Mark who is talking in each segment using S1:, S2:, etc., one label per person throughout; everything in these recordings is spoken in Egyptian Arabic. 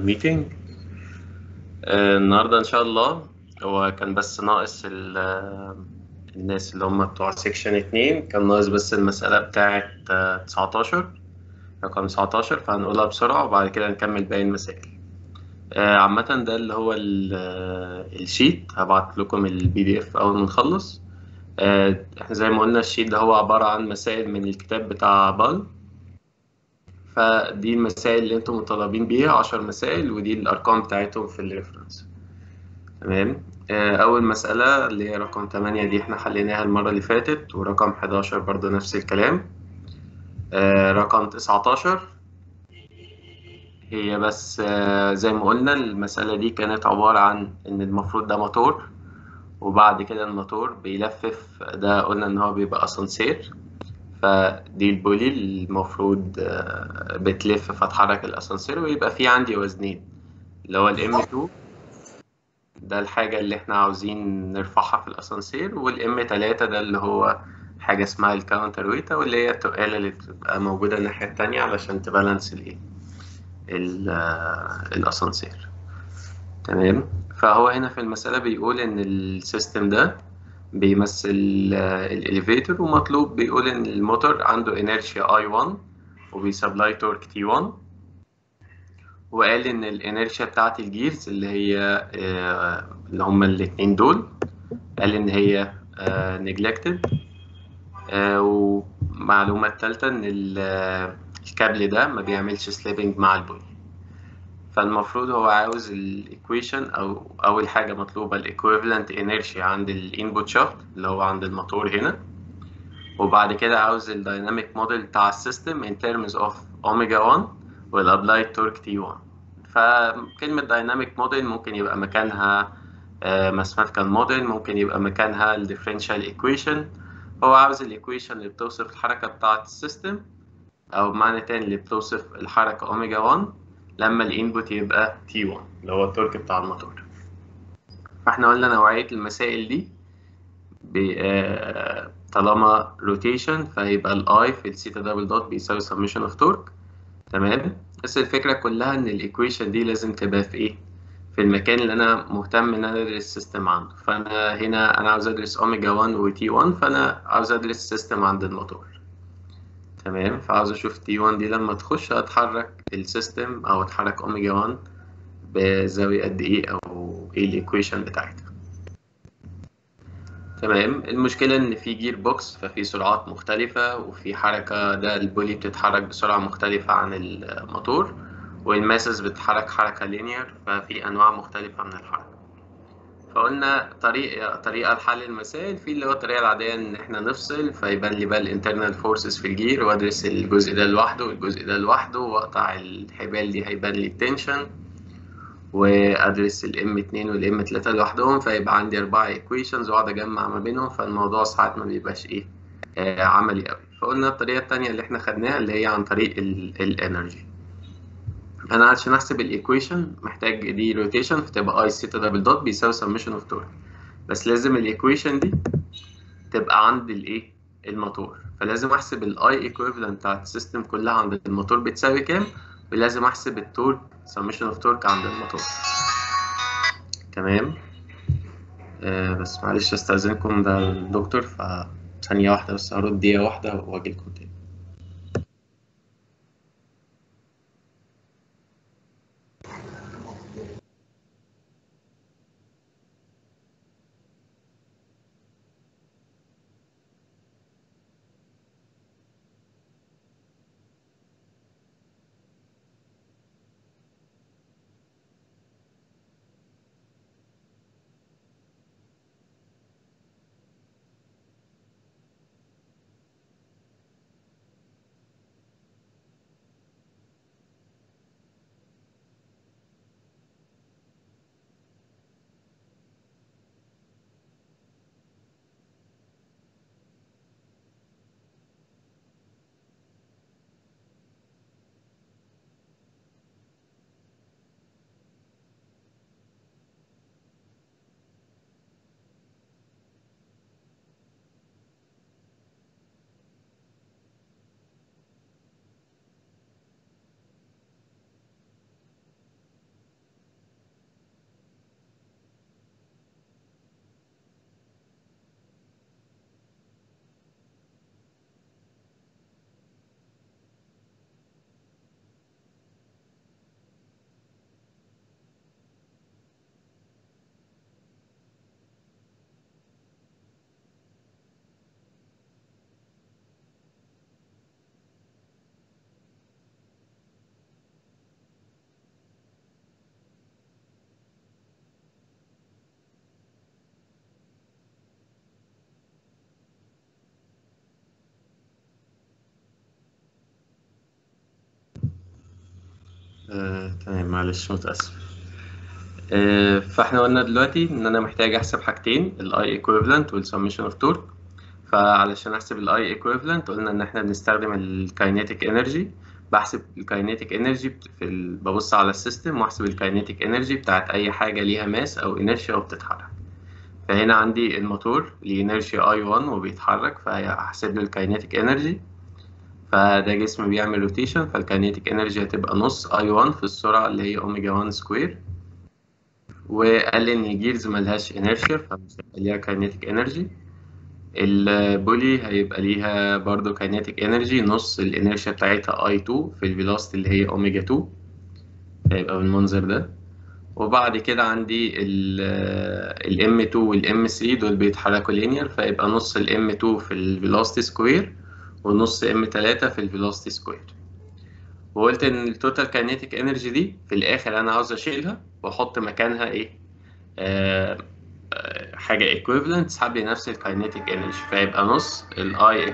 S1: الميتنج آه، النهارده ان شاء الله هو كان بس ناقص ال- آه، الناس اللي هم بتوع سيكشن اتنين كان ناقص بس المسألة بتاعة آه، 19 رقم 19 فهنقولها بسرعة وبعد كده نكمل باقي المسائل آه، عامة ده اللي هو ال- آه، الشيت هبعت لكم البي دي اف أول ما نخلص آه، احنا زي ما قلنا الشيت ده هو عبارة عن مسائل من الكتاب بتاع بال فدي المسائل اللي انتم مطالبين بيها 10 مسائل ودي الارقام بتاعتهم في الريفرنس تمام آه، اول مسألة اللي هي رقم 8 دي احنا حليناها المرة اللي فاتت ورقم 11 برضو نفس الكلام آه، رقم 19 هي بس آه، زي ما قلنا المسألة دي كانت عبارة عن ان المفروض ده موتور وبعد كده الموتور بيلفف ده قلنا ان هو بيبقى اسانسير فدي البولي اللي المفروض آه، بتلف فتحرك الاسانسير ويبقى في عندي وزنين اللي هو الام 2 ده الحاجة اللي احنا عاوزين نرفعها في الاسانسير والام 3 ده اللي هو حاجة اسمها الكاونتر ويتا واللي هي التقالة اللي بتبقى موجودة الناحية التانية علشان تبالانس الايه ال- آه، الاسانسير تمام فهو هنا في المسألة بيقول إن السيستم ده بيمثل الإليفيتور ومطلوب بيقول إن الموتور عنده انرشيا I1 وبيسبلاي تورك T1 وقال إن الانرشيا بتاعت الجيرز اللي هي آه، اللي هما الاتنين دول قال إن هي نجلكتد ومعلومة التالتة إن ال- آه، الكابل ده ما بيعملش سليبنج مع البولي فالمفروض هو عاوز الايكويشن او اول حاجه مطلوبه الايكويفالنت انرشيا عند الانبوت شافت اللي هو عند الموتور هنا وبعد كده عاوز الدايناميك موديل بتاع السيستم in terms of اوميجا 1 والابلايد تورك تي 1 فكلمه دايناميك موديل ممكن يبقى مكانها ماثيماتيكال موديل ممكن يبقى مكانها الديفرنشال ايكويشن هو عاوز الايكويشن اللي بتوصف الحركه بتاعه السيستم او بمعنى تاني اللي بتوصف الحركه اوميجا 1 لما الانبوت يبقى T1 اللي هو التورك بتاع الموتور فاحنا قلنا نوعية المسائل دي ب- آه، طالما روتيشن فهيبقى الاي في الثيتا دبل دوت بيساوي سميشن اوف تورك تمام بس الفكرة كلها ان الايكويشن دي لازم تبقى في ايه في المكان اللي انا مهتم ان انا ادرس السيستم عنده فانا هنا انا عاوز ادرس اوميجا 1 وتي 1 فانا عاوز ادرس السيستم عند الموتور تمام فعاوز اشوف تي 1 دي لما تخش هتحرك السيستم او هتحرك اوميجا 1 بزاوية قد ايه او ايه الايكويشن بتاعتها تمام المشكلة ان في جير بوكس ففي سرعات مختلفة وفي حركة ده البولي بتتحرك بسرعة مختلفة عن الموتور والماسس بتتحرك حركة لينير ففي انواع مختلفة من الحركة فقلنا طريقة طريقة لحل المسائل في اللي هو الطريقة العادية إن إحنا نفصل فيبان لي بقى الانترنال فورسز في الجير وأدرس الجزء ده لوحده والجزء ده لوحده وأقطع الحبال دي هيبان لي التنشن وأدرس الام 2 والام 3 لوحدهم فيبقى عندي أربعة ايكويشنز وأقعد أجمع ما بينهم فالموضوع ساعات ما بيبقاش إيه آه عملي أوي فقلنا الطريقة التانية اللي إحنا خدناها اللي هي عن طريق الانرجي انا علشان احسب الايكويشن محتاج دي روتيشن فتبقى اي سيتا دبل دوت بيساوي سميشن اوف تورك بس لازم الايكويشن دي تبقى عند الايه الموتور فلازم احسب الاي ايكويفالنت بتاعت السيستم كلها عند الموتور بتساوي كام ولازم احسب التورك سميشن اوف تورك عند الموتور تمام آه بس معلش استاذنكم ده الدكتور فثانية واحدة بس هرد دقيقة واحدة واجي لكم تاني آه، تمام معلش متأسف آه، فاحنا قلنا دلوقتي ان انا محتاج احسب حاجتين الاي ايكويفالنت والسمشن اوف تورك فعلشان احسب الاي ايكويفالنت قلنا ان احنا بنستخدم الكاينيتيك انرجي بحسب الكاينيتيك انرجي في ال... ببص على السيستم واحسب الكاينيتيك انرجي بتاعت اي حاجه ليها ماس او انرشيا وبتتحرك فهنا عندي الموتور ليه انرشيا اي 1 وبيتحرك فهحسب له الكاينيتيك انرجي فده جسم بيعمل روتيشن فالكاينيتيك انرجي هتبقى نص اي 1 في السرعه اللي هي اوميجا 1 سكوير وقال ان الجيرز ملهاش انرشيا فمش هيبقى ليها كاينيتيك انرجي البولي هيبقى ليها برضو كاينيتيك انرجي نص الانرشيا بتاعتها اي 2 في الفيلوسيتي اللي هي اوميجا 2 هيبقى بالمنظر ده وبعد كده عندي ال M2 وال M3 دول بيتحركوا لينير فيبقى نص ال M2 في الفيلوسيتي سكوير ونص M3 في الفيلوسيتي سكوير وقلت ان التوتال كاينيتيك انرجي دي في الاخر انا عاوز اشيلها واحط مكانها ايه آه آه حاجه ايكويفالنت تسحب لي نفس الكاينيتيك انرجي فيبقى نص الاي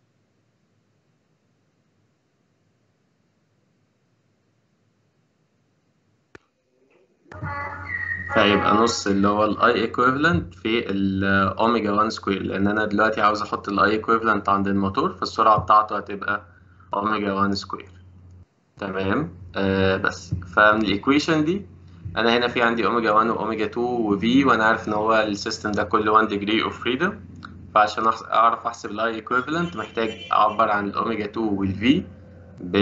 S1: فيبقى نص اللي هو الاي ايكويفالنت في الاوميجا 1 سكوير لان انا دلوقتي عاوز احط الاي ايكويفالنت عند الموتور فالسرعه بتاعته هتبقى اوميجا 1 سكوير تمام آه بس فمن الايكويشن دي انا هنا في عندي اوميجا 1 واوميجا 2 وفي وانا عارف ان هو السيستم ده كله 1 degree اوف فريدم فعشان اعرف احسب الاي ايكويفالنت محتاج اعبر عن الاوميجا 2 والفي ب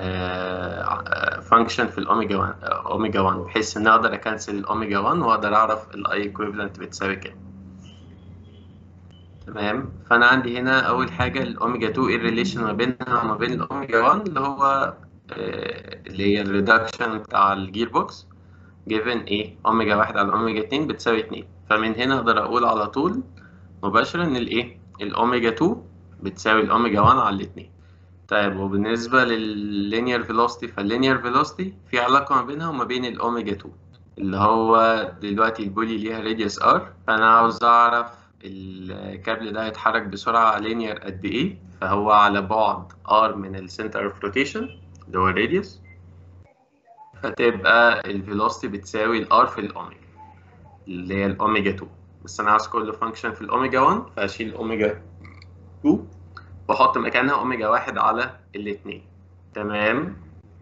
S1: فانكشن في الاوميجا 1 اوميجا 1 بحيث ان اقدر اكنسل الاوميجا 1 واقدر اعرف الاي ايكويفالنت بتساوي كام تمام فانا عندي هنا اول حاجه الاوميجا 2 ايه الريليشن ما بينها وما بين الاوميجا 1 اللي هو اللي هي الريدكشن بتاع الجير بوكس جيفن ايه اوميجا 1 على اوميجا 2 بتساوي 2 فمن هنا اقدر اقول على طول مباشره ان الايه الاوميجا 2 بتساوي الاوميجا 1 على 2 طيب وبالنسبه لللينير فيلوسيتي فاللينير فيلوسيتي في علاقه ما بينها وما بين الاوميجا 2 اللي هو دلوقتي البولي ليها راديوس ار فانا عاوز اعرف الكابل ده هيتحرك بسرعه لينير قد ايه فهو على بعد ار من السنتر اوف روتيشن اللي هو الراديوس فتبقى الفيلوسيتي بتساوي الار في الاوميجا اللي هي الاوميجا 2 بس انا عاوز كل فانكشن في الاوميجا 1 فاشيل اوميجا 2 واحط مكانها اوميجا 1 على الاثنين تمام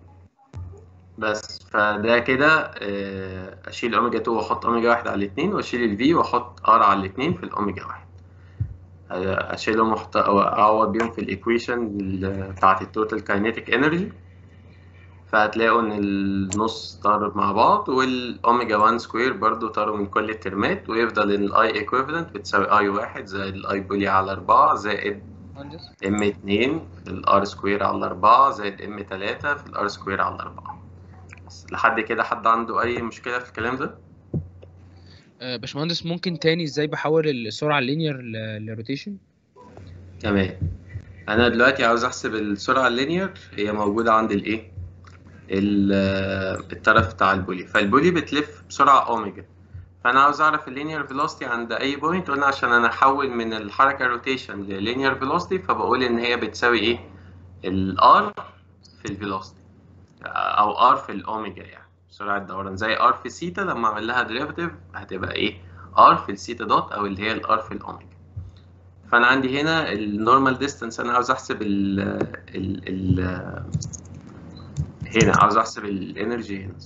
S1: بس فده كده اشيل اوميجا 2 واحط اوميجا 1 على الاثنين واشيل الفي واحط ار على الاثنين في الاوميجا 1 اشيلهم واحط اعوض بيهم في الايكويشن بتاعت التوتال كاينيتيك انرجي فهتلاقوا ان النص طار مع بعض والاوميجا 1 سكوير برضو طاروا من كل الترمات ويفضل ان الاي ايكويفالنت بتساوي اي 1 زائد الاي بولي على 4 زائد ام 2 في الار سكوير على 4 زائد ام 3 في الار سكوير على 4 بس لحد كده حد عنده اي مشكله في الكلام ده
S2: آه، باشمهندس ممكن تاني ازاي بحول السرعه اللينير لروتيشن
S1: تمام انا دلوقتي عاوز احسب السرعه اللينير هي موجوده عند الايه الطرف بتاع البولي فالبولي بتلف بسرعه اوميجا فانا عاوز اعرف اللينير فيلوسيتي عند اي بوينت قلنا عشان انا احول من الحركه روتيشن للينير فيلوسيتي فبقول ان هي بتساوي ايه الار في الفيلوسيتي او ار في الاوميجا يعني سرعه الدوران زي ار في سيتا لما اعمل لها ديريفاتيف هتبقى ايه ار في السيتا دوت او اللي هي الار في الاوميجا فانا عندي هنا النورمال ديستانس انا عاوز احسب ال ال ال هنا عاوز احسب الانرجي هنا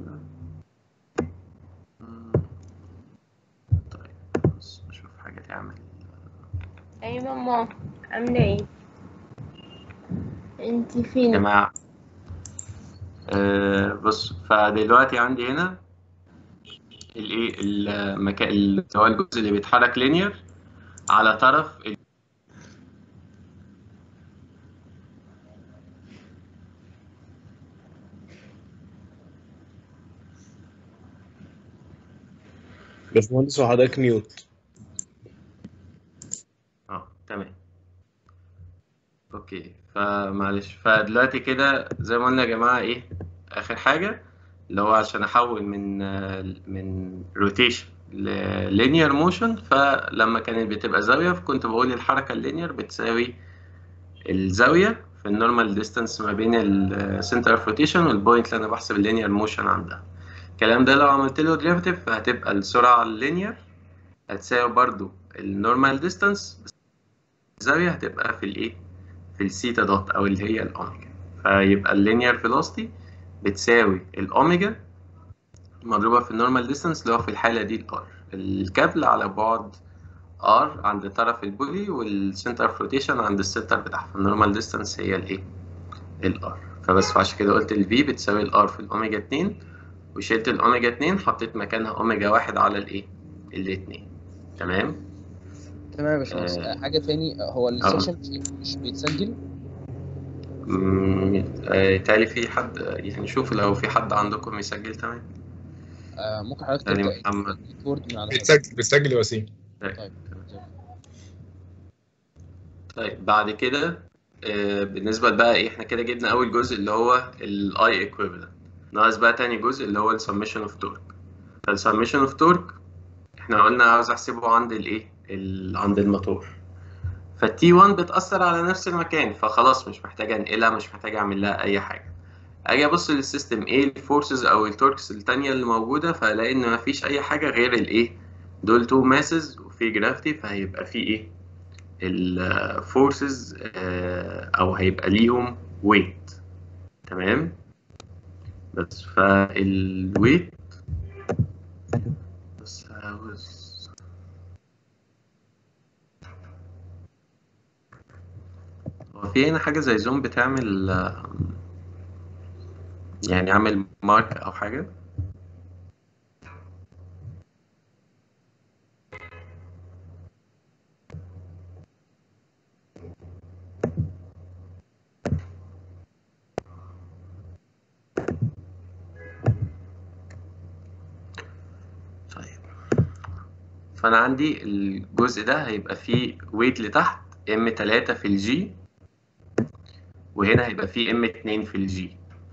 S1: طيب بص اشوف حاجه تعمل
S3: اي ماما عاملة ايه انتي فين
S1: جماعه آه بص فدلوقتي عندي هنا الايه المكان اللي هو الجزء اللي بيتحرك لينير على طرف ال...
S4: باشمهندس وحضرتك ميوت
S1: اه تمام اوكي فمعلش فدلوقتي كده زي ما قلنا يا جماعه ايه اخر حاجه اللي هو عشان احول من من روتيشن للينير موشن فلما كانت بتبقى زاويه فكنت بقول الحركه اللينير بتساوي الزاويه في النورمال ديستانس ما بين السنتر اوف روتيشن والبوينت اللي انا بحسب اللينير موشن عندها الكلام ده لو عملت له ديريفاتيف هتبقى السرعه اللينير هتساوي برضو النورمال ديستانس الزاويه هتبقى في الايه في السيتا دوت او اللي هي الاوميجا فيبقى اللينير فيلوسيتي بتساوي الاوميجا مضروبه في النورمال ديستانس اللي هو في الحاله دي الار الكابل على بعد ار عند طرف البولي والسنتر اوف روتيشن عند السنتر بتاعها فالنورمال ديستانس هي الايه الار فبس فعشان كده قلت الفي بتساوي الار في الاوميجا 2 وشلت الاوميجا 2 حطيت مكانها اوميجا 1 على الايه الاثنين تمام
S2: تمام يا باشمهندس
S1: آه.
S2: آه، حاجه تاني آه، هو السيشن مش مش بيتسجل
S1: مم، آه، تالي في حد يعني شوف لو في حد عندكم يسجل تمام
S2: آه، ممكن حضرتك
S1: تاني
S2: تبدا
S1: محمد
S2: الكيبورد من على حضرتك
S5: بتسجل بتسجل يا وسيم
S2: طيب زي الفل.
S1: طيب بعد كده آه، بالنسبة بقى ايه احنا كده جبنا اول جزء اللي هو الاي ايكويفالنت ناقص بقى تاني جزء اللي هو السمشن اوف تورك فالسمشن اوف تورك احنا قلنا عاوز احسبه عند الايه ال- عند الموتور فالتي 1 بتأثر على نفس المكان فخلاص مش محتاج انقلها مش محتاج اعمل لها اي حاجة اجي ابص للسيستم ايه الفورسز او التوركس التانية اللي موجودة فالاقي ان مفيش اي حاجة غير الايه دول تو ماسز وفي جرافيتي فهيبقى في ايه الفورسز او هيبقى ليهم ويت تمام بس فالويت بس عاوز هو في هنا حاجة زي زوم بتعمل آه، يعني عامل مارك أو حاجة طيب فأنا عندي الجزء ده هيبقى فيه ويت لتحت ام 3 في الجي وهنا هيبقى فيه ام 2 في الجي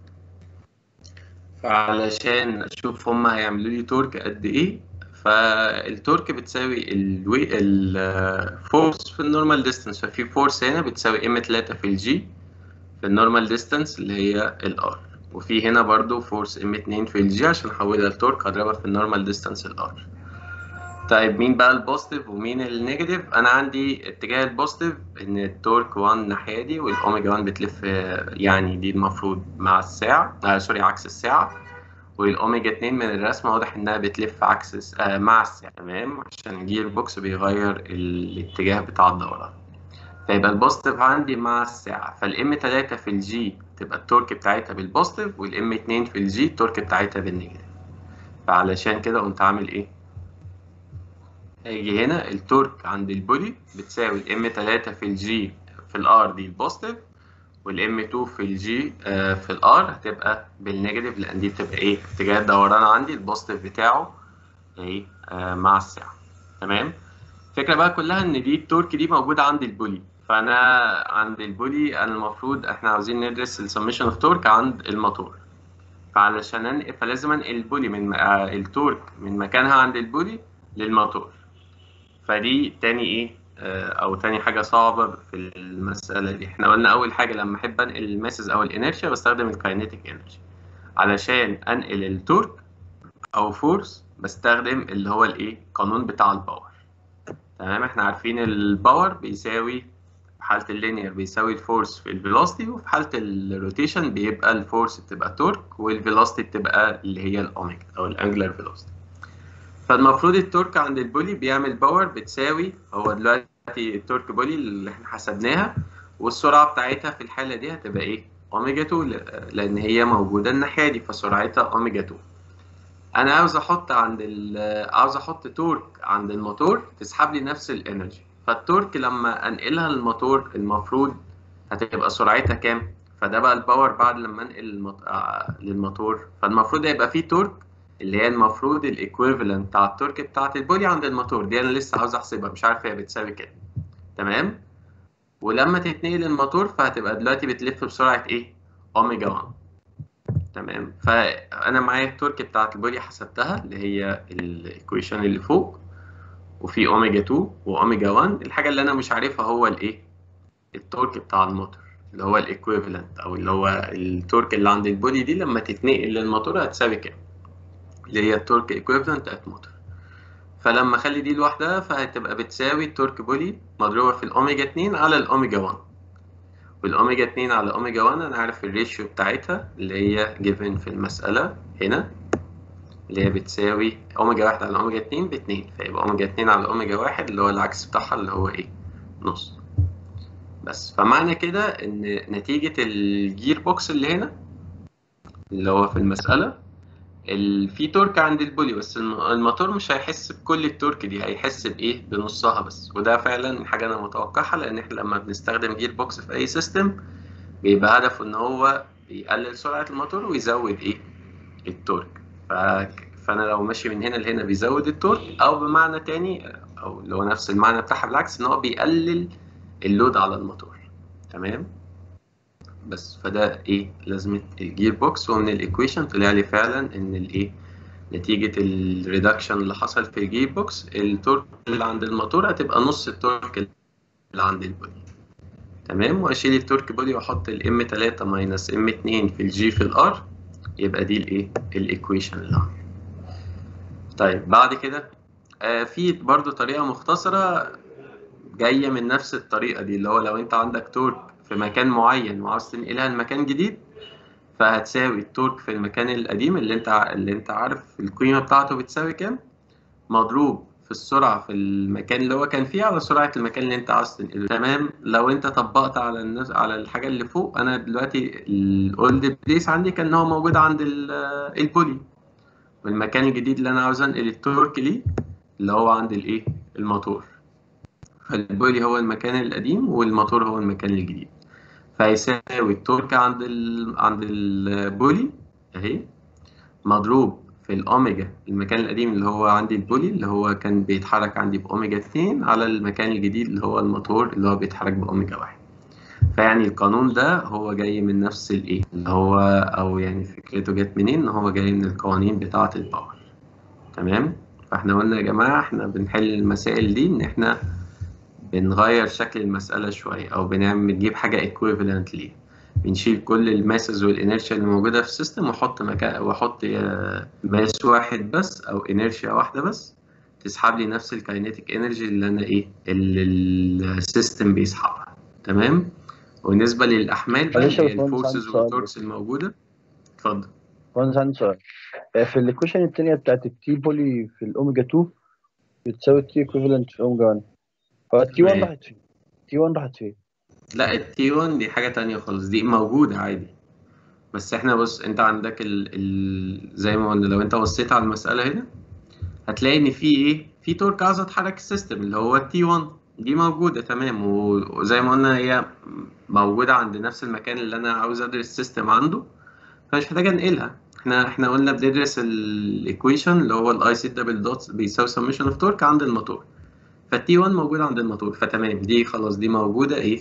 S1: فعلشان اشوف هما هيعملوا لي تورك قد ايه فالتورك بتساوي الوي الفورس في النورمال ديستانس ففي فورس هنا بتساوي ام 3 في الجي في النورمال ديستانس اللي هي الار وفي هنا برضو فورس ام 2 في الجي عشان احولها لتورك هضربها في النورمال ديستانس الار طيب مين بقى البوزيتيف ومين النيجاتيف انا عندي اتجاه البوزيتيف ان التورك 1 الناحيه دي والاوميجا 1 بتلف آه، يعني دي المفروض مع الساعه آه سوري عكس الساعه والاوميجا 2 من الرسمه واضح انها بتلف عكس الس- آه مع الساعه تمام عشان الجير بوكس بيغير الاتجاه بتاع الدوران فيبقى البوزيتيف عندي مع الساعه فالام 3 في الجي تبقى التورك بتاعتها بالبوزيتيف والام 2 في الجي التورك بتاعتها بالنيجاتيف فعلشان كده قمت عامل ايه هيجي هنا التورك عند البودي بتساوي الام 3 في الجي في الار دي البوزيتيف والام 2 في الجي آه، في الار هتبقى بالنيجاتيف لان دي بتبقى ايه اتجاه الدوران عندي البوزيتيف بتاعه ايه آه، مع الساعه تمام الفكره بقى كلها ان دي التورك دي موجوده عند البولي فانا عند البولي انا المفروض احنا عاوزين ندرس السمشن اوف تورك عند الموتور فعلشان انقل فلازم انقل البولي من آه، التورك من مكانها عند البولي للموتور فدي تاني ايه آه، او تاني حاجه صعبه في المساله دي احنا قلنا اول حاجه لما احب انقل الماسز او الانرشيا بستخدم الكاينيتيك انرجي علشان انقل التورك او فورس بستخدم اللي هو الايه قانون بتاع الباور تمام احنا عارفين الباور بيساوي في حاله اللينير بيساوي الفورس في الفيلوسيتي وفي حاله الروتيشن بيبقى الفورس بتبقى تورك والفيلوسيتي بتبقى اللي هي الاوميجا او الانجلر فيلوسيتي فالمفروض التورك عند البولي بيعمل باور بتساوي هو دلوقتي التورك بولي اللي احنا حسبناها والسرعه بتاعتها في الحاله دي هتبقى ايه اوميجا 2 ل- لان هي موجوده الناحيه دي فسرعتها اوميجا 2 انا عاوز احط عند ال عاوز احط تورك عند الموتور تسحب لي نفس الانرجي فالتورك لما انقلها للموتور المفروض هتبقى سرعتها كام فده بقى الباور بعد لما انقل المط... آه، للموتور فالمفروض هيبقى فيه تورك اللي هي المفروض الايكويفالنت بتاع التورك بتاعت البولي عند الموتور دي انا لسه عاوز احسبها مش عارف هي بتساوي كام تمام ولما تتنقل الموتور فهتبقى دلوقتي بتلف بسرعه ايه اوميجا 1 تمام فانا معايا التورك بتاعت البولي حسبتها اللي هي الايكويشن اللي فوق وفي اوميجا 2 واوميجا 1 الحاجه اللي انا مش عارفها هو الايه التورك بتاع الموتور اللي هو الايكويفالنت او اللي هو التورك اللي عند البودي دي لما تتنقل للموتور هتساوي كام اللي هي التورك ايكويفالنت ات موتور فلما اخلي دي لوحدها فهتبقى بتساوي التورك بولي مضروبه في الاوميجا 2 على الاوميجا 1 والاوميجا 2 على اوميجا 1 انا عارف الريشيو بتاعتها اللي هي جيفن في المساله هنا اللي هي بتساوي اوميجا 1 على اوميجا 2 ب 2 فيبقى اوميجا 2 على اوميجا 1 اللي هو العكس بتاعها اللي هو ايه نص بس فمعنى كده ان نتيجة الجير بوكس اللي هنا اللي هو في المسألة ال- في تورك عند البولي بس الم- الموتور مش هيحس بكل التورك دي هيحس بايه بنصها بس وده فعلا حاجة انا متوقعها لان احنا لما بنستخدم جير بوكس في اي سيستم بيبقى هدفه ان هو يقلل سرعة الموتور ويزود ايه التورك ف... فانا لو ماشي من هنا لهنا بيزود التورك او بمعنى تاني او اللي هو نفس المعنى بتاعها بالعكس ان هو بيقلل اللود على الموتور تمام بس فده ايه لازمه الجير بوكس ومن الايكويشن طلع لي فعلا ان الايه نتيجه الريدكشن اللي حصل في الجير بوكس التورك اللي عند الموتور هتبقى نص التورك اللي عند البودي تمام واشيل التورك بودي واحط الام 3 ماينس ام 2 في الجي في الار يبقى دي الايه الايكويشن اللي عندي طيب بعد كده آه في برضو طريقه مختصره جايه من نفس الطريقه دي اللي هو لو انت عندك تورك في مكان معين وعاوز تنقلها لمكان جديد فهتساوي التورك في المكان القديم اللي انت ع- اللي انت عارف القيمه بتاعته بتساوي كام مضروب في السرعه في المكان اللي هو كان فيه على سرعه المكان اللي انت عاوز تنقله تمام لو انت طبقت على الناس على الحاجه اللي فوق انا دلوقتي الاولد بليس عندي كان هو موجود عند ال- البولي والمكان الجديد اللي انا عاوز انقل التورك ليه اللي هو عند الايه الموتور فالبولي هو المكان القديم والموتور هو المكان الجديد فهيساوي التورك عند ال... عند البولي اهي مضروب في الاوميجا المكان القديم اللي هو عندي البولي اللي هو كان بيتحرك عندي باوميجا 2 على المكان الجديد اللي هو الموتور اللي هو بيتحرك باوميجا 1 فيعني القانون ده هو جاي من نفس الايه اللي هو او يعني فكرته جت منين ان هو جاي من القوانين بتاعه الباور تمام فاحنا قلنا يا جماعه احنا بنحل المسائل دي ان احنا بنغير شكل المسألة شوية أو بنعمل بنجيب حاجة equivalent ليه بنشيل كل الماسز والانرشيا اللي موجودة في السيستم واحط مكان واحط آه، ماس واحد بس أو انرشيا واحدة بس تسحب لي نفس الكاينيتيك انرجي اللي أنا إيه اللي السيستم بيسحبها تمام وبالنسبة للأحمال بقى
S5: معلش يا
S1: اللي هي
S5: باشمهندس، عندي
S1: الفورسز
S5: سؤال
S1: والتوركس الموجودة اتفضل
S5: باشمهندس عندي سؤال آه، في الايكويشن التانية بتاعت التي بولي في الاوميجا 2 بتساوي التي ايكوفالنت في اوميجا 1 هو التي 1
S1: تمام.
S5: راحت فين؟ تي 1 راحت فين؟
S1: لا التي 1 دي حاجة تانية خالص دي موجودة عادي بس احنا بص انت عندك ال... ال... زي ما قلنا لو انت بصيت على المسألة هنا هتلاقي ان في ايه في تورك عايزة تحرك السيستم اللي هو التي 1 دي موجودة تمام و- وزي ما قلنا هي موجودة عند نفس المكان اللي انا عاوز ادرس السيستم عنده فمش محتاج انقلها احنا احنا قلنا بندرس الايكويشن اللي هو الاي سي دبل دوت بيساوي سميشن اوف تورك عند الموتور فالتي 1 موجود عند الموتور فتمام دي خلاص دي موجودة ايه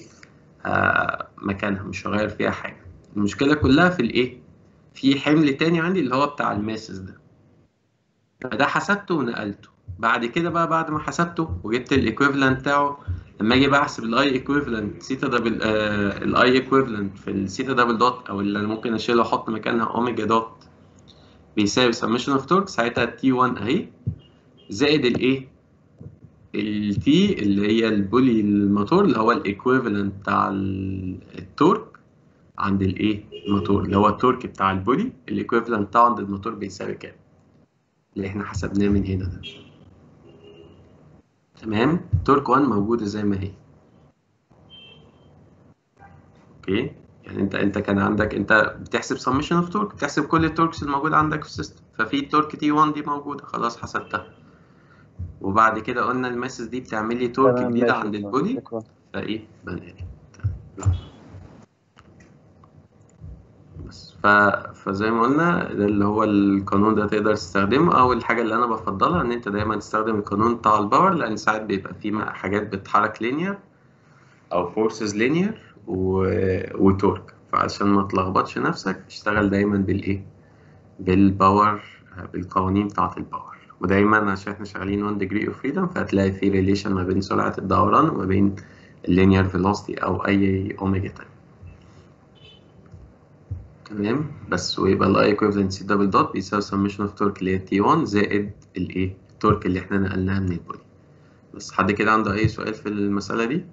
S1: آه مكانها مش هغير فيها حاجة المشكلة كلها في الايه في حمل تاني عندي اللي هو بتاع الماسس ده فده حسبته ونقلته بعد كده بقى بعد ما حسبته وجبت الايكويفالنت بتاعه لما اجي بقى احسب الاي ايكويفالنت سيتا دبل آه الاي ايكويفالنت في السيتا دبل دوت او اللي انا ممكن اشيله واحط مكانها اوميجا دوت بيساوي سميشن اوف تورك ساعتها التي 1 اهي زائد الايه التي اللي هي البولي الموتور اللي هو الايكويفالنت بتاع ال- التورك عند الايه الموتور اللي هو التورك بتاع البولي الايكويفالنت بتاعه عند الموتور بيساوي كام اللي احنا حسبناه من هنا ده تمام تورك 1 موجوده زي ما هي اوكي يعني انت انت كان عندك انت بتحسب سمشن اوف تورك بتحسب كل التوركس الموجوده عندك في السيستم ففي تورك تي 1 دي موجوده خلاص حسبتها وبعد كده قلنا الماسس دي بتعمل لي تورك
S5: تمام،
S1: جديده
S5: ماشي،
S1: عند
S5: شكراً،
S1: البولي
S5: شكراً.
S1: فايه بنقل بس ف... فزي ما قلنا ده اللي هو القانون ده تقدر تستخدمه او الحاجه اللي انا بفضلها ان انت دايما تستخدم القانون بتاع الباور لان ساعات بيبقى فيه حاجات بتتحرك لينير او فورسز لينير و... وتورك فعشان ما تلخبطش نفسك اشتغل دايما بالايه بالباور بالقوانين بتاعه الباور ودايما عشان احنا شغالين 1 degree of freedom فهتلاقي في ريليشن ما بين سرعه الدوران وما بين اللينير فيلوسيتي او اي اوميجا تاني تمام بس ويبقى الاي ايكويفالنت سي دبل دوت بيساوي سمشن اوف تورك اللي هي تي 1 زائد الايه التورك اللي احنا نقلناها من البولي بس حد كده عنده اي سؤال في المسألة دي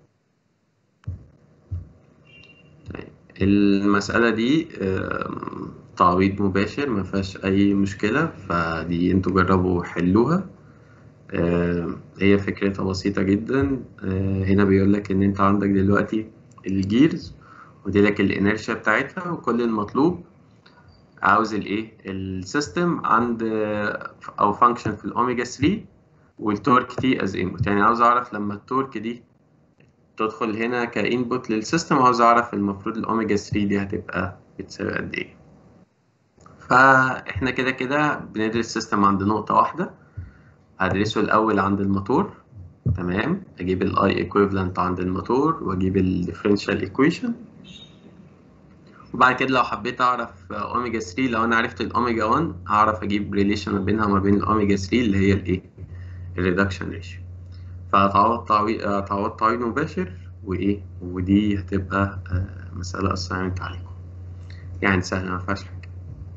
S1: طيب المسألة دي آم، تعويض مباشر ما فيهاش اي مشكلة فدي انتوا جربوا حلوها آم، هي فكرتها بسيطة جدا آه، هنا بيقول لك ان انت عندك دلوقتي الجيرز ودي لك الانرشيا بتاعتها وكل المطلوب عاوز الايه السيستم عند او فانكشن في الاوميجا 3 والتورك تي از انبوت يعني عاوز اعرف لما التورك دي تدخل هنا كانبوت للسيستم عاوز اعرف المفروض الاوميجا 3 دي هتبقى بتساوي قد ايه فاحنا كده كده بندرس السيستم عند نقطة واحدة هدرسه الاول عند الموتور تمام اجيب الاي ايكويفالنت عند الموتور واجيب الديفرنشال ايكويشن وبعد كده لو حبيت اعرف اوميجا 3 لو انا عرفت الاوميجا 1 هعرف اجيب ريليشن ما بينها وما بين الاوميجا 3 اللي هي الايه الريدكشن ريشيو فهتعوض تعويض هتعوض تعويض مباشر وايه ودي هتبقى آه، مسألة اسايمنت عليكم يعني سهلة ما فيهاش حاجة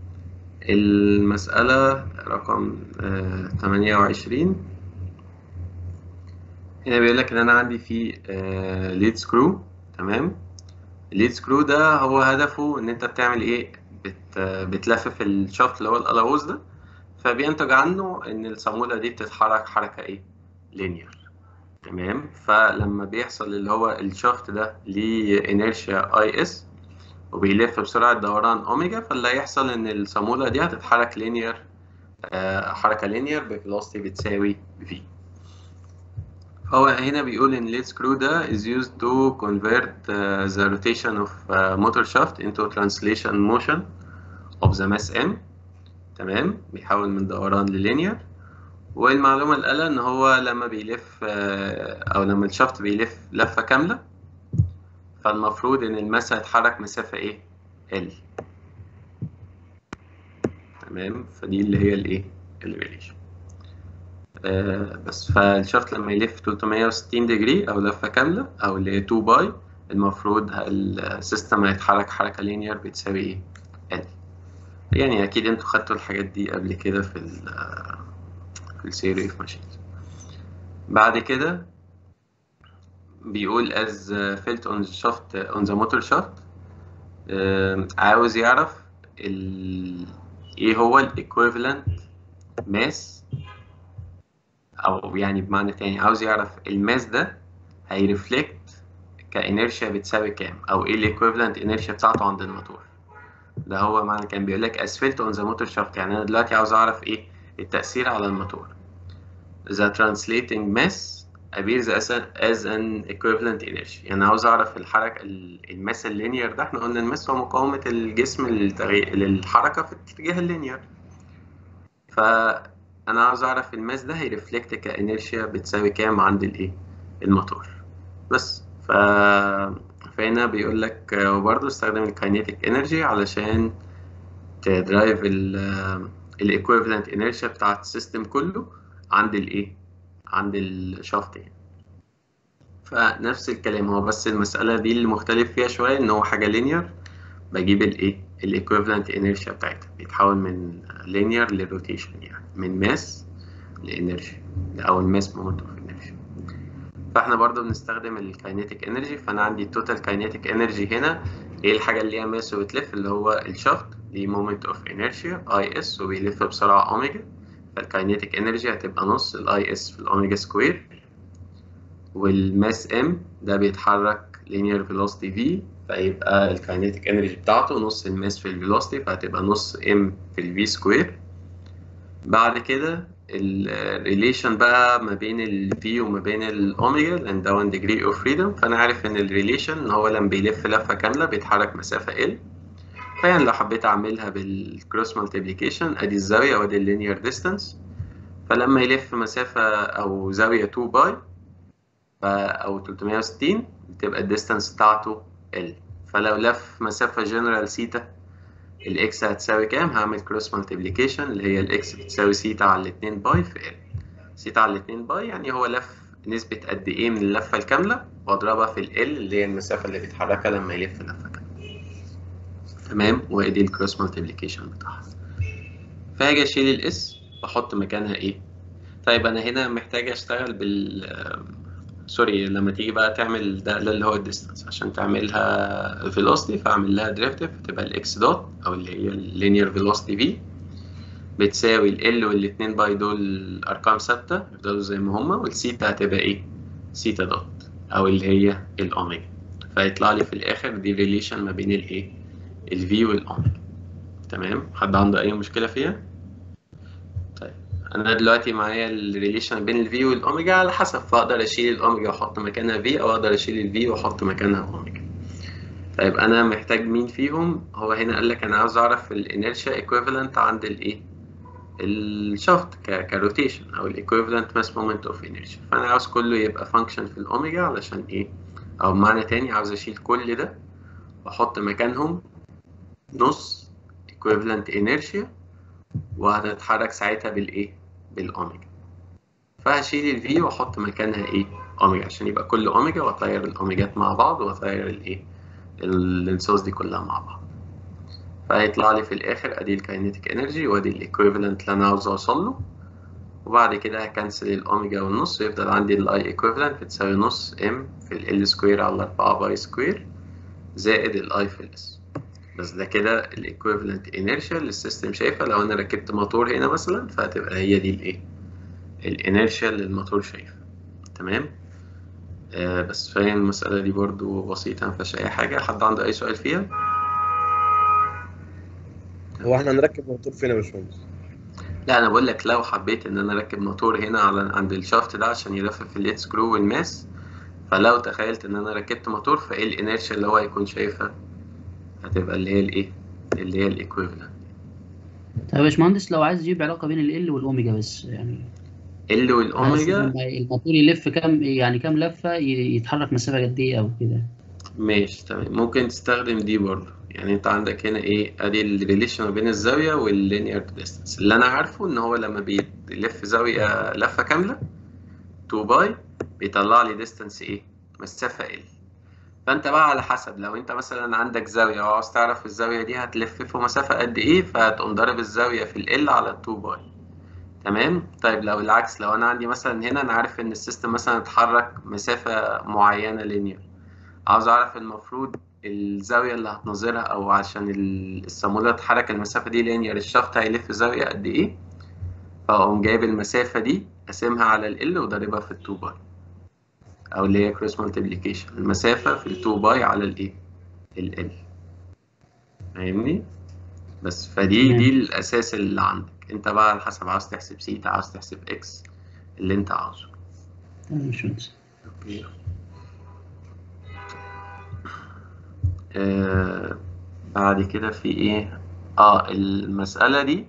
S1: المسألة رقم آه، 28 هنا بيقول لك ان انا عندي في ليد سكرو تمام الليد سكرو ده هو هدفه ان انت بتعمل ايه بت بتلفف الشافت اللي هو القلاووز ده فبينتج عنه ان الصامولة دي بتتحرك حركة ايه لينير تمام فلما بيحصل اللي هو الشافت ده ليه انيرشيا اي اس وبيلف بسرعة دوران اوميجا فاللي هيحصل ان الصامولة دي هتتحرك لينير آه حركة لينير بفيلوسيتي بتساوي في هو هنا بيقول ان lead screw ده is used to convert uh, the rotation of uh, motor shaft into translation motion of the mass m تمام بيحول من دوران للينير والمعلومة اللي قالها ان هو لما بيلف uh, او لما الشافت بيلف لفة كاملة فالمفروض ان الماس هيتحرك مسافة ايه L تمام فدي اللي هي الايه الريليشن آه، بس فالشافت لما يلف 360 ديجري او لفه كامله او اللي هي 2 باي المفروض السيستم هيتحرك حركه لينير بتساوي ايه ال يعني اكيد انتوا خدتوا الحاجات دي قبل كده في ال في السيري اوف ماشينز بعد كده بيقول as felt on the shaft on the motor shaft آه، عاوز يعرف ال ايه هو الايكويفالنت ماس او يعني بمعنى تاني عاوز يعرف الماس ده هيرفلكت كانيرشيا بتساوي كام او ايه الايكويفالنت انيرشيا بتاعته عند الموتور ده هو معنى كان بيقول لك اسفلت اون ذا موتور شافت يعني انا دلوقتي عاوز اعرف ايه التاثير على الموتور the translating mass appears as, a, as an equivalent inertia يعني عاوز اعرف الحركه ال- الماس اللينير ده احنا قلنا الماس هو مقاومه الجسم للتغي- للحركه في اتجاه اللينير فانا عاوز اعرف الماس ده هيرفلكت كانيرشيا بتساوي كام عند الايه الموتور بس ف فهنا بيقول لك آه، وبرضه استخدم الكاينيتيك انرجي علشان تدرايف الايكويفالنت انرشيا بتاعت السيستم كله عند الايه عند الشافت يعني فنفس الكلام هو بس المسألة دي اللي مختلف فيها شوية إن هو حاجة لينير بجيب الإيه الإيكويفالنت إنرشيا بتاعتها بيتحول من لينير لروتيشن يعني من ماس لإنرشيا أو الماس مومنت أوف إنرشيا فإحنا برضو بنستخدم الكاينيتيك إنرجي فأنا عندي التوتال كاينيتيك إنرجي هنا إيه الحاجة اللي ليها ماس وبتلف اللي هو الشافت دي مومنت أوف إنرشيا أي إس وبيلف بسرعة أوميجا فالكاينيتيك إنرجي هتبقى نص الأي إس في الأوميجا سكوير والماس ام ده بيتحرك linear velocity v فيبقى الكاينيتيك انرجي بتاعته نص الماس في الفيلوسيتي فهتبقى نص ام في الفي سكوير بعد كده الريليشن بقى ما بين الفي وما بين الاوميجا لان ده 1 degree اوف فريدم فانا عارف ان الريليشن ان هو لما بيلف لفه كامله بيتحرك مسافه ال فيعني لو حبيت اعملها بالكروس مالتيبليكيشن ادي الزاويه وادي اللينير ديستانس فلما يلف مسافه او زاويه 2 باي ف- او 360 بتبقى الديستانس بتاعته ال فلو لف مسافة جنرال سيتا الاكس هتساوي كام هعمل كروس مالتيبليكيشن اللي هي الاكس بتساوي سيتا على الاتنين باي في ال سيتا على الاتنين باي يعني هو لف نسبة قد ايه من اللفة الكاملة واضربها في ال اللي هي المسافة اللي بيتحركها لما يلف لفة كاملة تمام وادي الكروس مالتيبليكيشن بتاعها فهاجي اشيل الاس واحط مكانها ايه طيب انا هنا محتاج اشتغل بال آه، سوري لما تيجي بقى تعمل ده, ده اللي هو الديستانس عشان تعملها فيلوسيتي فاعمل لها دريفتيف تبقى الاكس دوت او اللي هي اللينير فيلوسيتي في بتساوي ال والاتنين باي دول ارقام ثابته يفضلوا زي ما هما والسيتا هتبقى ايه سيتا دوت او اللي هي الاوميجا فيطلع لي في الاخر دي ريليشن ما بين الايه الفي والاوميجا تمام حد عنده اي مشكله فيها طيب انا دلوقتي معايا الريليشن بين الفي والاوميجا على حسب فاقدر اشيل الاوميجا واحط مكانها في او اقدر اشيل الفي واحط مكانها اوميجا طيب انا محتاج مين فيهم هو هنا قال لك انا عاوز اعرف الانيرشيا ايكويفالنت عند الايه الشافت كروتيشن او الايكويفالنت ماس مومنت اوف انيرشيا فانا عاوز كله يبقى فانكشن في الاوميجا علشان ايه او بمعنى تاني عاوز اشيل كل ده واحط مكانهم نص equivalent inertia وهتتحرك ساعتها بالايه بالاوميجا فهشيل الفي واحط مكانها ايه اوميجا عشان يبقى كل اوميجا واطير الاوميجات مع بعض واطير الايه الانسوس دي كلها مع بعض فهيطلع لي في الاخر ادي الكاينيتيك انرجي وادي الايكويفالنت اللي انا عاوز اوصل له وبعد كده هكنسل الاوميجا والنص ويفضل عندي الاي ايكويفالنت بتساوي نص ام في ال سكوير على 4 باي سكوير زائد الاي في الاس بس ده كده الايكويفالنت انيرشيا اللي السيستم شايفها لو انا ركبت موتور هنا مثلا فهتبقى هي دي الايه الانيرشيا اللي الموتور شايفها تمام آه بس فاهم المسألة دي برضو بسيطة مفيهاش أي حاجة حد عنده أي سؤال فيها؟
S4: هو احنا هنركب موتور فين يا باشمهندس؟
S1: لا أنا بقول لك لو حبيت إن أنا أركب موتور هنا على عند الشافت ده عشان يلفف الليد سكرو والماس فلو تخيلت إن أنا ركبت موتور فإيه الانيرشيا اللي هو هيكون شايفها؟ هتبقى اللي هي الإيه؟ اللي هي الإيكويفالنت
S6: طيب يا باشمهندس لو عايز يجيب علاقة بين ال والأوميجا بس يعني
S1: ال
S6: بحيث
S1: والأوميجا
S6: لما الموتور يلف كام يعني كام لفة ي- يتحرك مسافة قد إيه أو كده
S1: ماشي تمام ممكن تستخدم دي برضه يعني انت عندك هنا ايه ادي الريليشن ما بين الزاويه واللينير ديستانس اللي انا عارفه ان هو لما بيلف زاويه لفه كامله 2 باي بيطلع لي ديستانس ايه مسافه ال فانت بقى على حسب لو انت مثلا عندك زاويه وعاوز تعرف الزاويه دي هتلف في مسافه قد ايه فهتقوم ضارب الزاويه في ال على 2 باي تمام طيب لو العكس لو انا عندي مثلا هنا انا عارف ان السيستم مثلا اتحرك مسافه معينه لينير عاوز اعرف المفروض الزاويه اللي هتنظرها او عشان ال- الصامولة تتحرك المسافه دي لينير الشافت هيلف زاويه قد ايه فاقوم جايب المسافه دي قاسمها على ال وضاربها في ال2 باي او اللي هي كروس مالتيبليكيشن المسافه في ال2 باي على الايه ال فاهمني بس فدي
S6: تمام.
S1: دي الاساس اللي عندك انت بقى على حسب عاوز تحسب سيتا عاوز تحسب اكس اللي انت عاوزه
S6: تمام يا باشمهندس
S1: اوكي آه بعد كده في ايه اه المسألة دي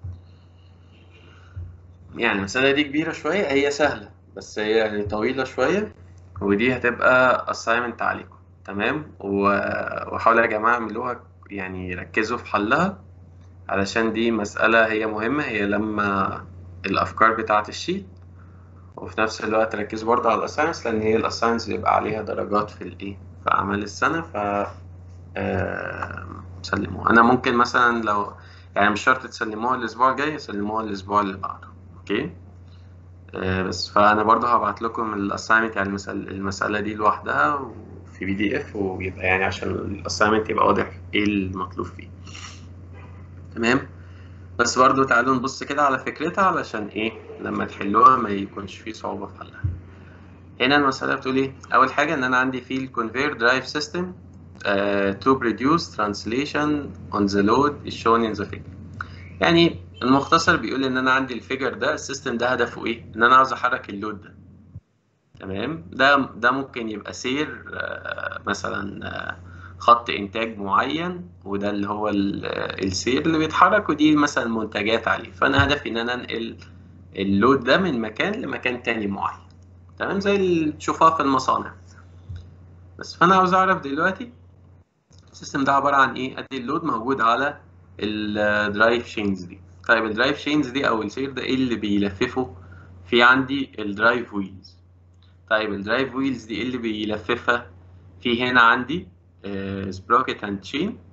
S1: يعني المسألة دي كبيرة شوية هي سهلة بس هي يعني طويلة شوية ودي هتبقى assignment عليكم تمام و- وحاولوا يا جماعة اعملوها يعني ركزوا في حلها علشان دي مسألة هي مهمة هي لما الأفكار بتاعة الشيت وفي نفس الوقت ركزوا برضه على الأساينس لأن هي الأساينس بيبقى عليها درجات في الإيه في أعمال السنة ف آه، سلموها أنا ممكن مثلا لو يعني مش شرط تسلموها الأسبوع الجاي سلموها الأسبوع اللي بعده أوكي آه، بس فأنا برضه هبعت لكم الأساينمنت يعني المسألة, المسألة دي لوحدها في بي دي إف ويبقى يعني عشان الأساينمنت يبقى واضح إيه المطلوب فيه تمام بس برضو تعالوا نبص كده على فكرتها علشان ايه لما تحلوها ما يكونش فيه صعوبة في حلها هنا المسألة بتقول ايه أول حاجة إن أنا عندي field conveyor drive system uh, to produce translation on the load is shown in the figure يعني المختصر بيقول إن أنا عندي الفيجر ده السيستم ده هدفه ايه إن أنا عاوز أحرك اللود ده تمام ده ده ممكن يبقى سير آه، مثلا آه، خط انتاج معين وده اللي هو ال- السير اللي بيتحرك ودي مثلا منتجات عليه فانا هدفي ان انا انقل اللود ده من مكان لمكان تاني معين تمام زي اللي تشوفها في المصانع بس فانا عاوز اعرف دلوقتي السيستم ده عباره عن ايه ادي اللود موجود على الدرايف شينز دي طيب الدرايف شينز دي او السير ده ايه اللي بيلففه في عندي الدرايف ويلز طيب الدرايف ويلز دي ايه اللي بيلففها في هنا عندي سبروكت اند تشين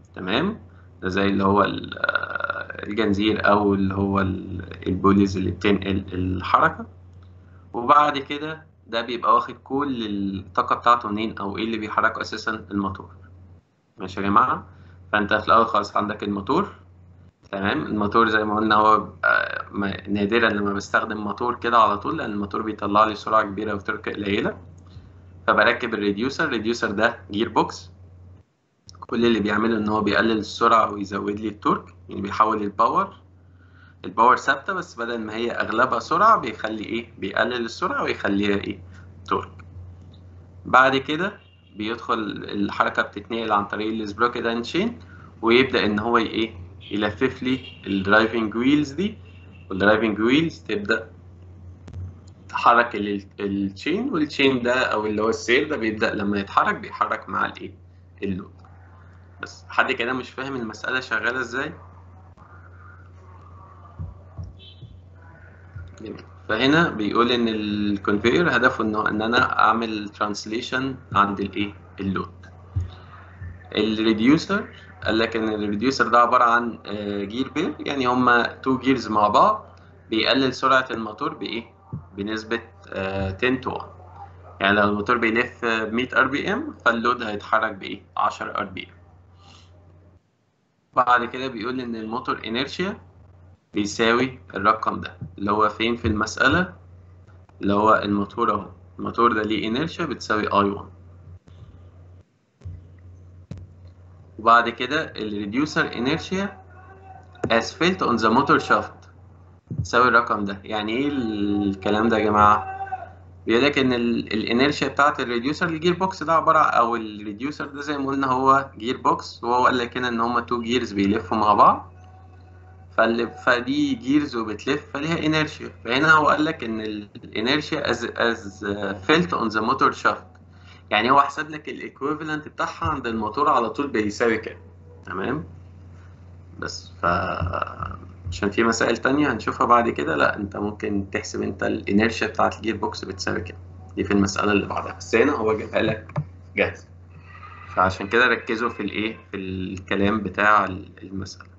S1: تمام ده زي اللي هو ال- آه، الجنزير او اللي هو ال- البوليز اللي بتنقل الحركه وبعد كده ده بيبقى واخد كل الطاقه بتاعته منين او ايه اللي بيحركه اساسا الموتور ماشي يا جماعه فانت في الاول خالص عندك الموتور تمام الموتور زي ما قلنا هو بيبقى ما- نادرا لما بستخدم موتور كده على طول لان الموتور بيطلع لي سرعه كبيره وترك قليله فبركب الريديوسر الريديوسر ده جير بوكس كل اللي بيعمله ان هو بيقلل السرعه ويزود لي التورك يعني بيحول الباور الباور ثابته بس بدل ما هي اغلبها سرعه بيخلي ايه بيقلل السرعه ويخليها ايه تورك بعد كده بيدخل الحركه بتتنقل عن طريق السبروكت اند تشين ويبدا ان هو ايه يلفف لي الدرايفنج ويلز دي والدرايفنج ويلز تبدا تحرك ال- التشين والتشين ده او اللي هو السير ده بيبدا لما يتحرك بيحرك مع الايه اللود بس حد كده مش فاهم المساله شغاله ازاي جميل فهنا بيقول ان الكونفيجر هدفه انه ان انا اعمل ترانسليشن عند الايه اللود الريديوسر قال لك ان الريديوسر ده عباره عن جير بير يعني هما تو جيرز مع بعض بيقلل سرعه الموتور بايه بنسبه آه، 10 تو 1 يعني لو الموتور بيلف ب 100 ار بي ام فاللود هيتحرك بايه 10 ار بي ام بعد كده بيقول ان الموتور انيرشيا بيساوي الرقم ده اللي هو فين في المسألة اللي هو الموتور اهو الموتور ده ليه انيرشيا بتساوي اي 1 وبعد كده الريديوسر انيرشيا as felt on the motor shaft تساوي الرقم ده يعني ايه الكلام ده يا جماعة بيقول لك ان الانيرشيا بتاعت الريديوسر الجير بوكس ده عبارة او الريديوسر ده زي ما قلنا هو جير بوكس وهو قال لك هنا ان هما تو جيرز بيلفوا مع بعض فاللي فدي جيرز وبتلف فليها انيرشيا فهنا هو قال لك ان الانيرشيا از از فيلت اون ذا موتور شافت يعني هو حسب لك الايكويفالنت بتاعها عند الموتور على طول بيساوي كام تمام بس ف عشان في مسائل تانية هنشوفها بعد كده لا انت ممكن تحسب انت الانيرشيا بتاعت الجير بوكس بتساوي كام دي في المسألة اللي بعدها بس هنا هو جابها لك جاهزة فعشان كده ركزوا في الايه في الكلام بتاع المسألة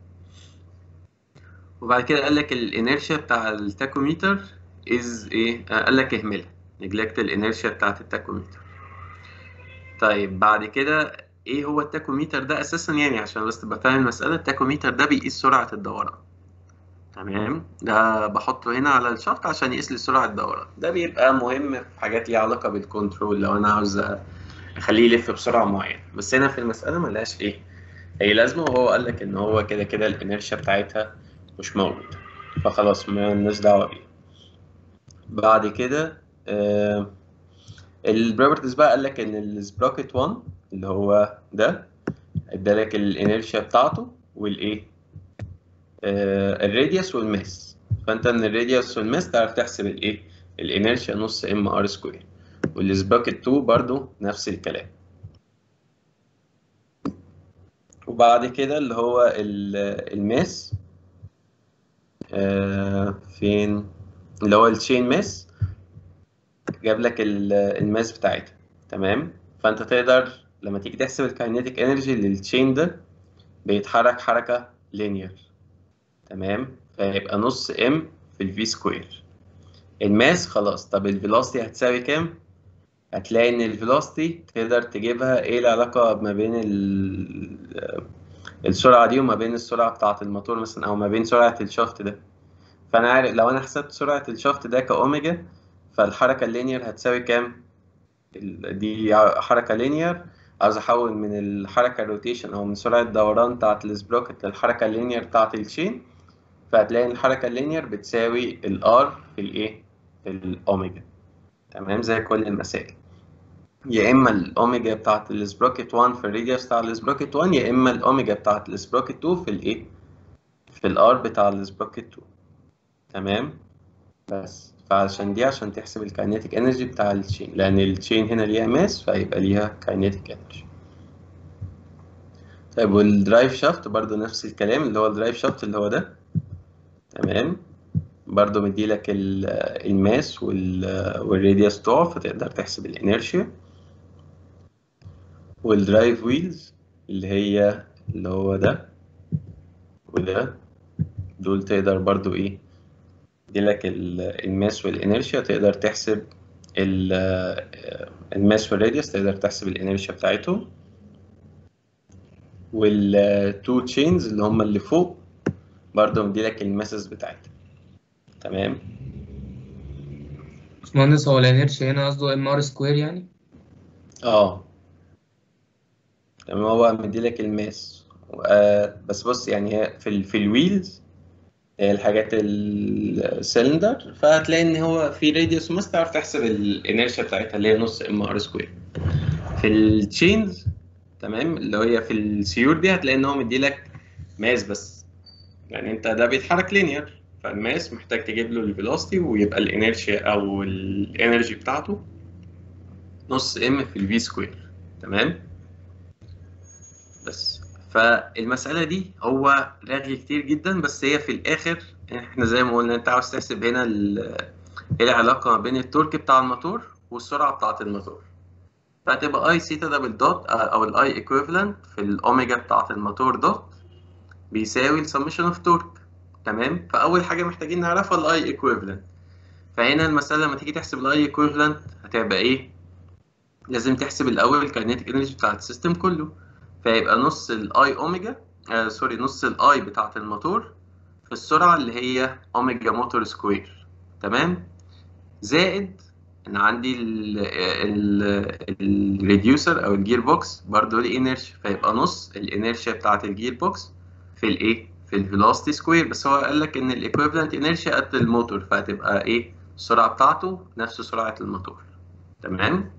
S1: وبعد كده قال لك الانيرشيا بتاع التاكوميتر از ايه آه، قال لك اهملها نجلكت الانيرشيا بتاعت التاكوميتر طيب بعد كده ايه هو التاكوميتر ده اساسا يعني عشان بس تبقى فاهم المساله التاكوميتر ده بيقيس سرعه الدوران تمام ده بحطه هنا على الشفط عشان يقيس لي سرعه الدوران ده بيبقى مهم في حاجات ليها علاقه بالكنترول لو انا عاوز اخليه يلف بسرعه معينه بس هنا في المساله ملهاش ايه اي لازمه وهو قال لك ان هو كده كده الانيرشيا بتاعتها مش موجود فخلاص مالناش دعوه بيه بعد كده آه البروبرتيز بقى قال لك ان السبروكت 1 اللي هو ده ادالك الانيرشيا بتاعته والايه آه الراديوس والماس فانت من الراديوس والماس تعرف تحسب الايه الانيرشيا نص ام ار سكوير والسبروكت 2 برضو نفس الكلام وبعد كده اللي هو ال- الماس آه فين اللي هو التشين ماس جاب لك ال- الماس بتاعتها تمام فانت تقدر لما تيجي تحسب الكاينيتيك انرجي للتشين ده بيتحرك حركة لينير تمام فيبقى نص ام في الفي سكوير الماس خلاص طب الفيلوسيتي هتساوي كام هتلاقي ان الفيلوسيتي تقدر تجيبها ايه العلاقة ما بين ال- السرعة دي وما بين السرعة بتاعة الموتور مثلا او ما بين سرعة الشافت ده فانا عارف لو انا حسبت سرعة الشافت ده كأوميجا فالحركة اللينير هتساوي كام ال- دي حركة لينير عاوز احول من الحركة الروتيشن او من سرعة دوران بتاعة السبروكت للحركة اللينير بتاعة الشين فهتلاقي ان الحركة اللينير بتساوي الار في الايه في الاوميجا تمام زي كل المسائل يا اما الاوميجا بتاعة السبروكت 1 في الراديوس بتاع السبروكت 1 يا اما الاوميجا بتاعة السبروكت 2 في الايه في الار بتاع السبروكت 2 تمام بس فعشان دي عشان تحسب الكاينيتيك انرجي بتاع التشين لان التشين هنا ليها ماس فيبقى ليها كاينيتيك انرجي طيب والدرايف شافت برضو نفس الكلام اللي هو الدرايف شافت اللي هو ده تمام برضو مديلك ال- الماس وال- والراديوس بتوعه فتقدر تحسب الانرشيا والدرايف ويلز اللي هي اللي هو ده وده دول تقدر برضو ايه يديلك ال- الماس والانرشيا تقدر تحسب ال- الماس والراديوس تقدر تحسب الانرشيا بتاعتهم والتو تشينز اللي هم اللي فوق برضو مديلك الماسز بتاعتها تمام
S7: باشمهندس هو الانيرشيا هنا قصده ام ار سكوير يعني
S1: اه تمام هو مديلك الماس آه بس بص يعني هي في ال في الويلز هي الحاجات السلندر فهتلاقي ان هو في راديوس وماس تعرف تحسب الانرشيا بتاعتها اللي هي نص ام ار سكوير في التشينز تمام اللي هي في السيور دي هتلاقي ان هو مديلك ماس بس يعني انت ده بيتحرك لينير فالماس محتاج تجيب له الفيلوسيتي ويبقى الانرشيا او الانرجي بتاعته نص ام في الفي سكوير تمام بس فالمسألة دي هو رغي كتير جدا بس هي في الآخر احنا زي ما قلنا انت عاوز تحسب هنا ال- ايه العلاقة ما بين التورك بتاع الموتور والسرعة بتاعة الموتور فهتبقى اي سيتا دبل دوت او الاي ايكويفالنت في الاوميجا بتاعة الموتور دوت بيساوي السمشن اوف تورك تمام فأول حاجة محتاجين نعرفها الاي ايكويفالنت فهنا المسألة لما تيجي تحسب الاي ايكويفالنت هتبقى ايه لازم تحسب الاول الكاينيتيك انرجي بتاع السيستم كله فيبقى نص الاي اوميجا آه سوري نص الاي بتاعه الموتور في السرعه اللي هي اوميجا موتور سكوير تمام زائد ان عندي الريديوسر او الجير بوكس برضه ليه انرشيا فيبقى نص الانرشيا بتاعه الجير بوكس في الايه في الفيلوسيتي سكوير بس هو قال لك ان الايكويفالنت انرشيا قد الموتور فهتبقى ايه السرعه بتاعته نفس سرعه الموتور تمام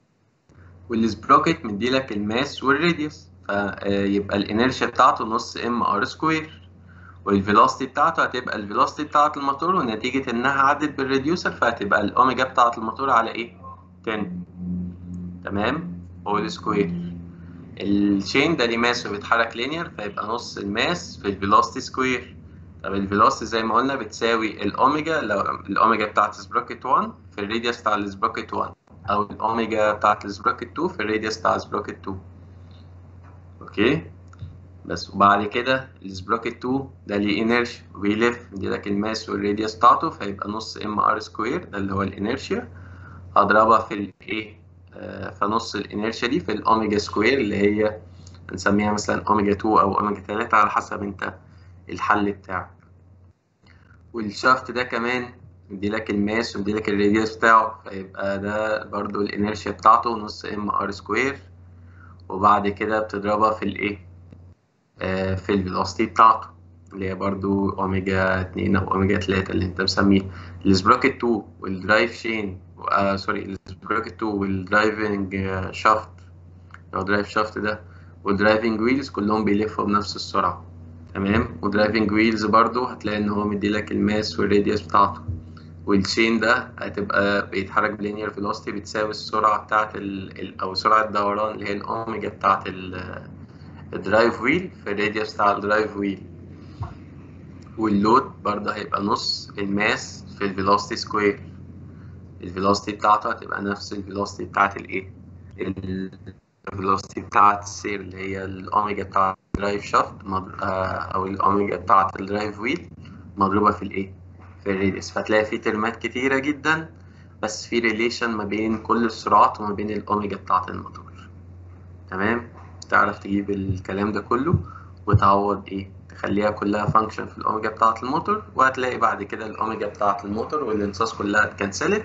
S1: والسبروكت مديلك الماس والراديوس فيبقى الانرشيا بتاعته نص ام ار سكوير والفيلوسيتي بتاعته هتبقى الفيلوسيتي بتاعه الموتور ونتيجة انها عدت بالريديوسر فهتبقى الاوميجا بتاعه الموتور على ايه 10 تمام اول سكوير الشين ده ليه ماس وبيتحرك لينير فيبقى نص الماس في الفيلوسيتي سكوير طب الفيلوسيتي زي ما قلنا بتساوي الاوميجا لو الاوميجا بتاعت سبروكت 1 في الراديوس بتاع السبروكت 1 او الاوميجا بتاعت السبروكت 2 في الراديوس بتاع السبروكت 2 اوكي بس وبعد كده السبروكت 2 ده ليه انرشيا وبيلف يديلك الماس والراديوس بتاعته فيبقى نص ام ار سكوير ده اللي هو الانرشيا هضربها في الايه آه فنص الانرشيا دي في الاوميجا سكوير اللي هي هنسميها مثلا اوميجا 2 او اوميجا 3 على حسب انت الحل بتاعك والشافت ده كمان مديلك الماس ومديلك الراديوس بتاعه فيبقى ده برضو الانرشيا بتاعته نص ام ار سكوير وبعد كده بتضربها في الايه آه في الفيلوسيتي بتاعته اللي هي برضو اوميجا 2 او اوميجا 3 اللي انت مسميه السبروكت 2 والدرايف شين آه سوري السبروكت 2 والدرايفنج آه شافت او درايف شافت ده والدرايفنج ويلز كلهم بيلفوا بنفس السرعه تمام ودرايفنج ويلز برضو هتلاقي ان هو مديلك الماس والراديوس بتاعته والشين ده هتبقى بيتحرك بلينير فيلوسيتي بتساوي السرعة بتاعة ال ال- أو سرعة الدوران اللي هي الأوميجا بتاعة ال- الدرايف ويل في الراديوس بتاع الدرايف ويل واللود برضه هيبقى نص الماس في الفيلوسيتي سكوير الفيلوسيتي بتاعته هتبقى نفس الفيلوسيتي بتاعة الإيه؟ الفيلوسيتي بتاعة السير اللي هي الأوميجا بتاعة الدرايف شافت مض- آه، أو الأوميجا بتاعة الدرايف ويل مضروبة في الإيه؟ في الراديوس فهتلاقي في ترمات كتيرة جدا بس في ريليشن ما بين كل السرعات وما بين الأوميجا بتاعة الموتور تمام تعرف تجيب الكلام ده كله وتعوض ايه تخليها كلها فانكشن في الأوميجا بتاعة الموتور وهتلاقي بعد كده الأوميجا بتاعة الموتور والانصاص كلها اتكنسلت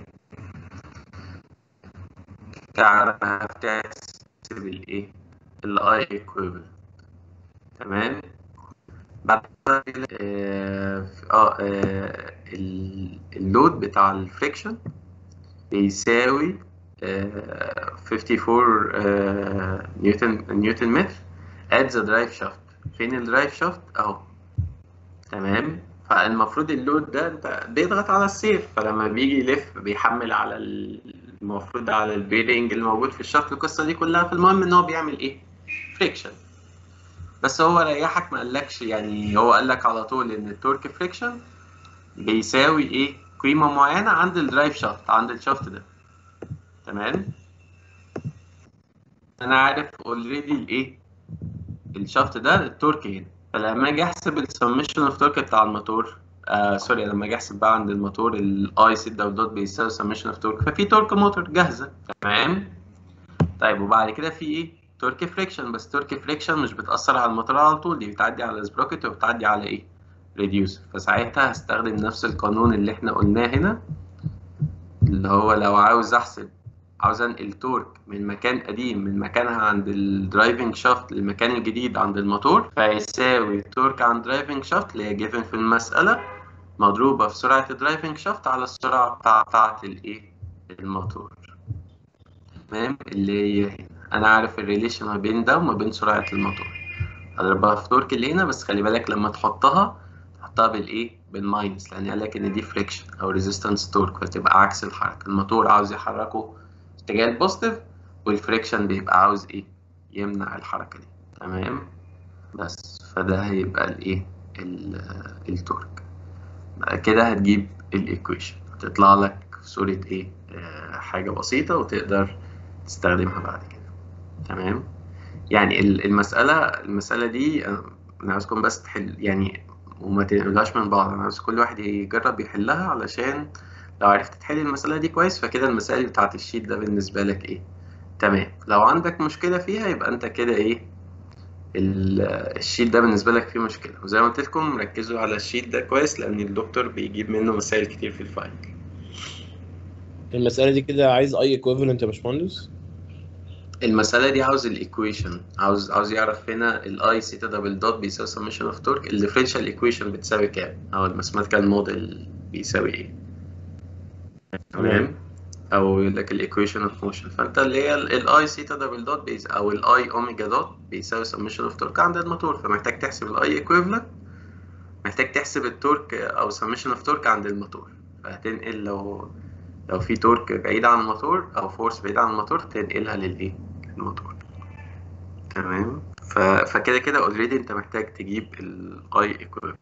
S1: تعرف تحسب الايه الاي ايكويفالنت تمام بعد كده اه آه، آه، ال- اللود بتاع الفريكشن بيساوي آه، 54 آه، نيوتن نيوتن متر at the drive shaft فين الدرايف شافت اهو تمام فالمفروض اللود ده انت بيضغط على السير فلما بيجي يلف بيحمل على ال- المفروض على البيرنج الموجود في الشافت القصه دي كلها فالمهم ان هو بيعمل ايه فريكشن بس هو ريحك ما قالكش يعني هو قال لك على طول ان التورك فريكشن بيساوي ايه قيمه معينه عند الدرايف شافت عند الشافت ده تمام انا عارف اوريدي الايه الشافت ده التورك هنا فلما اجي احسب السمشن اوف تورك بتاع الموتور آه سوري لما اجي احسب بقى عند الموتور الاي سي دبل دوت بيساوي سمشن اوف تورك ففي تورك موتور جاهزه تمام طيب وبعد كده في ايه تورك فريكشن بس تورك فريكشن مش بتاثر على الموتور على طول دي بتعدي على السبروكت وبتعدي على ايه ريديوسر فساعتها هستخدم نفس القانون اللي احنا قلناه هنا اللي هو لو عاوز احسب عاوز انقل تورك من مكان قديم من مكانها عند الدرايفنج شافت للمكان الجديد عند الموتور فيساوي تورك عند درايفنج شافت اللي هي جيفن في المسألة مضروبة في سرعة الدرايفنج شافت على السرعة بتاع بتاعة الايه الموتور تمام اللي هي هنا انا عارف الريليشن ما بين ده وما بين سرعة الموتور اضربها في تورك اللي هنا بس خلي بالك لما تحطها تحطها بالايه بالماينس لان قال لك ان دي فريكشن او ريزيستنس تورك فتبقى عكس الحركة الموتور عاوز يحركه اتجاه البوزيتيف والفريكشن بيبقى عاوز ايه يمنع الحركة دي تمام بس فده هيبقى الايه ال- التورك بعد كده هتجيب الايكويشن هتطلع لك في صورة ايه آه حاجة بسيطة وتقدر تستخدمها بعد كده تمام يعني ال- المسألة المسألة دي أنا أنا عاوزكم بس تحل يعني وما تنقلوهاش من بعض أنا عاوز كل واحد يجرب يحلها علشان لو عرفت تحل المسألة دي كويس فكده المسائل بتاعت الشيت ده بالنسبة لك ايه تمام لو عندك مشكلة فيها يبقى انت كده ايه ال- الشيت ده بالنسبة لك فيه مشكلة وزي ما قلت لكم ركزوا على الشيت ده كويس لأن الدكتور بيجيب منه مسائل كتير في الفايل
S4: المسألة دي كده عايز اي ايكويفالنت يا باشمهندس
S1: المسألة دي عاوز الايكويشن عاوز عاوز يعرف هنا الاي سيتا دبل دوت بيساوي سمشن اوف تورك الديفرنشال ايكويشن بتساوي كام او الماثيماتيكال موديل بيساوي ايه تمام او يقول لك الايكويشن اوف موشن فانت اللي هي الاي سيتا دبل دوت بيس او الاي اوميجا دوت بيساوي سمشن اوف تورك عند الموتور فمحتاج تحسب الاي ايكويفالنت محتاج تحسب التورك او سمشن اوف تورك عند الموتور فهتنقل لو لو في تورك بعيد عن الموتور او فورس بعيد عن الموتور تنقلها للايه للموتور تمام ف... فكده كده اوريدي انت محتاج تجيب الاي ايكويفالنت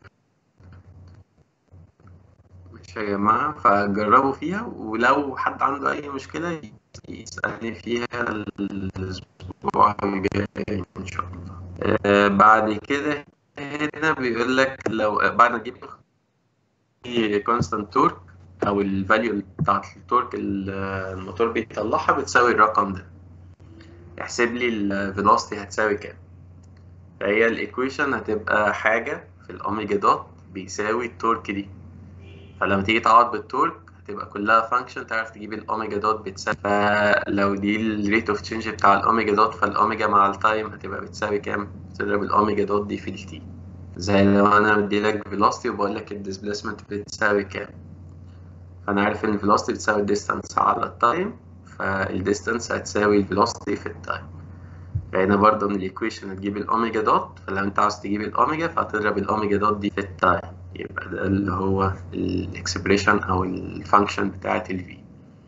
S1: ماشي يا جماعة فجربوا فيها ولو حد عنده أي مشكلة يسألني فيها الأسبوع الجاي إن شاء الله آه بعد كده هنا بيقول لك لو بعد ما تجيب كونستانت تورك أو الفاليو بتاعت التورك اللي الموتور بيطلعها بتساوي الرقم ده احسب لي الفيلوسيتي هتساوي كام فهي الإيكويشن هتبقى حاجة في الأوميجا دوت بيساوي التورك دي فلما تيجي تعوض بالتورك هتبقى كلها فانكشن تعرف تجيب الاوميجا دوت بتساوي فلو دي الريت اوف تشينج بتاع الاوميجا دوت فالاوميجا مع التايم هتبقى بتساوي كام؟ تضرب الاوميجا دوت دي في التي زي لو انا مديلك فيلوسيتي وبقول لك الديسبيسمنت بتساوي كام فانا عارف ان الفيلوسيتي بتساوي الديستانس على التايم فالديستانس هتساوي الفيلوسيتي في التايم فهنا برضه من الايكويشن هتجيب الاوميجا دوت فلو انت عاوز تجيب الاوميجا فهتضرب الاوميجا دوت دي في التايم يبقى ده اللي هو الاكسبريشن او الفانكشن بتاعت الفي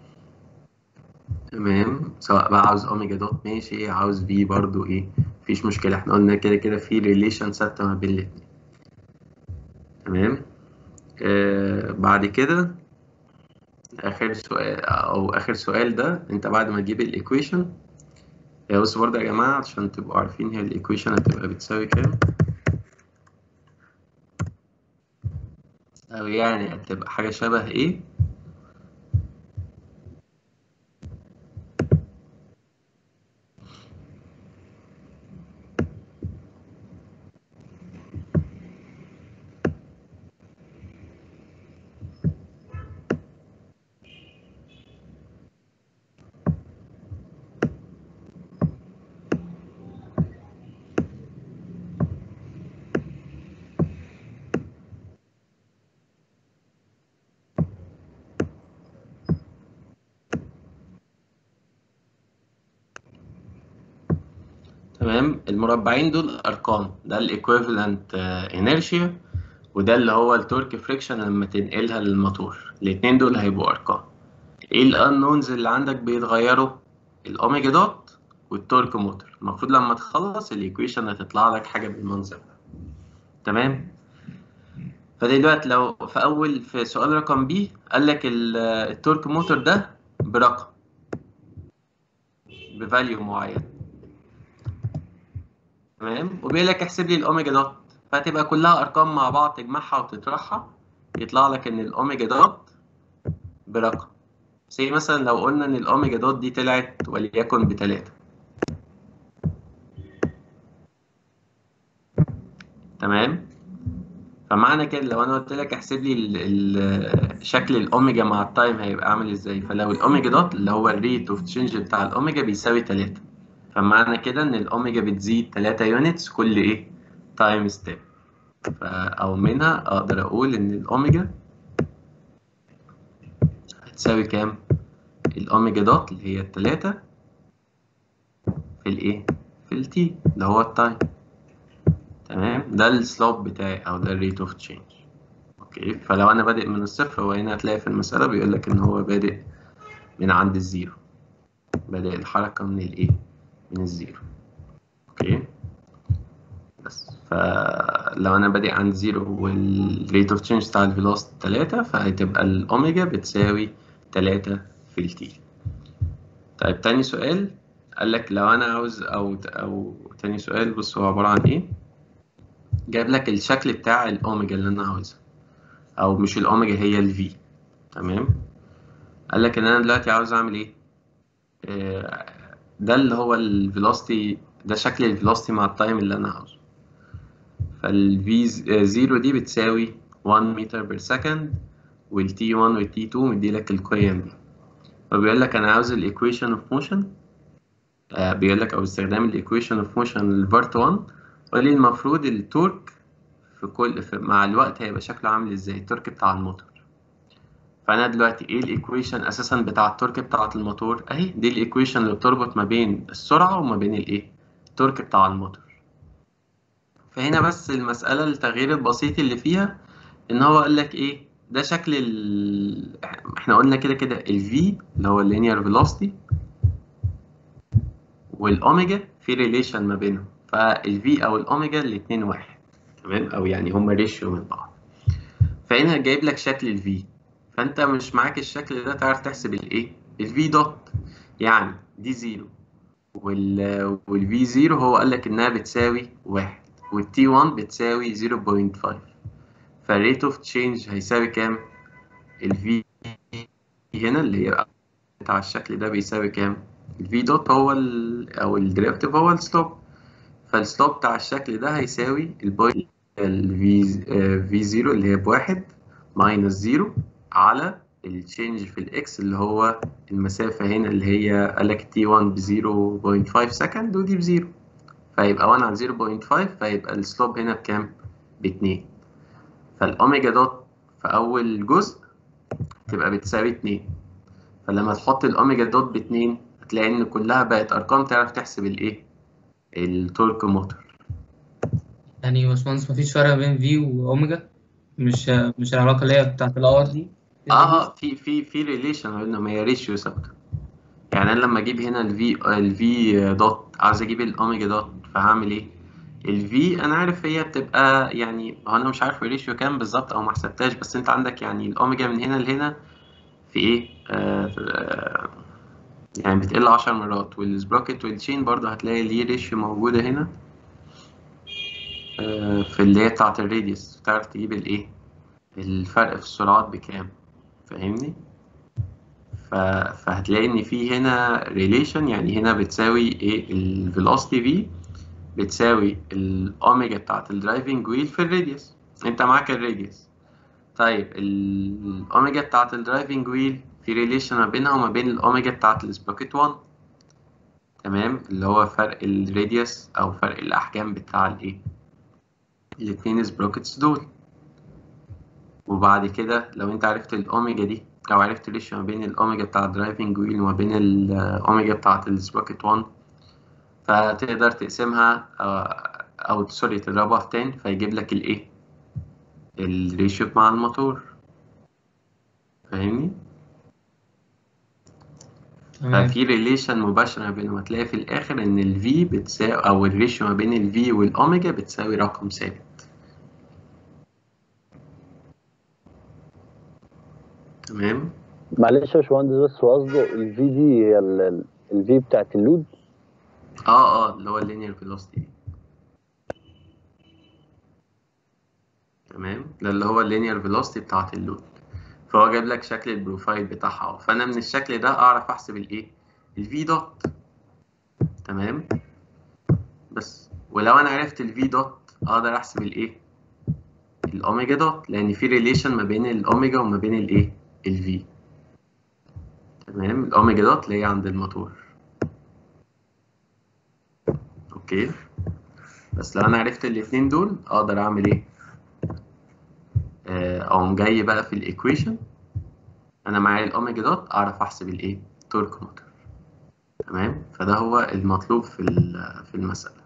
S1: تمام سواء بقى عاوز اوميجا دوت ماشي عاوز في برضو ايه مفيش مشكلة احنا قلنا كده كده في ريليشن ثابتة ما بين الاتنين تمام آه بعد كده اخر سؤال او اخر سؤال ده انت بعد ما تجيب الايكويشن بص برضه يا جماعة عشان تبقوا عارفين هي الايكويشن هتبقى بتساوي كام أو يعني هتبقى حاجة شبه إيه؟ تمام المربعين دول ارقام ده الايكويفالنت انيرشيا وده اللي هو التورك فريكشن لما تنقلها للموتور الاتنين دول هيبقوا ارقام ايه الانونز اللي عندك بيتغيروا الاوميجا دوت والتورك موتور المفروض لما تخلص الايكويشن هتطلع لك حاجه بالمنظر ده تمام فدلوقتي لو في اول في سؤال رقم بي قال لك التورك موتور ده برقم بفاليو معين تمام وبيقول لك احسب لي الاوميجا دوت فهتبقى كلها ارقام مع بعض تجمعها وتطرحها يطلع لك ان الاوميجا دوت برقم زي مثلا لو قلنا ان الاوميجا دوت دي طلعت وليكن بتلاتة تمام فمعنى كده لو انا قلت لك احسب لي ال- ال- شكل الاوميجا مع التايم هيبقى عامل ازاي فلو الاوميجا دوت اللي هو الريت اوف تشينج بتاع الاوميجا بيساوي 3 فمعنى كده ان الاوميجا بتزيد 3 يونتس كل ايه تايم ستيب او منها اقدر اقول ان الاوميجا هتساوي كام الاوميجا دوت اللي هي التلاتة في الايه في التي اللي هو التايم تمام ده السلوب بتاعي او ده الريت اوف تشينج اوكي فلو انا بادئ من الصفر هو هنا هتلاقي في المسألة بيقول لك ان هو بادئ من عند الزيرو بادئ الحركة من الايه من الزيرو اوكي بس فلو انا بادئ عند زيرو والريت اوف تشينج بتاع الفيلوسيتي تلاتة فهتبقى الاوميجا بتساوي تلاتة في التي طيب تاني سؤال قال لك لو انا عاوز او او تاني سؤال بص هو عبارة عن ايه جايب لك الشكل بتاع الاوميجا اللي انا عاوزها او مش الاوميجا هي الفي تمام قال لك ان انا دلوقتي عاوز اعمل ايه آه، ده اللي هو الفيلوسيتي ده شكل الفيلوسيتي مع التايم اللي انا عاوزه فالفي زيرو دي بتساوي 1 متر بير سكند والتي 1 والتي 2 مدي لك القيم دي فبيقول لك انا عاوز الايكويشن اوف موشن بيقول لك او استخدام الايكويشن اوف موشن للبارت 1 وليه المفروض التورك في كل في مع الوقت هيبقى شكله عامل ازاي التورك بتاع الموتور فانا دلوقتي ايه الايكويشن اساسا بتاع التورك بتاعه الموتور اهي دي الايكويشن اللي بتربط ما بين السرعه وما بين الايه التورك بتاع الموتور فهنا بس المساله التغيير البسيط اللي فيها ان هو قال لك ايه ده شكل ال... احنا قلنا كده كده الفي اللي هو اللينير فيلوسيتي والاوميجا في ريليشن ما بينهم فالفي او الاوميجا الاثنين واحد تمام او يعني هما ريشيو من بعض فهنا جايب لك شكل الفي فانت مش معاك الشكل ده تعرف تحسب الايه الفي دوت يعني دي زيرو وال والفي زيرو هو قال لك انها بتساوي واحد والتي 1 بتساوي 0.5 فالريت اوف تشينج هيساوي كام الفي هنا اللي هي بتاع الشكل ده بيساوي كام الفي دوت هو ال او الديريفاتيف هو السلوب فالسلوب بتاع الشكل ده هيساوي البوينت الفي في زيرو اللي هي بواحد ماينس زيرو على التشينج في الاكس اللي هو المسافة هنا اللي هي قالك تي 1 ب 0.5 سكند ودي بزيرو فيبقى 1 على 0.5 فيبقى السلوب هنا بكام؟ باتنين فالأوميجا دوت في أول جزء تبقى بتساوي اتنين فلما تحط الأوميجا دوت باتنين هتلاقي إن كلها بقت أرقام تعرف تحسب الإيه؟ التورك موتور
S7: يعني يا باشمهندس مفيش فرق بين في واوميجا مش مش العلاقة اللي هي بتاعت الار دي
S1: اه اه في في في ريليشن ما بينهم هي ريشيو ثابته يعني انا لما اجيب هنا الفي الفي دوت عاوز اجيب الاوميجا دوت فهعمل ايه الفي انا عارف هي بتبقى يعني هو انا مش عارف الريشيو كام بالظبط او ما حسبتهاش بس انت عندك يعني الاوميجا من هنا لهنا في ايه آه آه يعني بتقل 10 مرات والسبروكت والتشين برضه هتلاقي ليه ريشيو موجوده هنا آه في اللي هي بتاعت الراديوس تعرف تجيب الايه الفرق في السرعات بكام فاهمني ف... فهتلاقي ان في هنا ريليشن يعني هنا بتساوي ايه الفيلوسيتي في بتساوي الاوميجا بتاعت الدرايفنج ويل في الراديوس انت معاك الراديوس طيب الاوميجا بتاعت الدرايفنج ويل في ريليشن ما بينها وما بين الاوميجا بتاعت السبروكت 1 تمام اللي هو فرق الراديوس او فرق الاحجام بتاع الايه الاتنين سبروكتس دول وبعد كده لو انت عرفت الاوميجا دي او عرفت الريشيو ما بين الاوميجا بتاع الدرايفنج ويل وما بين الاوميجا بتاعت السبروكت 1 فتقدر تقسمها او سوري تضربها في 10 فيجيب لك الايه الريشيو مع الموتور فاهمني
S7: تمام
S1: ففي ريليشن مباشرة ما بينهم هتلاقي في الآخر إن ال V بتساوي أو الريشيو ما بين ال V والأوميجا بتساوي رقم ثابت تمام
S5: معلش يا باشمهندس بس هو قصده الفي دي هي الفي بتاعت اللود
S1: اه اه اللي هو اللينير فيلوسيتي تمام ده اللي هو اللينير فيلوسيتي بتاعت اللود فهو جايب لك شكل البروفايل بتاعها اهو فانا من الشكل ده اعرف احسب الايه الفي دوت تمام بس ولو انا عرفت الفي دوت اقدر احسب الايه الاوميجا دوت لان في ريليشن ما بين الاوميجا وما بين الايه الفي تمام الاوميجا دوت اللي هي عند الموتور اوكي بس لو انا عرفت الاتنين دول اقدر اعمل ايه آه، اقوم جاي بقى في الايكويشن انا معايا الاوميجا دوت اعرف احسب الايه تورك موتور تمام فده هو المطلوب في ال- في المساله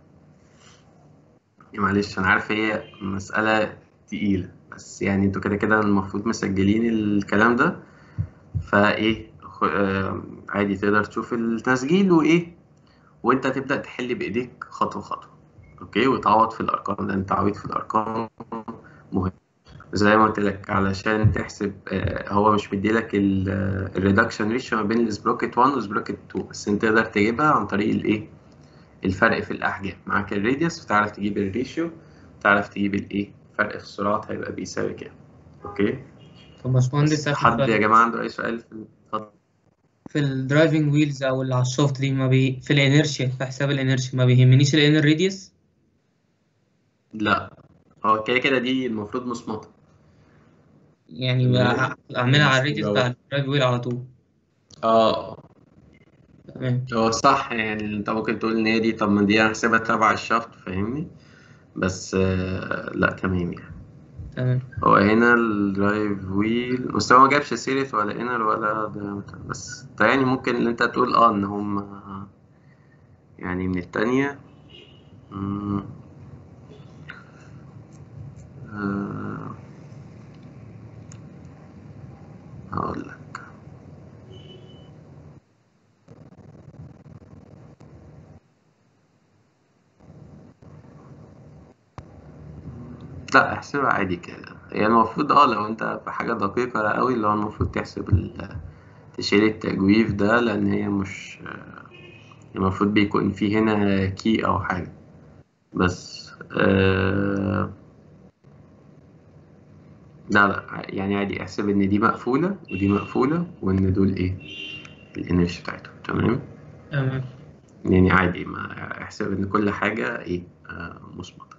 S1: معلش انا عارف هي مساله تقيله بس يعني انتوا كده كده المفروض مسجلين الكلام ده فايه خ- آه، عادي تقدر تشوف التسجيل وايه وانت تبدا تحل بايديك خطوه خطوه اوكي وتعوض في الارقام لان التعويض في الارقام مهم زي ما قلت لك علشان تحسب آه، هو مش مديلك الريدكشن ريشيو ما بين السبروكت 1 وسبروكت 2 بس انت تقدر تجيبها عن طريق الايه الفرق في الاحجام معاك الراديوس وتعرف تجيب الريشيو تعرف تجيب الايه فرق في السرعات هيبقى بيساوي كام اوكي
S7: طب باشمهندس آخر
S1: حد يا
S7: سؤال.
S1: جماعه عنده اي سؤال في اتفضل
S7: في الدرايفنج ويلز او اللي على الشافت دي ما بي... في الانيرشيا في حساب الانيرشيا ما بيهمنيش الانر راديوس
S1: لا هو كده كده دي المفروض مصمتة
S7: يعني
S1: تمام.
S7: بقى اعملها على
S1: مش
S7: الراديوس
S1: جو.
S7: بتاع الدرايف ويل على طول
S1: اه
S7: تمام
S1: هو صح يعني انت ممكن تقول ان هي دي طب ما دي هحسبها تبع الشافت فاهمني بس آه لا تمام يعني
S7: تمام
S1: هو هنا الدرايف ويل بس هو ما جابش سيرة ولا انر ولا diameter. بس ده يعني ممكن ان انت تقول اه ان هم يعني من التانية مم. آه. هقول لك لا احسبها عادي كده هي المفروض اه لو انت في حاجة دقيقة قوي اللي هو المفروض تحسب ال- تشيل التجويف ده لأن هي مش المفروض بيكون في هنا كي أو حاجة بس آه لا لا يعني عادي احسب إن دي مقفولة ودي مقفولة وإن دول إيه الانرجي بتاعتهم تمام
S7: تمام
S1: يعني عادي ما احسب إن كل حاجة إيه آه مثبتة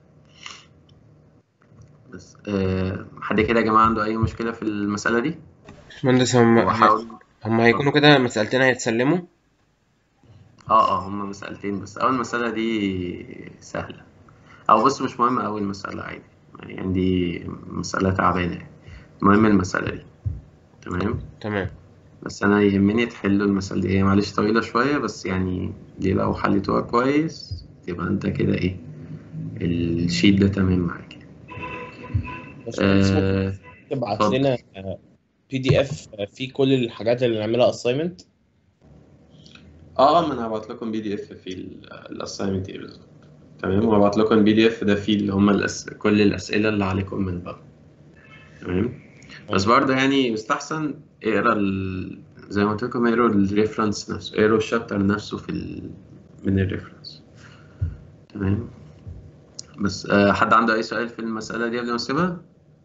S1: بس آه حد كده يا جماعة عنده أي مشكلة في المسألة دي؟
S4: باشمهندس هم
S1: وحاول
S4: هم هيكونوا كده مسألتين هيتسلموا
S1: اه اه هما مسألتين بس أول مسألة دي سهلة أو بص مش مهم أول مسألة عادي يعني دي مسألة تعبانة يعني المهم المسألة دي تمام
S4: تمام
S1: بس أنا يهمني تحلوا المسألة دي هي معلش طويلة شوية بس يعني دي لو حليتوها كويس تبقى أنت كده إيه الشيت ده تمام معاك
S4: باشمهندس ممكن
S1: آه
S4: تبعت
S1: اتفضل.
S4: لنا بي دي اف فيه كل الحاجات اللي نعملها اساينمنت
S1: اه ما انا هبعت لكم بي دي اف في الاساينمنت ايه بالظبط تمام وهبعت لكم البي دي اف ده فيه اللي هم الأس... كل الاسئله اللي عليكم من بره تمام بس برضه يعني يستحسن اقرا ال... زي ما قلت لكم اقروا الريفرنس نفسه اقروا الشابتر نفسه في ال... من الريفرنس تمام بس آه حد عنده اي سؤال في المساله دي قبل ما اسيبها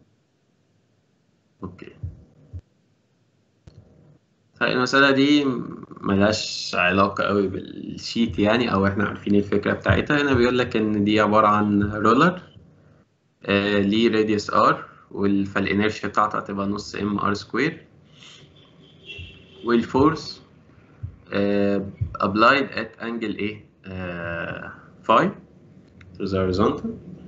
S1: اوكي طيب المسألة دي ملهاش علاقة قوي بالشيت يعني أو إحنا عارفين الفكرة بتاعتها هنا بيقول لك إن دي عبارة عن رولر آه ليه راديوس ار فالإنرشيا بتاعته هتبقى نص ام ار سكوير والفورس آه applied at angle ايه آه phi to the horizontal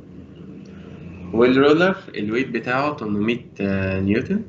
S1: والرولر الويت بتاعه 800 آه نيوتن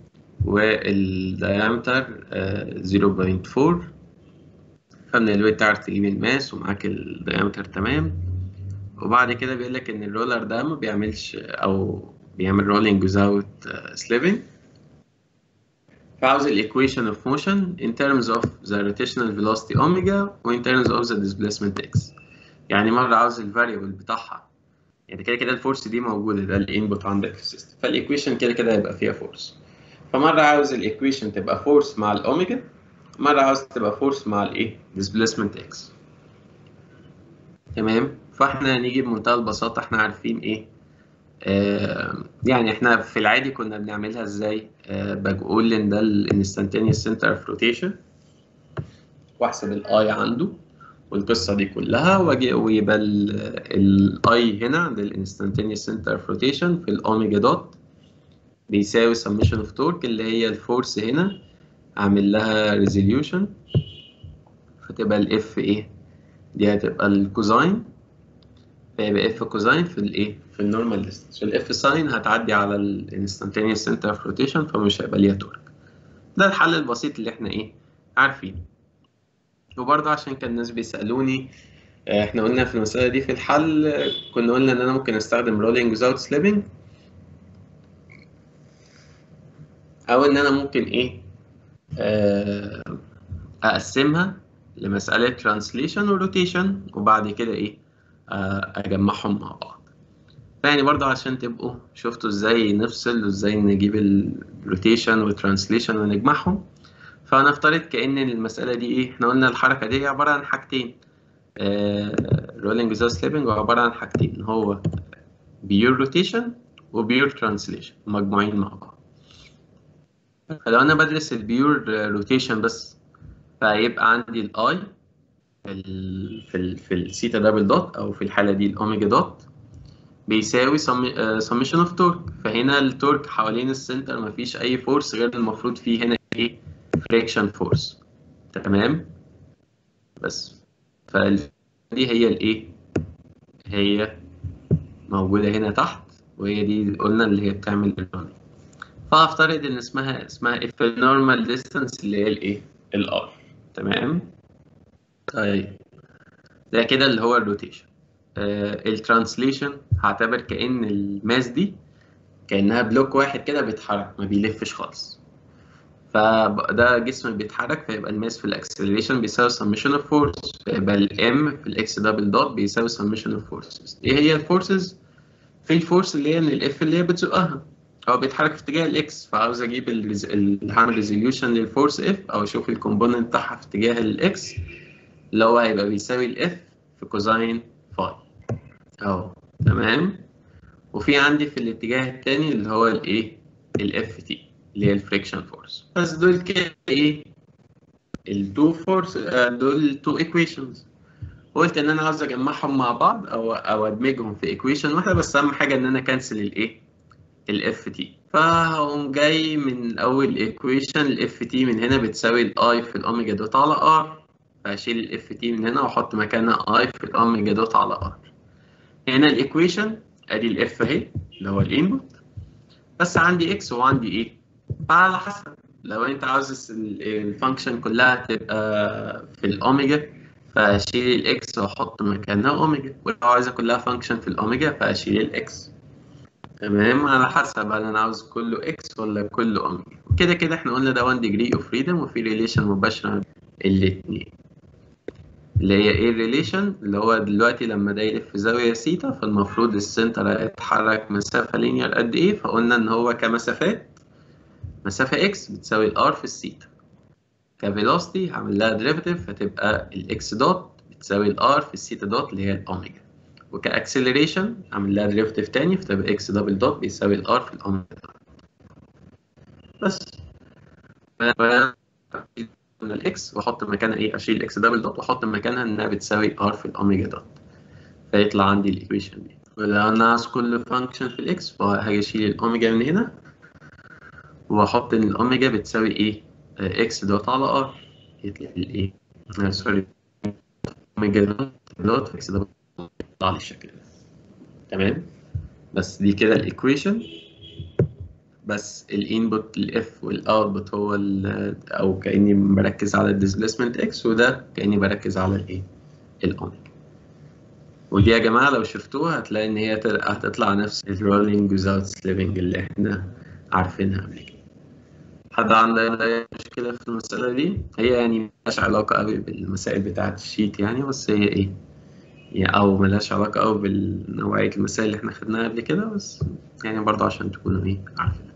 S1: والديامتر 0.4 فمن الويت تعرف تجيب الماس ومعاك الديامتر تمام وبعد كده بيقول لك ان الرولر ده ما بيعملش او بيعمل رولينج without slipping فعاوز الايكويشن اوف موشن in terms of the rotational velocity omega و in terms of the displacement x يعني مرة عاوز الفاريبل بتاعها يعني كده كده الفورس دي موجودة ده الانبوت عندك في السيستم فالايكويشن كده كده هيبقى فيها فورس فمرة عاوز الايكويشن تبقى فورس مع الاوميجا مرة عاوز تبقى فورس مع الايه displacement x تمام فاحنا هنيجي بمنتهى البساطة احنا عارفين ايه آه، يعني احنا في العادي كنا بنعملها ازاي آه، بقول ان ده الانستانتينيوس سنتر اوف روتيشن واحسب الاي عنده والقصه دي كلها واجي ويبقى الاي هنا عند الانستانتينيوس سنتر اوف روتيشن في الاوميجا دوت بيساوي سميشن اوف تورك اللي هي الفورس هنا اعمل لها ريزوليوشن فتبقى الاف ايه دي هتبقى الكوزاين فيبقى اف كوزاين في الايه في النورمال ديستانس والاف ساين هتعدي على الانستانتينيوس سنتر اوف روتيشن فمش هيبقى ليها تورك ده الحل البسيط اللي احنا ايه عارفينه وبرضه عشان كان الناس بيسألوني آه، احنا قلنا في المسألة دي في الحل آه، كنا قلنا ان انا ممكن استخدم rolling without slipping او ان انا ممكن ايه آه، اقسمها لمسألة translation وروتيشن وبعد كده ايه آه، اجمعهم مع بعض يعني برضه عشان تبقوا شفتوا ازاي نفصل وازاي نجيب الروتيشن والترانسليشن ونجمعهم فهنفترض كأن المسألة دي ايه احنا قلنا الحركة دي عبارة عن حاجتين رولينج without سليبنج عبارة عن حاجتين هو بيور روتيشن وبيور ترانسليشن مجموعين مع بعض فلو انا بدرس البيور روتيشن بس فهيبقى عندي الاي في ال في ال في الثيتا دبل دوت او في الحالة دي الاوميجا دوت بيساوي سميشن اوف تورك فهنا التورك حوالين السنتر مفيش اي فورس غير المفروض فيه هنا ايه فريكشن فورس تمام بس فدي هي الايه هي موجودة هنا تحت وهي دي قلنا اللي هي بتعمل النورمال فهفترض ان اسمها اسمها اف النورمال ديستانس اللي هي الايه الار تمام طيب ده كده اللي هو الروتيشن آه الترانسليشن هعتبر كأن الماس دي كأنها بلوك واحد كده بيتحرك ما بيلفش خالص فده جسم بيتحرك فيبقى الماس في الاكسلريشن بيساوي سميشن اوف فورس فيبقى الام في الاكس دبل دوت بيساوي سميشن اوف فورسز ايه هي الفورسز في الفورس اللي هي من الاف اللي هي بتزقها هو بيتحرك في اتجاه الاكس فعاوز اجيب الريز- ال- هعمل ريزوليوشن للفورس اف او اشوف الكومبوننت بتاعها في اتجاه الاكس اللي هو هيبقى بيساوي الاف في كوزاين فاي اهو تمام وفي عندي في الاتجاه التاني اللي هو الايه الاف تي اللي هي الفريكشن فورس بس دول كده ايه التو فورس دول تو ايكويشنز قلت ان انا عاوز اجمعهم مع بعض او او ادمجهم في ايكويشن واحده بس اهم حاجه ان انا كنسل الايه الاف تي فهقوم جاي من اول ايكويشن الاف تي من هنا بتساوي الاي في الاوميجا دوت على ار فاشيل الاف تي من هنا واحط مكانها اي في الاوميجا دوت على ار هنا الايكويشن ادي الاف اهي اللي هو الانبوت بس عندي اكس وعندي ايه فعلى حسب لو انت عاوز الفانكشن كلها تبقى في الاوميجا فاشيل الاكس واحط مكانها اوميجا ولو عايزها كلها فانكشن في الاوميجا فاشيل الاكس تمام على حسب هل انا عاوز كله اكس ولا كله اوميجا وكده كده احنا قلنا ده 1 degree اوف فريدم وفي ريليشن مباشره الاثنين اللي هي ايه الريليشن اللي هو دلوقتي لما ده يلف زاويه سيتا فالمفروض السنتر هيتحرك مسافه لينير قد ايه فقلنا ان هو كمسافات مسافه اكس بتساوي الار في السيتا كفيلوسيتي هعمل لها ديريفيتيف فتبقى الاكس دوت بتساوي الار في السيتا دوت اللي هي الاوميجا وكاكسلريشن اعمل لها ديريفيتيف تاني فتبقى اكس دبل دوت بيساوي الار في الاوميجا بس من الاكس واحط مكانها ايه اشيل الاكس دبل دوت واحط مكانها انها بتساوي ار في الاوميجا دوت فيطلع عندي الايكويشن دي ولو انا عايز كل فانكشن في الاكس فهاجي اشيل الاوميجا من هنا واحط ان الاوميجا بتساوي ايه اكس دوت على ار يطلع لي الايه آه، سوري اوميجا دوت دوت اكس دوت يطلع لي الشكل ده تمام بس دي كده الايكويشن بس الانبوت الاف والاوتبوت هو ال- او كاني بركز على الديسبيسمنت اكس وده كاني بركز على الايه الاوميجا ودي يا جماعه لو شفتوها هتلاقي ان هي تل- هتطلع نفس الرولينج ويزاوت سليبنج اللي احنا عارفينها قبل كده حد عنده أي مشكله في المساله دي هي يعني ملهاش علاقه قوي بالمسائل بتاعه الشيت يعني بس هي ايه يعني او ملهاش علاقه قوي بالنوعيه المسائل اللي احنا خدناها قبل كده بس يعني برضه عشان تكونوا ايه عارفين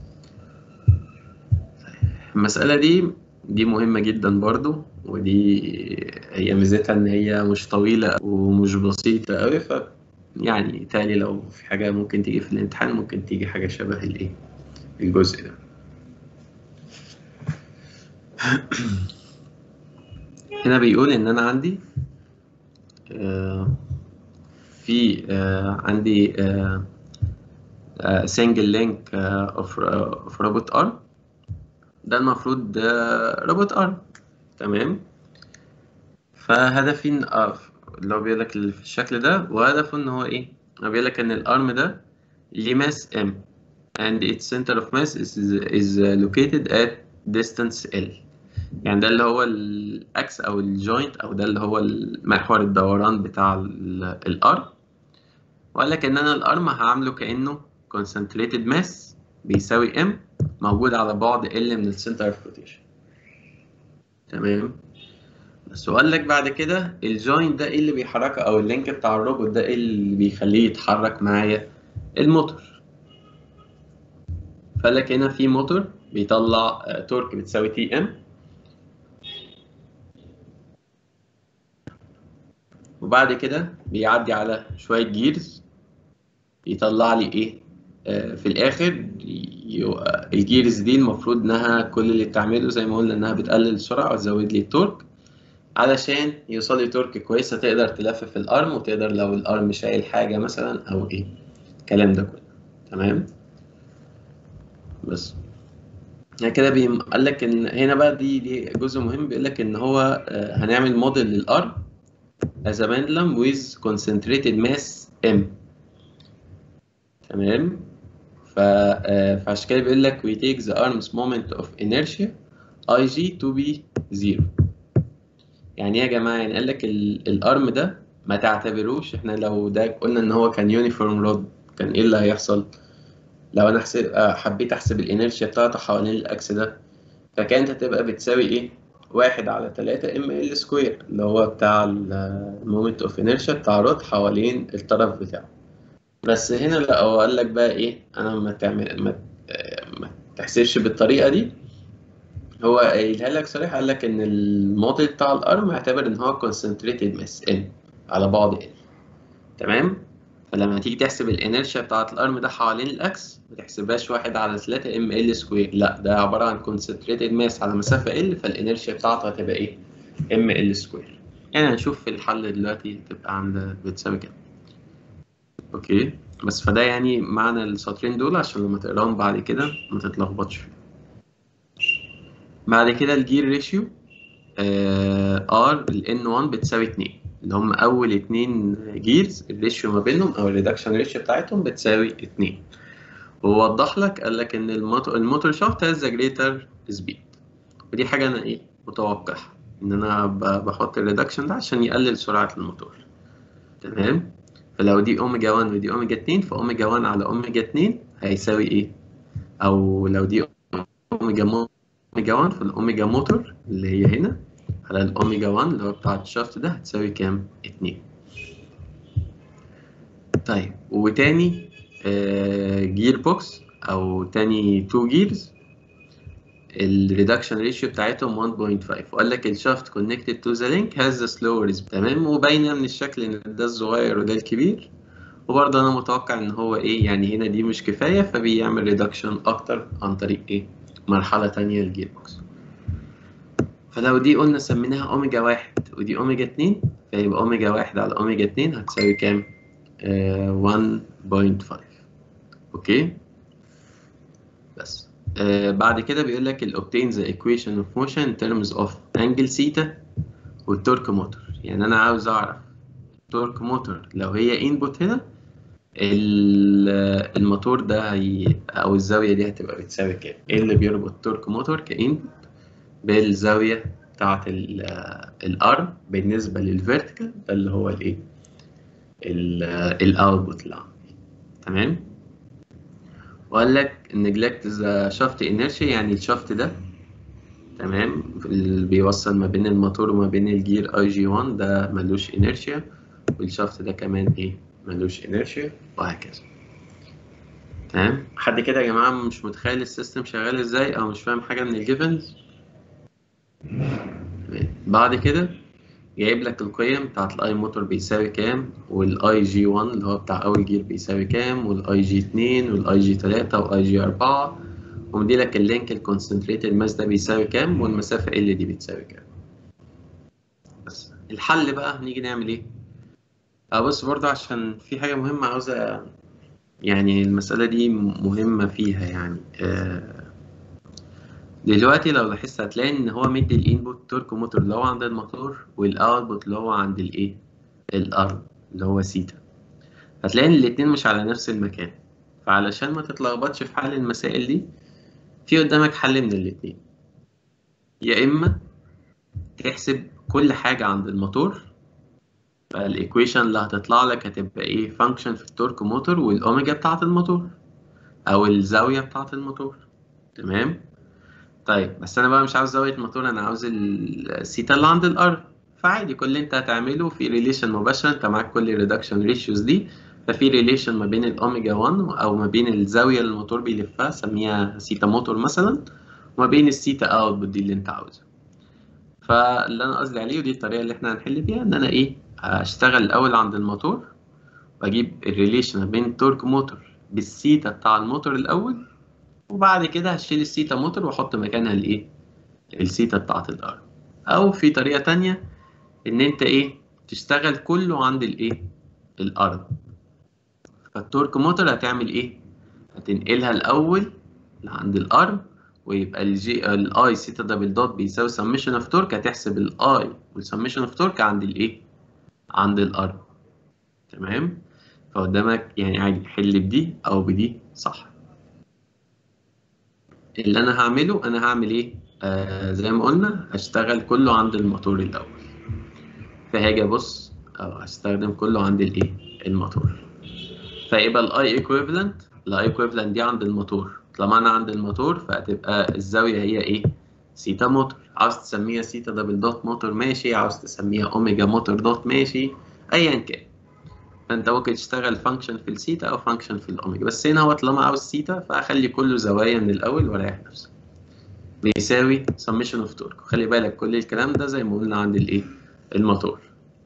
S1: المسألة دي دي مهمة جدا برضو ودي هي ميزتها إن هي مش طويلة ومش بسيطة أوي ف يعني تالي لو في حاجة ممكن تيجي في الامتحان ممكن تيجي حاجة شبه الايه الجزء ده هنا بيقول ان انا عندي آه، في آه، عندي سنجل لينك اوف اوف روبوت ارم ده المفروض ده روبوت ارم تمام فهدفي إن- آه، اللي هو بيقول لك اللي في الشكل ده وهدفه ان هو ايه هو بيقول لك ان الارم ده ليه ماس m and its center of mass is is located at distance L يعني ده اللي هو الاكس او الجوينت او ده اللي هو محور الدوران بتاع ال- الارم وقال لك ان انا الارم هعامله كانه concentrated mass بيساوي m موجود على بعد L من السنتر اوف روتيشن تمام بس وقال لك بعد كده الجوينت ده ايه اللي بيحركه او اللينك بتاع الروبوت ده ايه اللي بيخليه يتحرك معايا الموتور فقال لك هنا في موتور بيطلع آه، تورك بتساوي تي ام وبعد كده بيعدي على شوية جيرز يطلع لي ايه آه، في الاخر ي- آه، الجيرز دي المفروض انها كل اللي بتعمله زي ما قلنا انها بتقلل السرعة وتزود لي التورك علشان يوصل لي تورك كويسة تقدر تلفف الارم وتقدر لو الارم شايل حاجة مثلا او ايه الكلام ده كله تمام بس يعني كده بيم- قال لك ان هنا بقى دي دي جزء مهم بيقول لك ان هو آه، هنعمل موديل للارم as a pendulum with concentrated mass m تمام ف آه، فعشان كده بيقول لك we take the arm's moment of inertia ig to be zero يعني ايه يا جماعه يعني قال لك ال- الارم ده ما تعتبروش احنا لو ده قلنا ان هو كان يونيفورم رود كان ايه اللي هيحصل لو انا حسب آه، حبيت احسب الانرشيا بتاعته حوالين الاكس ده فكانت هتبقى بتساوي ايه واحد على تلاتة ام ال سكوير اللي هو بتاع المومنت اوف انرشيا بتاع رود حوالين الطرف بتاعه بس هنا لا هو قال لك بقى ايه انا ما تعمل ما, آه، ما تحسبش بالطريقه دي هو قايلها لك صريح قال لك ان الموديل بتاع الارم اعتبر ان هو concentrated mass n على بعد n تمام فلما تيجي تحسب الانرشيا بتاعت الارم ده حوالين الاكس ما تحسبهاش واحد على 3 ام ال سكوير لا ده عباره عن concentrated mass على مسافه ال فالانرشيا بتاعته هتبقى ايه ام ال سكوير يعني هنشوف في الحل دلوقتي تبقى عند بتساوي كده اوكي بس فده يعني معنى السطرين دول عشان لما تقراهم بعد كده ما تتلخبطش فيهم بعد كده الجير ريشيو ار ال N1 بتساوي 2 اللي هم اول اتنين جيرز الريشيو ما بينهم او الريدكشن ريشيو بتاعتهم بتساوي 2 ووضح لك قال لك ان الموتور الموتور شافت هاز جريتر سبيد ودي حاجه انا ايه متوقعها ان انا ب- بحط الريدكشن ده عشان يقلل سرعه الموتور تمام فلو دي اوميجا 1 ودي اوميجا 2 فاوميجا 1 على اوميجا 2 هيساوي ايه او لو دي اوميجا مو- اوميجا 1 فالاوميجا موتور اللي هي هنا على الاوميجا 1 اللي هو بتاع الشافت ده هتساوي كام 2 طيب وتاني آه جير بوكس او تاني تو جيرز الريدكشن ريشيو بتاعتهم 1.5 وقال لك الشافت كونكتد تو ذا لينك هاز ذا سلور تمام وباينه من الشكل ان ده الصغير وده الكبير وبرضه انا متوقع ان هو ايه يعني هنا دي مش كفايه فبيعمل ريدكشن اكتر عن طريق ايه مرحله تانية الجير بوكس فلو دي قلنا سميناها اوميجا واحد ودي اوميجا اتنين فيبقى اوميجا واحد على اوميجا اتنين هتساوي كام؟ آه 1.5 اوكي بس آه بعد كده بيقول لك ال obtain the equation of motion in terms of angle theta والتورك موتور يعني انا عاوز اعرف التورك موتور لو هي input هنا ال- الموتور ده هي او الزاويه دي هتبقى بتساوي كام ايه اللي بيربط تورك موتور كانبوت بالزاويه بتاعه الارم بالنسبه للفيرتيكال ده اللي هو الايه الاوتبوت اللي عندي تمام وقال لك neglect the shaft inertia يعني الشافت ده تمام اللي بيوصل ما بين الموتور وما بين الجير اي جي 1 ده ملوش انيرشيا والشافت ده كمان ايه ملوش انيرشيا وهكذا تمام حد كده يا جماعه مش متخيل السيستم شغال ازاي او مش فاهم حاجه من الجيفنز بعد كده جايب لك القيم بتاعت الاي موتور بيساوي كام والاي جي 1 اللي هو بتاع اول جير بيساوي كام والاي جي 2 والاي جي 3 والاي جي 4 ومدي لك اللينك الكونسنتريتد ماس ده بيساوي كام والمسافه ال دي بتساوي كام بس الحل بقى نيجي نعمل ايه اه بص برضه عشان في حاجه مهمه عاوزه يعني المساله دي مهمه فيها يعني آه دلوقتي لو لاحظت هتلاقي ان هو مدي الانبوت تورك موتور اللي هو عند الموتور والاوتبوت اللي هو عند الايه الارض اللي هو سيتا هتلاقي ان الاتنين مش على نفس المكان فعلشان ما تتلخبطش في حل المسائل دي في قدامك حل من الاتنين يا اما تحسب كل حاجة عند الموتور فالايكويشن اللي هتطلع لك هتبقى ايه فانكشن في التورك موتور والاوميجا بتاعة الموتور او الزاوية بتاعة الموتور تمام طيب بس انا بقى مش عاوز زاويه موتور انا عاوز السيتا اللي عند الارض فعادي كل اللي انت هتعمله في ريليشن مباشره انت معاك كل الريدكشن ريشيوز دي ففي ريليشن ما بين الاوميجا 1 او ما بين الزاويه اللي الموتور بيلفها سميها سيتا موتور مثلا وما بين السيتا اوتبوت دي اللي انت عاوزها فاللي انا قصدي عليه ودي الطريقه اللي احنا هنحل بيها ان انا ايه اشتغل الاول عند الموتور واجيب الريليشن ما بين التورك موتور بالسيتا بتاع الموتور الاول وبعد كده هشيل السيتا موتور واحط مكانها الايه السيتا بتاعت الارض او في طريقه تانية ان انت ايه تشتغل كله عند الايه الارض فالتورك موتور هتعمل ايه هتنقلها الاول عند الارض ويبقى الجي الاي سيتا دبل دوت بيساوي سميشن اوف تورك هتحسب الاي والسميشن اوف تورك عند الايه عند الارض تمام فقدامك يعني عادي حل بدي او بدي صح اللي انا هعمله انا هعمل ايه آه زي ما قلنا هشتغل كله عند الموتور الاول فهاجي ابص او هستخدم كله عند الايه الموتور فيبقى الاي ايكويفالنت الاي ايكويفالنت دي عند الموتور طالما انا عند الموتور فهتبقى الزاويه هي ايه سيتا موتور عاوز تسميها سيتا دبل دوت موتور ماشي عاوز تسميها اوميجا موتور دوت ماشي ايا كان فانت ممكن تشتغل فانكشن في السيتا او فانكشن في الاوميجا بس هنا هو طالما عاوز سيتا فاخلي كله زوايا من الاول واريح نفسي بيساوي سميشن اوف تورك خلي بالك كل الكلام ده زي ما قلنا عند الايه الموتور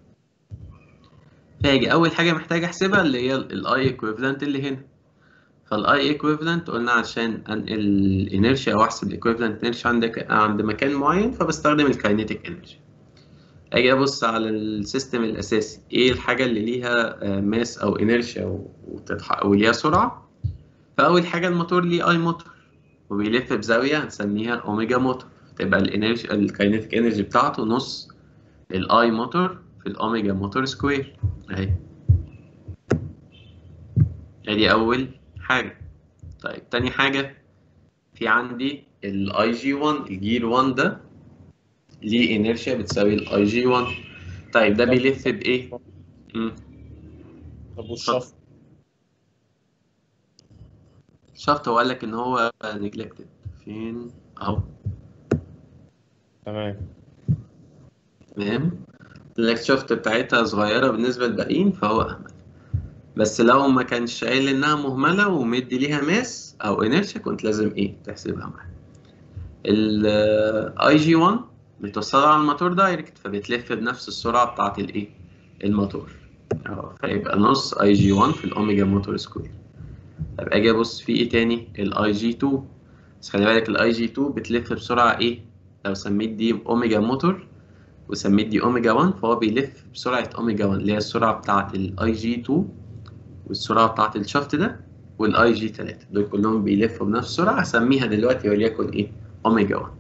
S1: فاجي اول حاجه محتاج احسبها اللي هي الاي ايكويفالنت اللي هنا فالاي ايكويفالنت قلنا عشان انقل الانرشيا او احسب الايكويفالنت انرشيا عند عند مكان معين فبستخدم الكاينيتيك انرجي اجي ابص على السيستم الاساسي ايه الحاجه اللي ليها ماس او انرشيا وتتحقق وليها سرعه فاول حاجه الموتور ليه اي موتور وبيلف بزاويه هنسميها اوميجا موتور تبقى الانرجي الكاينيتيك انرجي بتاعته نص الاي موتور في الاوميجا موتور سكوير اهي ادي اول حاجه طيب تاني حاجه في عندي الاي جي 1 الجير 1 ده ليه انيرشيا بتساوي الاي جي 1 طيب ده بيلف بايه امم
S4: طب والشفط
S1: شفط هو قال لك ان هو نجلكتد فين اهو
S4: تمام
S1: تمام الشفط بتاعتها صغيره بالنسبه للباقيين فهو اهمل بس لو ما كانش قايل انها مهمله ومدي ليها ماس او انيرشيا كنت لازم ايه تحسبها معاها الاي جي 1 متوصله على الموتور دايركت فبتلف بنفس السرعه بتاعه الايه الموتور اه فيبقى نص اي جي 1 في الاوميجا موتور سكوير طب اجي ابص في ايه تاني الاي جي 2 بس خلي بالك الاي جي 2 بتلف بسرعه ايه لو سميت دي اوميجا موتور وسميت دي اوميجا 1 فهو بيلف بسرعه اوميجا 1 اللي هي السرعه بتاعه الاي جي 2 والسرعه بتاعه الشفط ده والاي جي 3 دول كلهم بيلفوا بنفس السرعه هسميها دلوقتي وليكن ايه اوميجا 1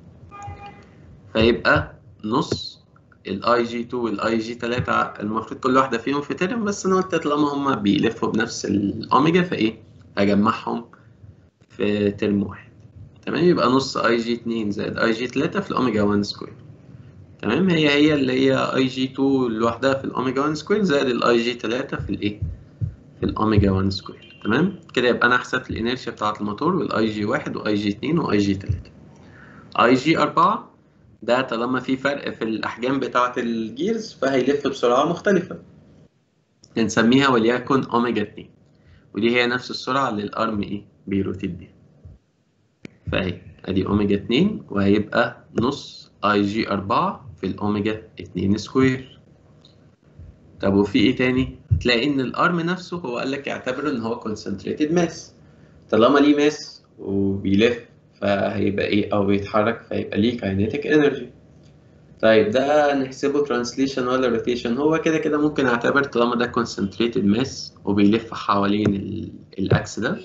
S1: فيبقى نص الاي جي 2 والاي جي 3 المفروض كل واحده فيهم في ترم بس انا قلت طالما هما بيلفوا بنفس الاوميجا فايه هجمعهم في ترم واحد تمام يبقى نص اي جي 2 زائد اي جي 3 في الاوميجا 1 سكوير تمام هي هي اللي هي اي جي 2 لوحدها في الاوميجا 1 سكوير زائد الاي جي 3 في الايه في الاوميجا 1 سكوير تمام كده يبقى انا حسبت الانيرشيا بتاعه الموتور والاي جي 1 واي جي 2 واي جي 3 اي جي 4 ده طالما في فرق في الاحجام بتاعه الجيرز فهيلف بسرعه مختلفه نسميها وليكن اوميجا 2 ودي هي نفس السرعه اللي الارم ايه بيروتيت بيها فاهي ادي اوميجا 2 وهيبقى نص اي جي 4 في الاوميجا 2 سكوير طب وفي ايه تاني تلاقي ان الارم نفسه هو قال لك اعتبره ان هو concentrated ماس طالما ليه ماس وبيلف فهيبقى ايه او بيتحرك فيبقى ليه kinetic energy طيب ده نحسبه translation ولا rotation هو كده كده ممكن اعتبر طالما ده concentrated mass وبيلف حوالين ال- الاكس ده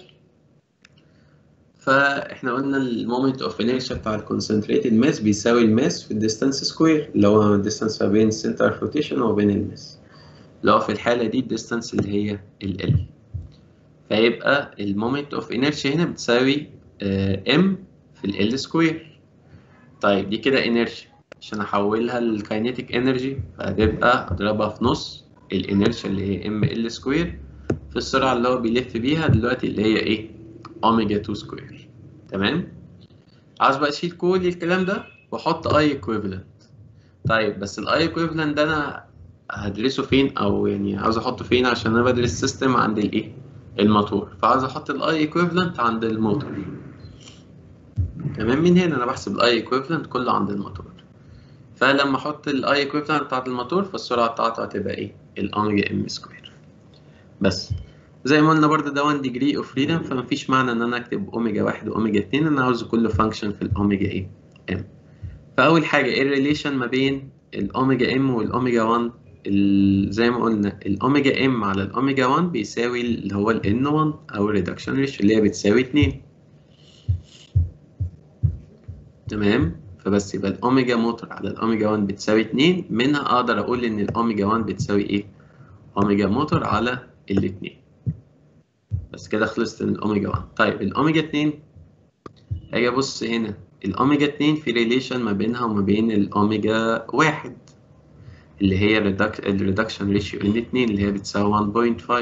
S1: فاحنا قلنا المومنت اوف inertia بتاع الكونسنتريتد ماس بيساوي الماس في الديستانس سكوير اللي هو الديستانس ما بين السنتر اوف روتيشن وبين الماس اللي هو في الحالة دي الديستانس اللي هي ال L فيبقى المومنت اوف inertia هنا بتساوي ام في ال L سكوير طيب دي كده inertia عشان احولها لكاينيتيك انرجي فهتبقى اضربها في نص الانرشيا اللي هي ام ال سكوير في السرعه اللي هو بيلف بيها دلوقتي اللي هي ايه اوميجا 2 سكوير تمام عاوز بقى اشيل كل الكلام ده واحط اي ايكويفالنت طيب بس الاي ايكويفالنت ده انا هدرسه فين او يعني عاوز احطه فين عشان انا بدرس سيستم عند الايه الموتور فعاوز احط الاي ايكويفالنت عند الموتور تمام من هنا انا بحسب الاي ايكويفالنت كله عند الموتور فلما احط الاي ايكويفالنت بتاعت الموتور فالسرعه بتاعته هتبقى ايه الاوميجا ام سكوير بس زي ما قلنا برضه ده 1 ديجري اوف فريدم فمفيش معنى ان انا اكتب اوميجا 1 واوميجا 2 انا عاوز كل فانكشن في الاوميجا ايه ام فاول حاجه ايه الريليشن ما بين الاوميجا ام والاوميجا 1 ال- زي ما قلنا الاوميجا ام على الاوميجا 1 بيساوي اللي هو الان 1 او الريدكشن ريشيو اللي هي بتساوي 2 تمام فبس يبقى الاوميجا موتور على الاوميجا 1 بتساوي 2 منها اقدر اقول ان الاوميجا 1 بتساوي ايه اوميجا موتور على الاثنين بس كده خلصت من الاوميجا 1 طيب الاوميجا 2 اجي ابص هنا الاوميجا 2 في ريليشن ما بينها وما بين الاوميجا 1 اللي هي الريدكشن ريشيو ان 2 اللي هي بتساوي 1.5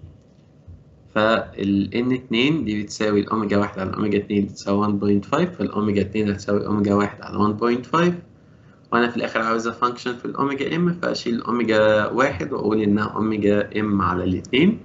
S1: فال N2 دي بتساوي الأوميجا واحد على الأوميجا اتنين بتساوي 1.5 فالأوميجا اتنين هتساوي أوميجا واحد على 1.5 وأنا في الآخر عاوزة فانكشن في الأوميجا إم فأشيل الأوميجا واحد وأقول إنها أوميجا إم على الاتنين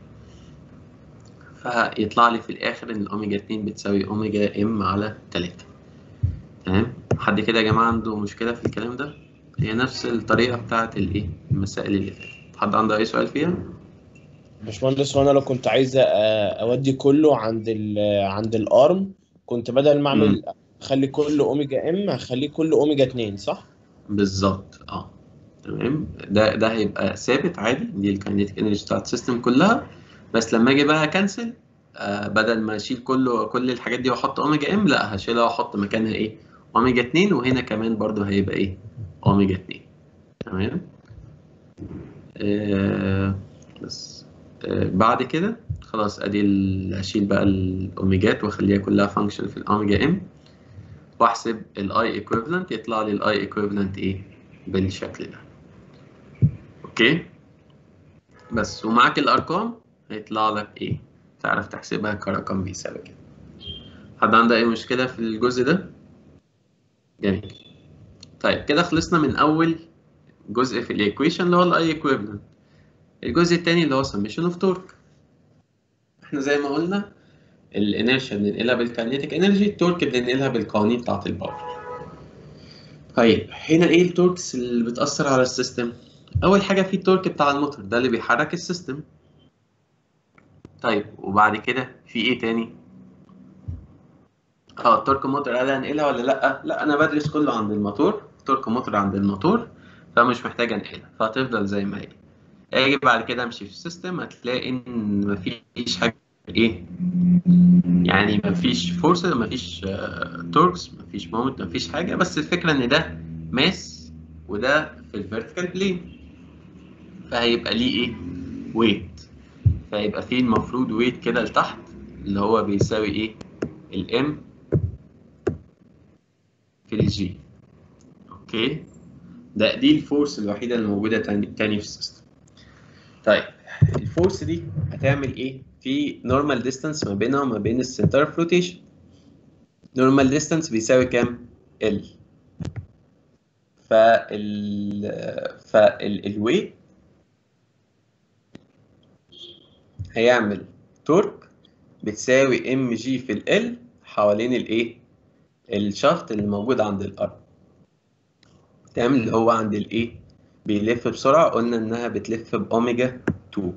S1: فيطلع لي في الآخر إن الأوميجا اتنين بتساوي أوميجا إم على تلاتة تمام حد كده يا جماعة عنده مشكلة في الكلام ده؟ هي نفس الطريقة بتاعت الإيه؟ المسائل اللي فاتت حد عنده أي سؤال فيها؟
S4: باشمهندس وانا لو كنت عايز أ- اودي كله عند ال عند الارم كنت بدل ما اعمل اخلي كله اوميجا ام هخليه كله اوميجا 2 صح؟
S1: بالظبط اه تمام ده ده هيبقى ثابت عادي دي الكاينيتيك انرجي بتاعت السيستم كلها بس لما اجي بقى اكنسل آه بدل ما اشيل كله كل الحاجات دي واحط اوميجا ام لا هشيلها واحط مكانها ايه اوميجا 2 وهنا كمان برضو هيبقى ايه اوميجا 2 تمام آه بس آه بعد كده خلاص ادي ال- هشيل بقى الاوميجات واخليها كلها فانكشن في الاوميجا ام واحسب الاي ايكويفالنت يطلع لي الاي ايكويفالنت ايه بالشكل ده اوكي بس ومعاك الارقام هيطلع لك ايه تعرف تحسبها كرقم بيساوي كده حد عنده اي مشكله في الجزء ده جميل طيب كده خلصنا من اول جزء في الايكويشن اللي هو الاي ايكويفالنت الجزء الثاني اللي هو سميشن اوف تورك احنا زي ما قلنا الانرشيا بننقلها بالكاينيتيك انرجي التورك بننقلها بالقوانين بتاعه الباور طيب هنا ايه التوركس اللي بتأثر على السيستم اول حاجه في التورك بتاع الموتور ده اللي بيحرك السيستم طيب وبعد كده في ايه تاني اه التورك موتور هل هنقلها ولا لا لا انا بدرس كله عند الموتور تورك موتور عند الموتور فمش محتاج انقلها فهتفضل زي ما هي اجي بعد كده امشي في السيستم هتلاقي ان مفيش حاجه ايه يعني مفيش فورس مفيش توركس مفيش مومنت مفيش حاجه بس الفكره ان ده ماس وده في الفيرتيكال بلين فهيبقى ليه ايه ويت فيبقى فيه المفروض ويت كده لتحت اللي هو بيساوي ايه الام في الجي اوكي ده دي الفورس الوحيده اللي موجوده تاني, تاني في السيستم طيب الفورس دي هتعمل ايه في نورمال ديستانس ما بينها وما بين السنتر اوف روتيشن نورمال ديستانس بيساوي كام ال فال فالويت هيعمل تورك بتساوي ام جي في ال حوالين الايه الشافت اللي موجود عند الارض تمام اللي هو عند الايه بيلف بسرعة قلنا انها بتلف باوميجا 2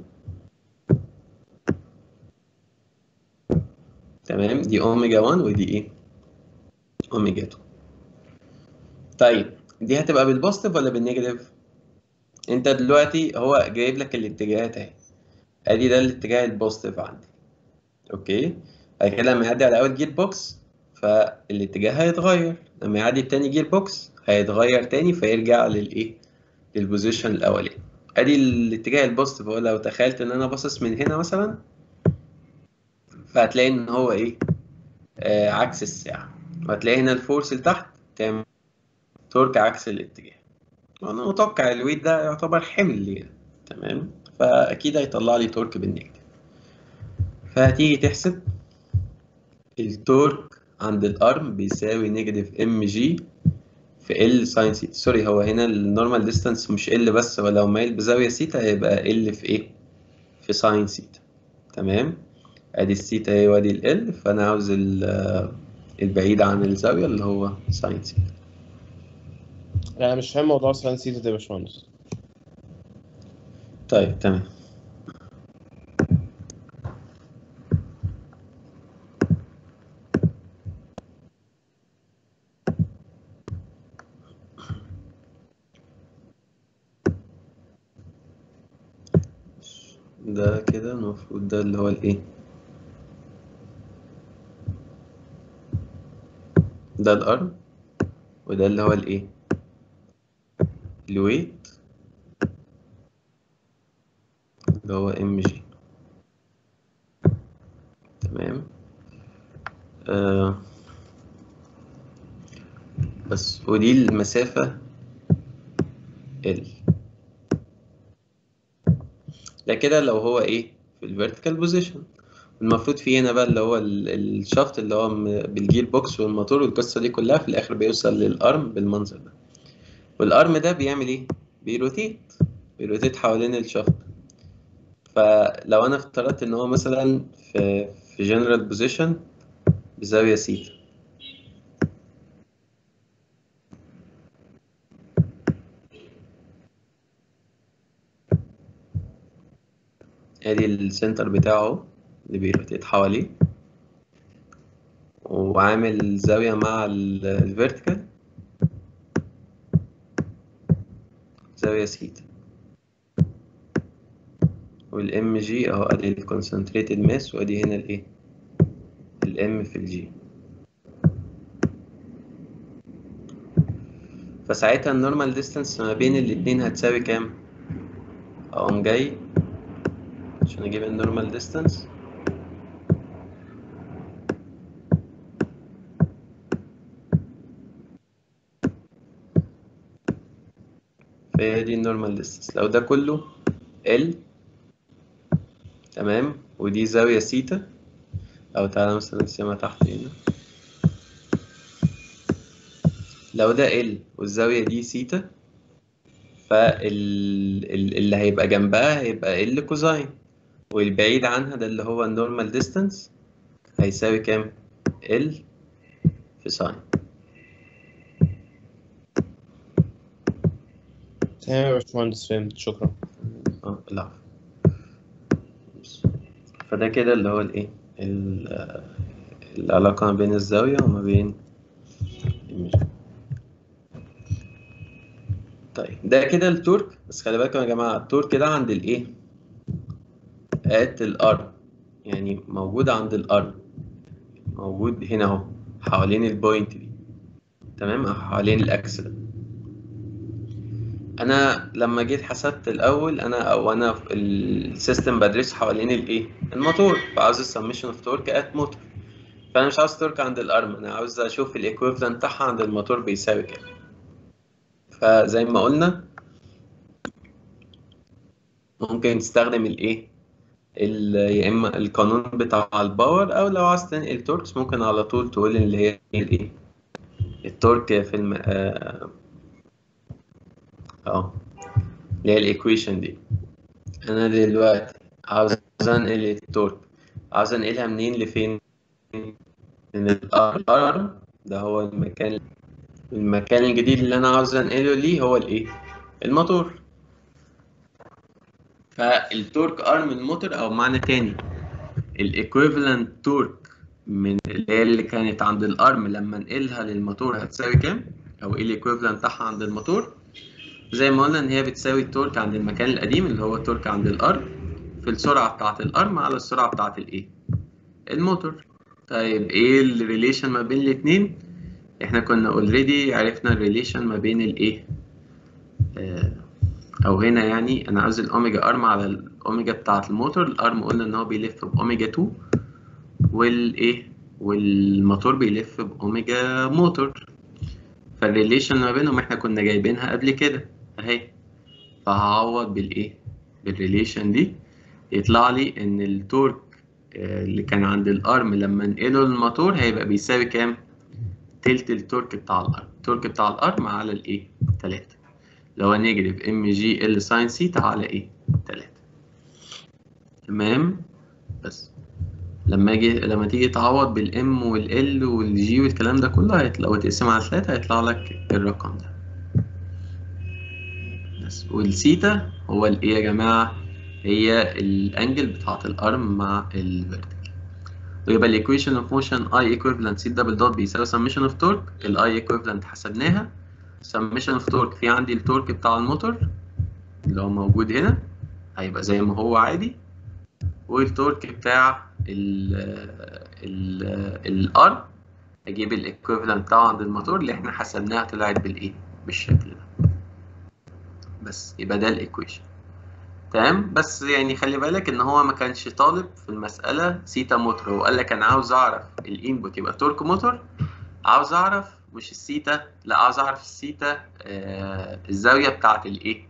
S1: تمام دي اوميجا 1 ودي ايه اوميجا 2 طيب دي هتبقى بالبوزيتيف ولا بالنيجاتيف انت دلوقتي هو جايب لك الاتجاهات اهي ادي ده الاتجاه البوزيتيف عندي اوكي بعد كده لما يعدي على اول جير بوكس فالاتجاه هيتغير لما يعدي التاني جير بوكس هيتغير تاني فيرجع للايه للبوزيشن الاولاني ادي الاتجاه البوزيتيف هو لو تخيلت ان انا باصص من هنا مثلا فهتلاقي ان هو ايه آه عكس الساعه وهتلاقي هنا الفورس لتحت تعمل تورك عكس الاتجاه وانا متوقع الويت ده يعتبر حمل ليا تمام فاكيد هيطلع لي تورك بالنيجاتيف فهتيجي تحسب التورك عند الارم بيساوي نيجاتيف ام جي في ال ساين سيتا سوري هو هنا النورمال ديستانس مش ال بس هو لو مايل بزاويه سيتا هيبقى ال في ايه في ساين سيتا تمام ادي السيتا اهي وادي ال فانا عاوز البعيد عن الزاويه اللي هو ساين سيتا
S4: انا مش فاهم موضوع ساين سيتا ده يا باشمهندس
S1: طيب تمام ده كده المفروض ده اللي هو الايه ده الارم وده اللي هو الايه الويت اللي هو ام جي تمام آه بس ودي المسافة ال ده كده لو هو ايه في الفيرتيكال بوزيشن المفروض في هنا بقى اللي هو الشافت اللي هو بالجير بوكس والموتور والقصة دي كلها في الآخر بيوصل للأرم بالمنظر ده والأرم ده بيعمل ايه؟ بيروتيت بيروتيت حوالين الشافت فلو أنا افترضت إن هو مثلا في في جنرال بوزيشن بزاوية سيتا ادي السنتر بتاعه اللي بيروتيت حواليه وعامل زاوية مع الفيرتيكال زاوية سيتا والام جي اهو ادي الكونسنتريتد ماس وادي هنا الايه الام في الجي فساعتها النورمال ديستانس ما بين الاتنين هتساوي كام اقوم جاي عشان اجيب النورمال ديستانس فهي دي النورمال ديستانس لو ده كله ال تمام ودي زاوية سيتا أو تعالى مثلا نرسمها تحت هنا لو ده ال والزاوية دي سيتا فاللي هيبقى جنبها هيبقى ال كوزاين والبعيد عنها ده اللي هو النورمال ديستانس هيساوي كام؟ ال في ساين
S4: تمام يا باشمهندس فهمت شكرا
S1: اه العفو فده كده اللي هو الايه ال- العلاقة ما بين الزاوية وما بين الميجر طيب ده كده التورك بس خلي بالكم يا جماعة التورك ده عند الايه at الارم يعني موجود عند الارم موجود هنا اهو حوالين البوينت دي تمام أو حوالين الاكس ده انا لما جيت حسبت الاول انا او انا في السيستم بدرس حوالين الايه الموتور فعاوز السمشن اوف تورك ات موتور فانا مش عاوز تورك عند الارم انا عاوز اشوف الايكويفالنت بتاعها عند الموتور بيساوي كام فزي ما قلنا ممكن تستخدم الايه ال- يا اما القانون بتاع الباور او لو عايز تنقل توركس ممكن على طول تقول اللي هي الايه التورك في الم... اه اه اللي هي الايكويشن دي انا دلوقتي عاوز انقل التورك عاوز انقلها منين لفين من الارم ده هو المكان المكان الجديد اللي انا عاوز انقله ليه هو الايه الموتور فالتورك ارم الموتور او معنى تاني الايكويفالنت تورك من اللي هي اللي كانت عند الارم لما انقلها للموتور هتساوي كام او ايه الايكويفالنت بتاعها عند الموتور زي ما قلنا ان هي بتساوي التورك عند المكان القديم اللي هو التورك عند الارم في السرعه بتاعه الارم على السرعه بتاعه الايه الموتور طيب ايه الريليشن ما بين الاثنين احنا كنا اوريدي عرفنا الريليشن ما بين الايه آه، او هنا يعني انا عاوز الاوميجا ارم على الاوميجا بتاعه الموتور الارم قلنا ان هو بيلف باوميجا 2 والايه والموتور بيلف باوميجا موتور فالريليشن ما بينهم احنا كنا جايبينها قبل كده اهي فهعوض بالايه بالريليشن دي يطلع لي ان التورك آه، اللي كان عند الارم لما انقله للموتور هيبقى بيساوي كام تلت التورك بتاع الارم التورك بتاع الارم على الايه 3 اللي هو نيجاتيف ام جي ال ساين سيتا على ايه 3 تمام بس لما اجي لما تيجي تعوض بالام والال والجي والكلام ده كله هيطلع وتقسم على 3 هيطلع لك الرقم ده بس والسيتا هو الايه يا جماعه هي الانجل بتاعت الارم مع الفيرتيكال ويبقى الايكويشن اوف موشن اي ايكويفالنت سي دبل دوت بيساوي سميشن اوف تورك الاي ايكويفالنت حسبناها سميشن اوف تورك في عندي التورك بتاع الموتور اللي هو موجود هنا هيبقى زي ما هو عادي والتورك بتاع ال ال الارم اجيب الايكويفالنت بتاعه عند الموتور اللي احنا حسبناها طلعت بالايه بالشكل ده بس يبقى ده الايكويشن تمام بس يعني خلي بالك ان هو ما كانش طالب في المساله سيتا موتور هو قال لك انا عاوز اعرف الانبوت يبقى تورك موتور عاوز اعرف مش السيتا لا عاوز اعرف السيتا آه الزاويه بتاعت الايه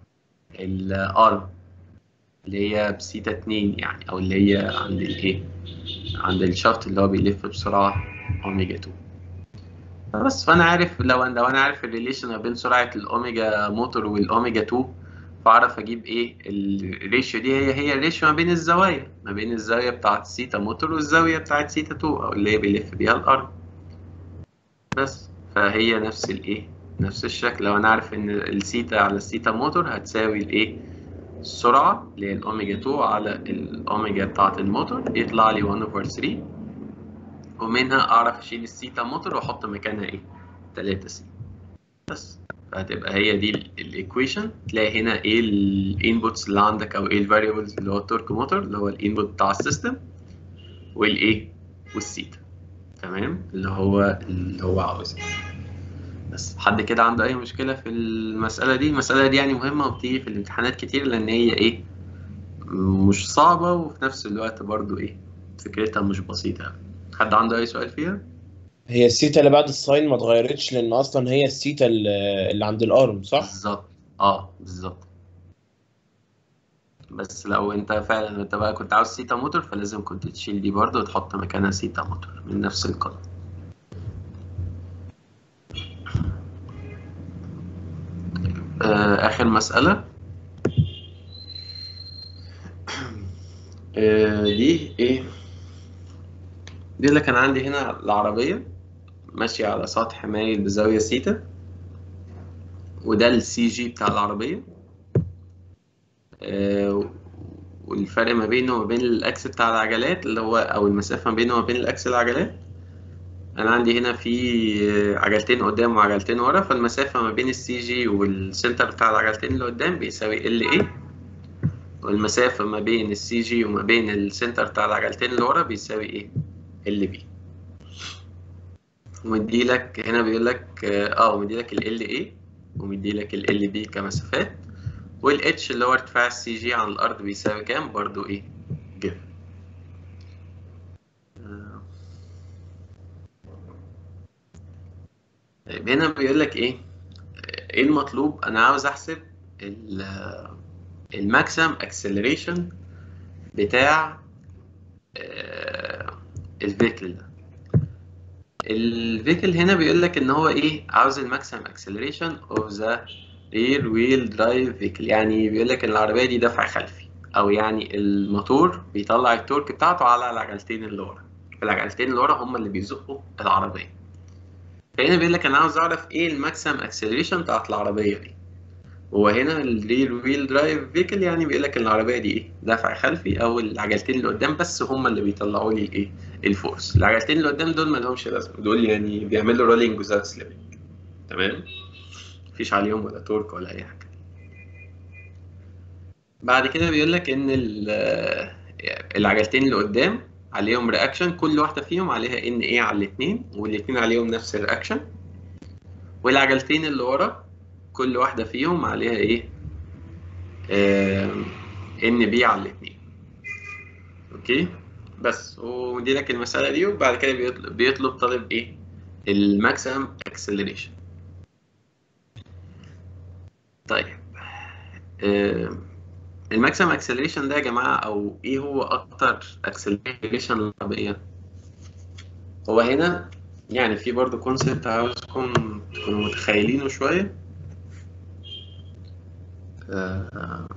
S1: الارم اللي هي بسيتا 2 يعني او اللي هي عند الايه عند الشافت اللي هو بيلف بسرعه اوميجا 2 بس فانا عارف لو انا لو انا عارف الريليشن ما بين سرعه الاوميجا موتور والاوميجا 2 فاعرف اجيب ايه الريشيو دي هي هي الريشيو ما بين الزوايا ما بين الزاويه بتاعت سيتا موتور والزاويه بتاعت سيتا 2 او اللي هي بيلف بيها الارض بس فهي نفس الايه نفس الشكل لو انا عارف ان السيتا على السيتا موتور هتساوي الايه السرعه اللي هي الاوميجا 2 على الاوميجا بتاعت الموتور يطلع لي 1 اوفر 3 ومنها اعرف اشيل السيتا موتور واحط مكانها ايه 3 سي بس فهتبقى هي دي الايكويشن تلاقي هنا ايه الانبوتس اللي عندك او ايه الفاريبلز اللي هو التورك موتور اللي هو الانبوت بتاع السيستم والايه والسيتا تمام اللي هو اللي هو عاوزها بس حد كده عنده اي مشكله في المساله دي المساله دي يعني مهمه وبتيجي في الامتحانات كتير لان هي ايه مش صعبه وفي نفس الوقت برضو ايه فكرتها مش بسيطه أوي. حد عنده اي سؤال فيها
S4: هي السيتا اللي بعد الساين ما اتغيرتش لان اصلا هي السيتا اللي اللي عند الارم صح؟
S1: بالظبط اه بالظبط بس لو انت فعلا انت بقى كنت عاوز سيتا موتور فلازم كنت تشيل دي برضه وتحط مكانها سيتا موتور من نفس القانون آه، آخر مسألة آه، دي إيه؟ دي اللي كان عندي هنا العربية ماشية على سطح مايل بزاوية سيتا وده السي جي بتاع العربية آه، والفرق ما بينه وما بين الأكس بتاع العجلات اللي هو أو المسافة ما بينه وما بين الأكس العجلات انا عندي هنا في عجلتين قدام وعجلتين ورا فالمسافة ما بين السي جي والسنتر بتاع العجلتين اللي قدام بيساوي ال اي والمسافة ما بين السي جي وما بين السنتر بتاع العجلتين اللي ورا بيساوي ايه ال بي ومدي لك هنا بيقول لك اه ومدي لك ال اي ومدي لك ال ال بي كمسافات والاتش اللي هو ارتفاع السي جي عن الارض بيساوي كام برضو ايه جيف طيب هنا بيقول لك ايه ايه المطلوب انا عاوز احسب الماكسيمم اكسلريشن بتاع الفيكل ده الفيكل هنا بيقول لك ان هو ايه عاوز الماكسيمم اكسلريشن اوف ذا رير ويل درايف فيكل يعني بيقول لك ان العربيه دي دفع خلفي او يعني الموتور بيطلع التورك بتاعته على العجلتين اللي ورا العجلتين اللي ورا هم اللي بيزقوا العربيه فهنا بيقول لك انا عاوز اعرف ايه الماكسيمم اكسلريشن بتاعت العربيه دي هو هنا الريل ويل درايف فيكل يعني بيقول لك ان العربيه دي ايه دفع خلفي او العجلتين اللي قدام بس هم اللي بيطلعوا لي الايه الفورس العجلتين اللي قدام دول ما لهمش لازمه دول يعني بيعملوا رولينج وزاوت سليبنج تمام مفيش عليهم ولا تورك ولا اي حاجه بعد كده بيقول لك ان ال- العجلتين اللي قدام عليهم رياكشن كل واحده فيهم عليها ان ايه على الاثنين والاثنين عليهم نفس الرياكشن والعجلتين اللي ورا كل واحده فيهم عليها ايه ان بي على الاثنين اوكي بس ودي لك المساله دي وبعد كده بيطلب, بيطلب طالب ايه الماكسيمم اكسلريشن طيب آه، الماكسيمم اكسلريشن ده يا جماعه او ايه هو اكتر اكسلريشن العربيه هو هنا يعني في برضه كونسيبت عاوزكم تكونوا متخيلينه شويه آه،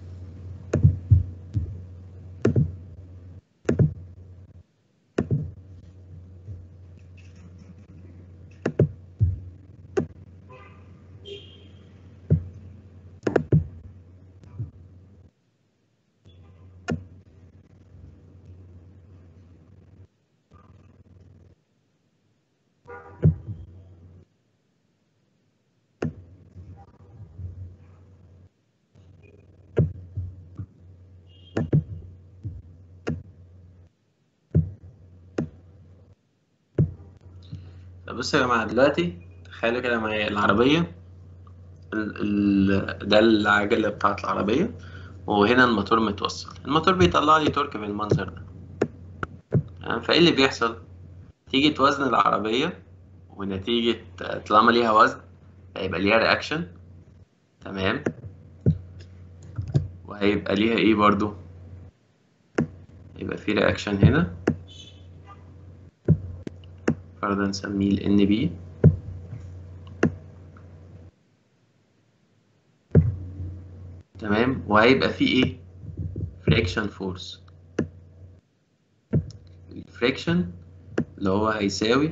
S1: بصوا يا جماعة دلوقتي تخيلوا كده معايا العربية ال ال ده العجلة بتاعة العربية وهنا الموتور متوصل الموتور بيطلع لي تورك بالمنظر ده تمام؟ فايه اللي بيحصل تيجي توزن العربية ونتيجة طالما ليها وزن هيبقى ليها رياكشن تمام وهيبقى ليها ايه برضو هيبقى في رياكشن هنا فرضا نسميه ال NB تمام وهيبقى فيه ايه فريكشن فورس الفريكشن اللي هو هيساوي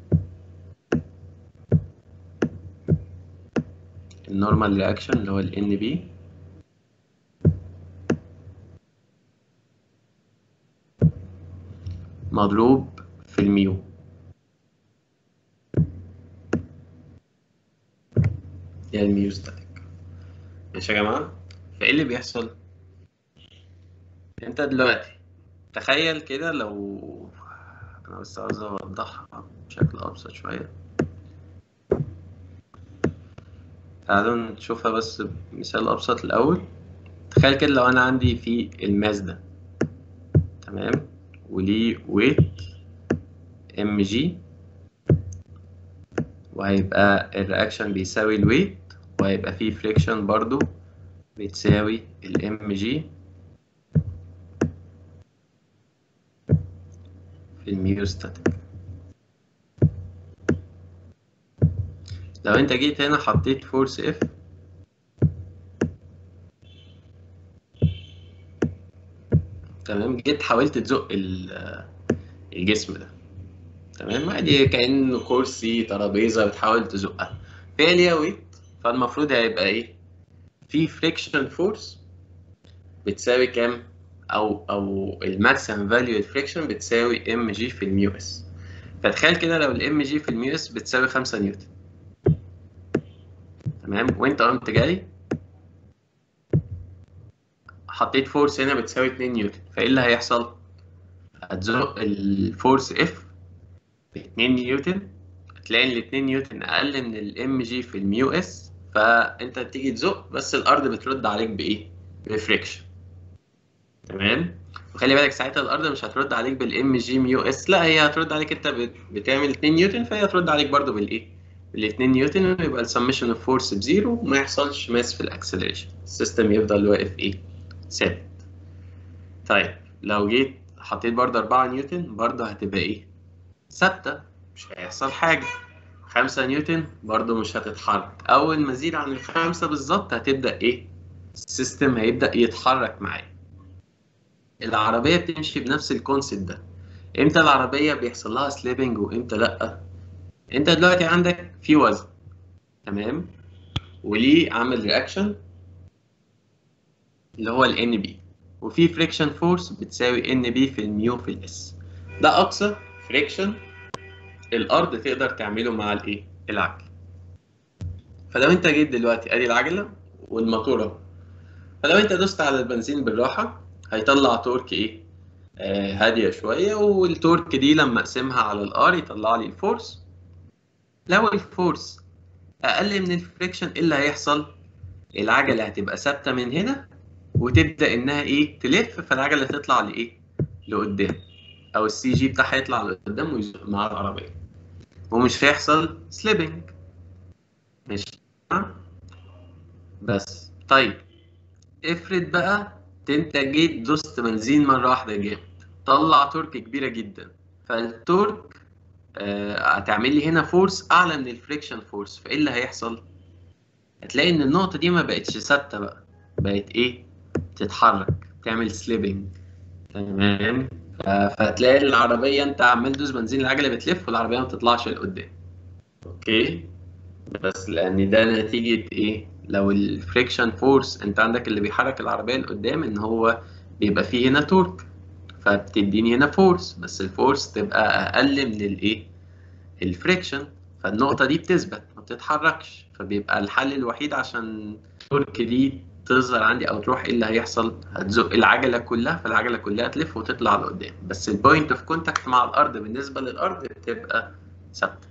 S1: النورمال رياكشن اللي هو ال NB مضروب في الميو هي الميو ستاتيك ماشي يا جماعة فايه اللي بيحصل انت دلوقتي تخيل كده لو انا بس عاوز اوضحها بشكل ابسط شوية تعالوا نشوفها بس بمثال ابسط الاول تخيل كده لو انا عندي في الماس ده تمام وليه ويت ام جي وهيبقى الرياكشن بيساوي الويت وهيبقى فيه فريكشن برضو بتساوي الام جي في الميوستاتيك لو انت جيت هنا حطيت فورس اف تمام جيت حاولت تزق ال- الجسم ده تمام عادي كأنه كرسي ترابيزة بتحاول تزقها فهي ليها ويت فالمفروض هيبقى ايه في فريكشن فورس بتساوي كام او او الماكسيمم فاليو الفريكشن بتساوي ام جي في الميو اس فتخيل كده لو الام جي في الميو اس بتساوي 5 نيوتن تمام وانت قمت جاي حطيت فورس هنا بتساوي 2 نيوتن فايه اللي هيحصل هتزق الفورس اف ب 2 نيوتن هتلاقي ان ال 2 نيوتن اقل من الام جي في الميو اس فانت تيجي تزق بس الارض بترد عليك بايه بفريكشن تمام وخلي بالك ساعتها الارض مش هترد عليك بالام جي ميو اس لا هي هترد عليك انت بت- بتعمل 2 نيوتن فهي هترد عليك برضو بالايه بال 2 نيوتن ويبقى السمشن اوف فورس بزيرو وما يحصلش ماس في الاكسلريشن السيستم يفضل واقف ايه ثابت طيب لو جيت حطيت برضه 4 نيوتن برضه هتبقى ايه ثابته مش هيحصل حاجه 5 نيوتن برضه مش هتتحرك اول ما ازيد عن الخمسه بالظبط هتبدا ايه السيستم هيبدا يتحرك معايا العربيه بتمشي بنفس الكونسيبت ده امتى العربيه بيحصل لها سليبنج وامتى لا انت دلوقتي عندك في وزن تمام وليه عامل رياكشن اللي هو ال ان بي وفي فريكشن فورس بتساوي ان بي في الميو في الاس ده اقصى فريكشن الارض تقدر تعمله مع الايه العجل فلو انت جيت دلوقتي ادي العجله والموتور اهو فلو انت دوست على البنزين بالراحه هيطلع تورك ايه آه هاديه شويه والتورك دي لما اقسمها على الار يطلع لي الفورس لو الفورس اقل من الفريكشن ايه اللي هيحصل العجله هتبقى ثابته من هنا وتبدا انها ايه تلف فالعجله تطلع لايه لقدام او السي جي بتاعها يطلع لقدام ويزق مع العربيه ومش هيحصل سليبنج ماشي بس طيب افرض بقى انت جيت دوست بنزين مره واحده جامد طلع تورك كبيره جدا فالتورك آه هتعمل لي هنا فورس اعلى من الفريكشن فورس فايه اللي هيحصل هتلاقي ان النقطه دي ما بقتش ثابته بقى بقت ايه تتحرك تعمل سليبنج تمام ف- فهتلاقي العربيه انت عمال تدوس بنزين العجله بتلف والعربيه ما بتطلعش لقدام اوكي بس لان ده نتيجه ايه لو الفريكشن فورس انت عندك اللي بيحرك العربيه لقدام ان هو بيبقى فيه هنا تورك فبتديني هنا فورس بس الفورس تبقى اقل من الايه الفريكشن فالنقطه دي بتثبت ما بتتحركش فبيبقى الحل الوحيد عشان التورك دي تظهر عندي او تروح ايه اللي هيحصل هتزق العجله كلها فالعجله كلها تلف وتطلع لقدام بس البوينت اوف كونتاكت مع الارض بالنسبه للارض بتبقى ثابته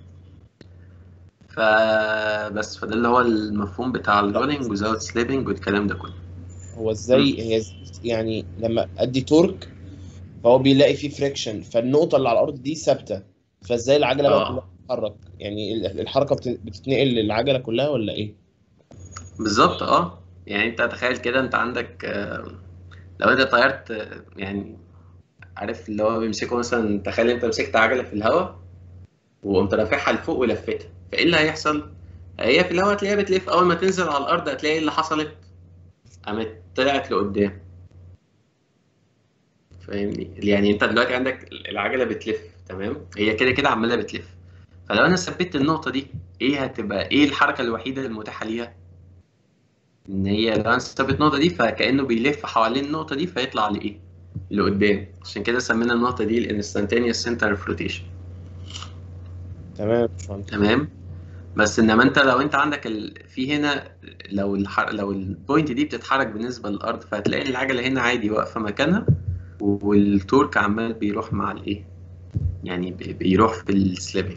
S1: فبس فده اللي هو المفهوم بتاع الرولينج وزاوت سليبنج والكلام ده كله
S4: هو ازاي هي إز- يعني لما ادي تورك فهو بيلاقي فيه فريكشن فالنقطه اللي على الارض دي ثابته فازاي العجله بقى
S1: آه.
S4: كلها بتتحرك يعني ال- الحركه بت- بتتنقل للعجله كلها ولا ايه
S1: بالظبط اه يعني انت تخيل كده انت عندك آه، لو انت طيرت آه، يعني عارف اللي هو بيمسكوا مثلا تخيل انت مسكت عجله في الهواء وقمت رافعها لفوق ولفتها فايه اللي هيحصل؟ هي في الهواء هتلاقيها بتلف اول ما تنزل على الارض هتلاقي ايه اللي حصلت قامت طلعت لقدام فاهمني يعني انت دلوقتي عندك العجله بتلف تمام هي كده كده عماله بتلف فلو انا ثبت النقطه دي ايه هتبقى ايه الحركه الوحيده المتاحه ليها ان هي لو انا ثبت النقطه دي فكانه بيلف حوالين النقطه دي فيطلع لايه لقدام عشان كده سمينا النقطه دي الانستانتينيوس سنتر اوف روتيشن
S4: تمام يا باشمهندس
S1: تمام بس انما انت لو انت عندك ال... في هنا لو الحر... لو البوينت دي بتتحرك بالنسبه للارض فهتلاقي العجله هنا عادي واقفه مكانها والتورك عمال بيروح مع الايه يعني بي- بيروح في السليبنج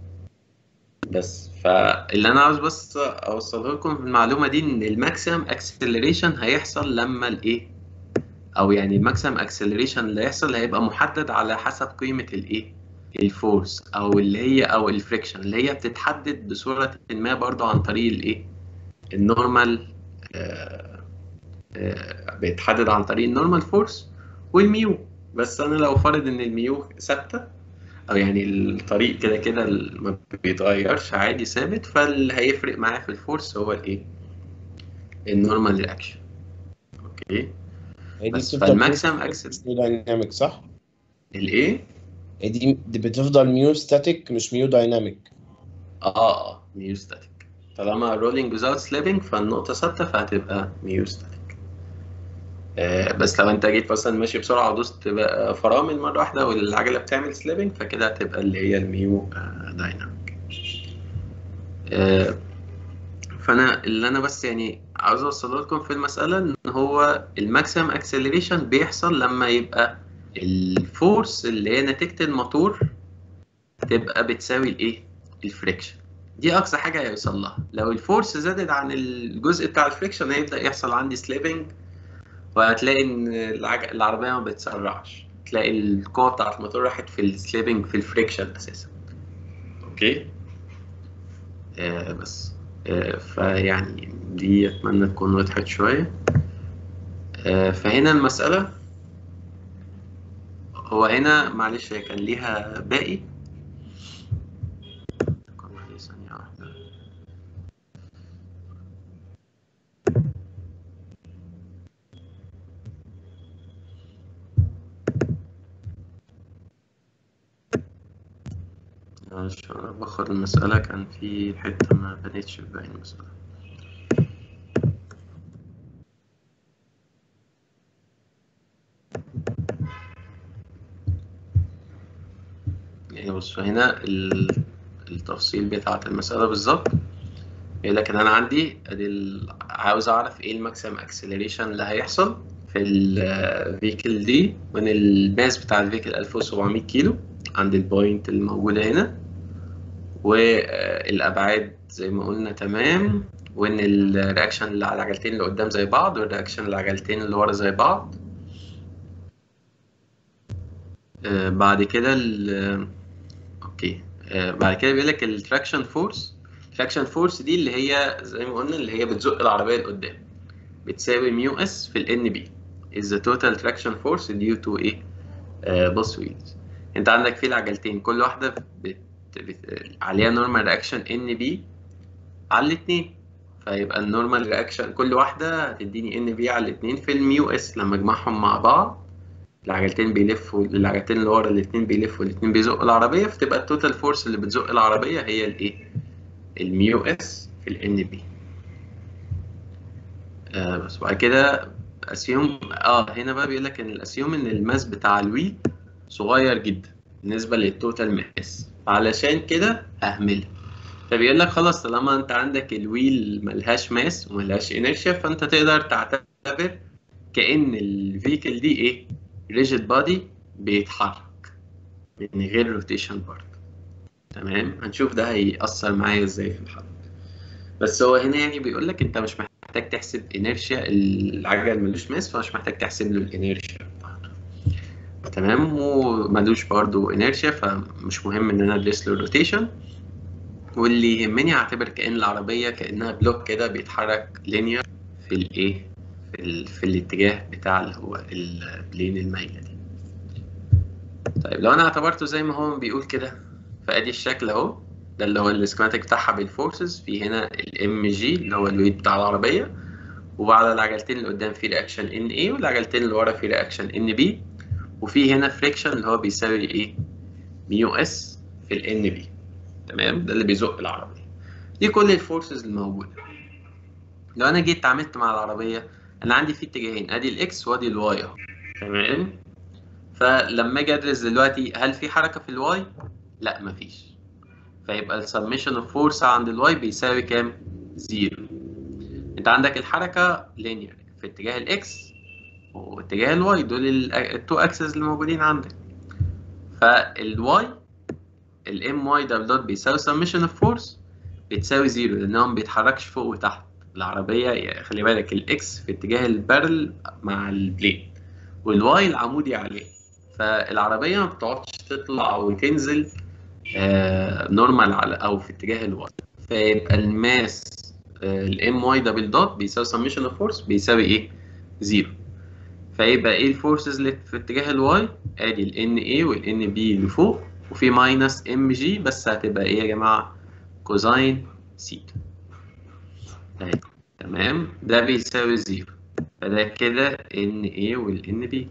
S1: بس فاللي انا عاوز بس اوصله لكم في المعلومه دي ان الماكسيمم اكسلريشن هيحصل لما الايه او يعني الماكسيمم اكسلريشن اللي هيحصل هيبقى محدد على حسب قيمه الايه الفورس او اللي هي او الفريكشن اللي هي بتتحدد بصوره ما برضو عن طريق الايه النورمال آه، آه، بيتحدد عن طريق النورمال فورس والميو بس انا لو فرض ان الميو ثابته او يعني الطريق كده كده ما بيتغيرش عادي ثابت فاللي هيفرق معايا في الفورس هو الايه النورمال رياكشن اوكي
S4: هي دي
S1: بس
S4: بتفضل
S1: فالماكسيمم اكسل
S4: مش ميو دايناميك صح؟
S1: الايه
S4: هي دي دي بتفضل ميو ستاتيك مش ميو دايناميك
S1: اه اه ميو ستاتيك طالما رولينج without سليبنج فالنقطة ثابتة فهتبقى ميو ستاتيك آه بس لو انت جيت مثلا ماشي بسرعة ودوست بقى فرامل مرة واحدة والعجلة بتعمل سليبنج فكده هتبقى اللي هي الميو آه دايناميك آه فانا اللي انا بس يعني عاوز اوصله لكم في المسألة ان هو الماكسيمم اكسلريشن بيحصل لما يبقى الفورس اللي هي نتيجة الموتور تبقى بتساوي الايه الفريكشن دي اقصى حاجه هيوصل لها لو الفورس زادت عن الجزء بتاع الفريكشن هيبدا يحصل عندي سليبنج وهتلاقي ان العج... العربيه ما بتسرعش تلاقي القوه بتاعت الموتور راحت في السليبنج في الفريكشن اساسا اوكي آه بس آه فيعني دي اتمنى تكون وضحت شويه آه فهنا المساله هو هنا معلش هي كان ليها باقي ثانية واحدة معلش أنا باخد المسألة كان في حتة ما بنتش في باقي المسألة يعني بصوا هنا ال- التفصيل بتاعة المسألة بالظبط يقول لك إن أنا عندي أدي ال- عاوز أعرف إيه الماكسيمم أكسلريشن اللي هيحصل في الفيكل دي من الماس بتاع الفيكل 1700 كيلو عند البوينت الموجودة هنا والابعاد زي ما قلنا تمام وان الرياكشن اللي على العجلتين اللي قدام زي بعض والرياكشن اللي على العجلتين اللي ورا زي بعض آه، بعد كده ال اوكي آه، بعد كده بيقول لك التراكشن فورس التراكشن فورس دي اللي هي زي ما قلنا اللي هي بتزق العربيه لقدام بتساوي ميو اس في الان بي is the total traction force due to ايه آه both wheels انت عندك في العجلتين كل واحده بت... بت... عليها نورمال رياكشن ان بي على الاثنين فيبقى النورمال رياكشن كل واحده هتديني ان بي على الاثنين في الميو اس لما اجمعهم مع بعض العجلتين بيلفوا العجلتين اللي ورا الاثنين بيلفوا الاثنين بيزقوا العربيه فتبقى التوتال فورس اللي بتزق العربيه هي الايه الميو اس في الان بي آه بس بعد كده اسيوم اه هنا بقى بيقول لك ان الاسيوم ان الماس بتاع الويل صغير جدا بالنسبه للتوتال ماس علشان كده اهملها فبيقول لك خلاص طالما انت عندك الويل ملهاش ماس وملهاش انرشيا فانت تقدر تعتبر كأن الفيكل دي ايه ريجيد بادي بيتحرك من غير روتيشن برضه تمام هنشوف ده هيأثر معايا ازاي في الحل بس هو هنا يعني بيقول لك انت مش محتاج تحسب انرشيا العجل ملوش ماس فمش محتاج تحسب له الانرشيا بتاعته تمام وملوش برضه انرشيا فمش مهم ان انا ادرس له الروتيشن واللي يهمني اعتبر كأن العربية كأنها بلوك كده بيتحرك لينير في الايه في, ال... في الاتجاه بتاع اللي هو البلين المايلة دي طيب لو انا اعتبرته زي ما هو بيقول كده فادي الشكل اهو ده اللي هو السكيماتيك بتاعها بالفورسز في هنا الام جي اللي هو الويت بتاع العربية وعلى العجلتين اللي قدام في رياكشن ان اي والعجلتين اللي ورا في رياكشن ان بي وفي هنا فريكشن اللي هو بيساوي ايه ميو اس في الان بي تمام ده اللي بيزق العربيه دي كل الفورسز الموجوده لو انا جيت اتعاملت مع العربيه انا عندي في اتجاهين ادي الاكس وادي الواي اهو تمام فلما اجي ادرس دلوقتي هل في حركه في الواي لا مفيش فيبقى السميشن اوف فورس عند الواي بيساوي كام زيرو انت عندك الحركه لينير في اتجاه الاكس واتجاه الواي دول التو اكسس اللي موجودين عندك فالواي الام واي دبل دوت بيساوي سميشن اوف فورس بتساوي زيرو لانهم ما بيتحركش فوق وتحت العربيه يعني خلي بالك الاكس في اتجاه البارل مع البلين والواي العمودي عليه فالعربيه ما بتقعدش تطلع وتنزل آه نورمال على او في اتجاه الواي فيبقى الماس الام واي دبل دوت بيساوي سميشن اوف فورس بيساوي ايه زيرو فيبقى ايه الفورسز اللي في اتجاه الواي ادي الان اي والان بي اللي فوق وفي ماينس ام جي بس هتبقى ايه يا جماعه كوزاين سيتا اهي تمام ده بيساوي زيرو فده كده ان اي والان بي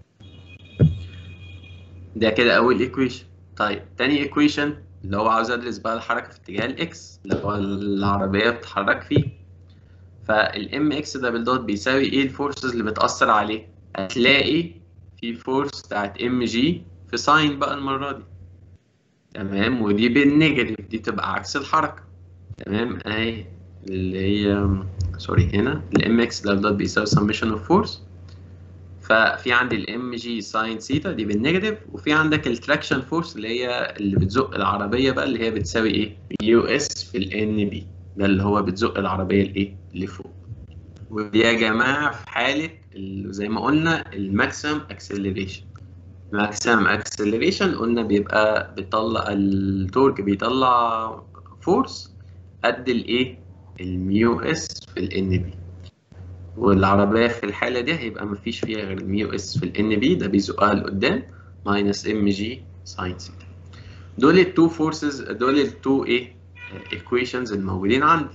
S1: ده كده اول ايكويشن طيب تاني ايكويشن اللي هو عاوز ادرس بقى الحركه في اتجاه الاكس اللي هو العربيه بتتحرك فيه فالام اكس دبل دوت بيساوي ايه الفورسز اللي بتاثر عليه هتلاقي في فورس بتاعت ام جي في ساين بقى المره دي تمام ودي بالنيجاتيف دي تبقى عكس الحركه تمام اهي اللي هي سوري هنا الام اكس دبل دوت بيساوي سميشن اوف فورس ففي عندي الام جي ساين سيتا دي بالنيجاتيف وفي عندك التراكشن فورس اللي هي اللي بتزق العربيه بقى اللي هي بتساوي ايه يو اس في الان بي ده اللي هو بتزق العربيه لايه لفوق ودي يا جماعه في حاله زي ما قلنا الماكسيمم اكسلريشن ماكسيمم اكسلريشن قلنا بيبقى بيطلع التورك بيطلع فورس قد الايه الميو اس في الان بي والعربيه في الحاله دي هيبقى مفيش فيها غير الميو اس في الان بي ده بيزقها لقدام ماينس ام جي ساين سيتا دول التو فورسز دول التو ايه ايكويشنز الموجودين عندي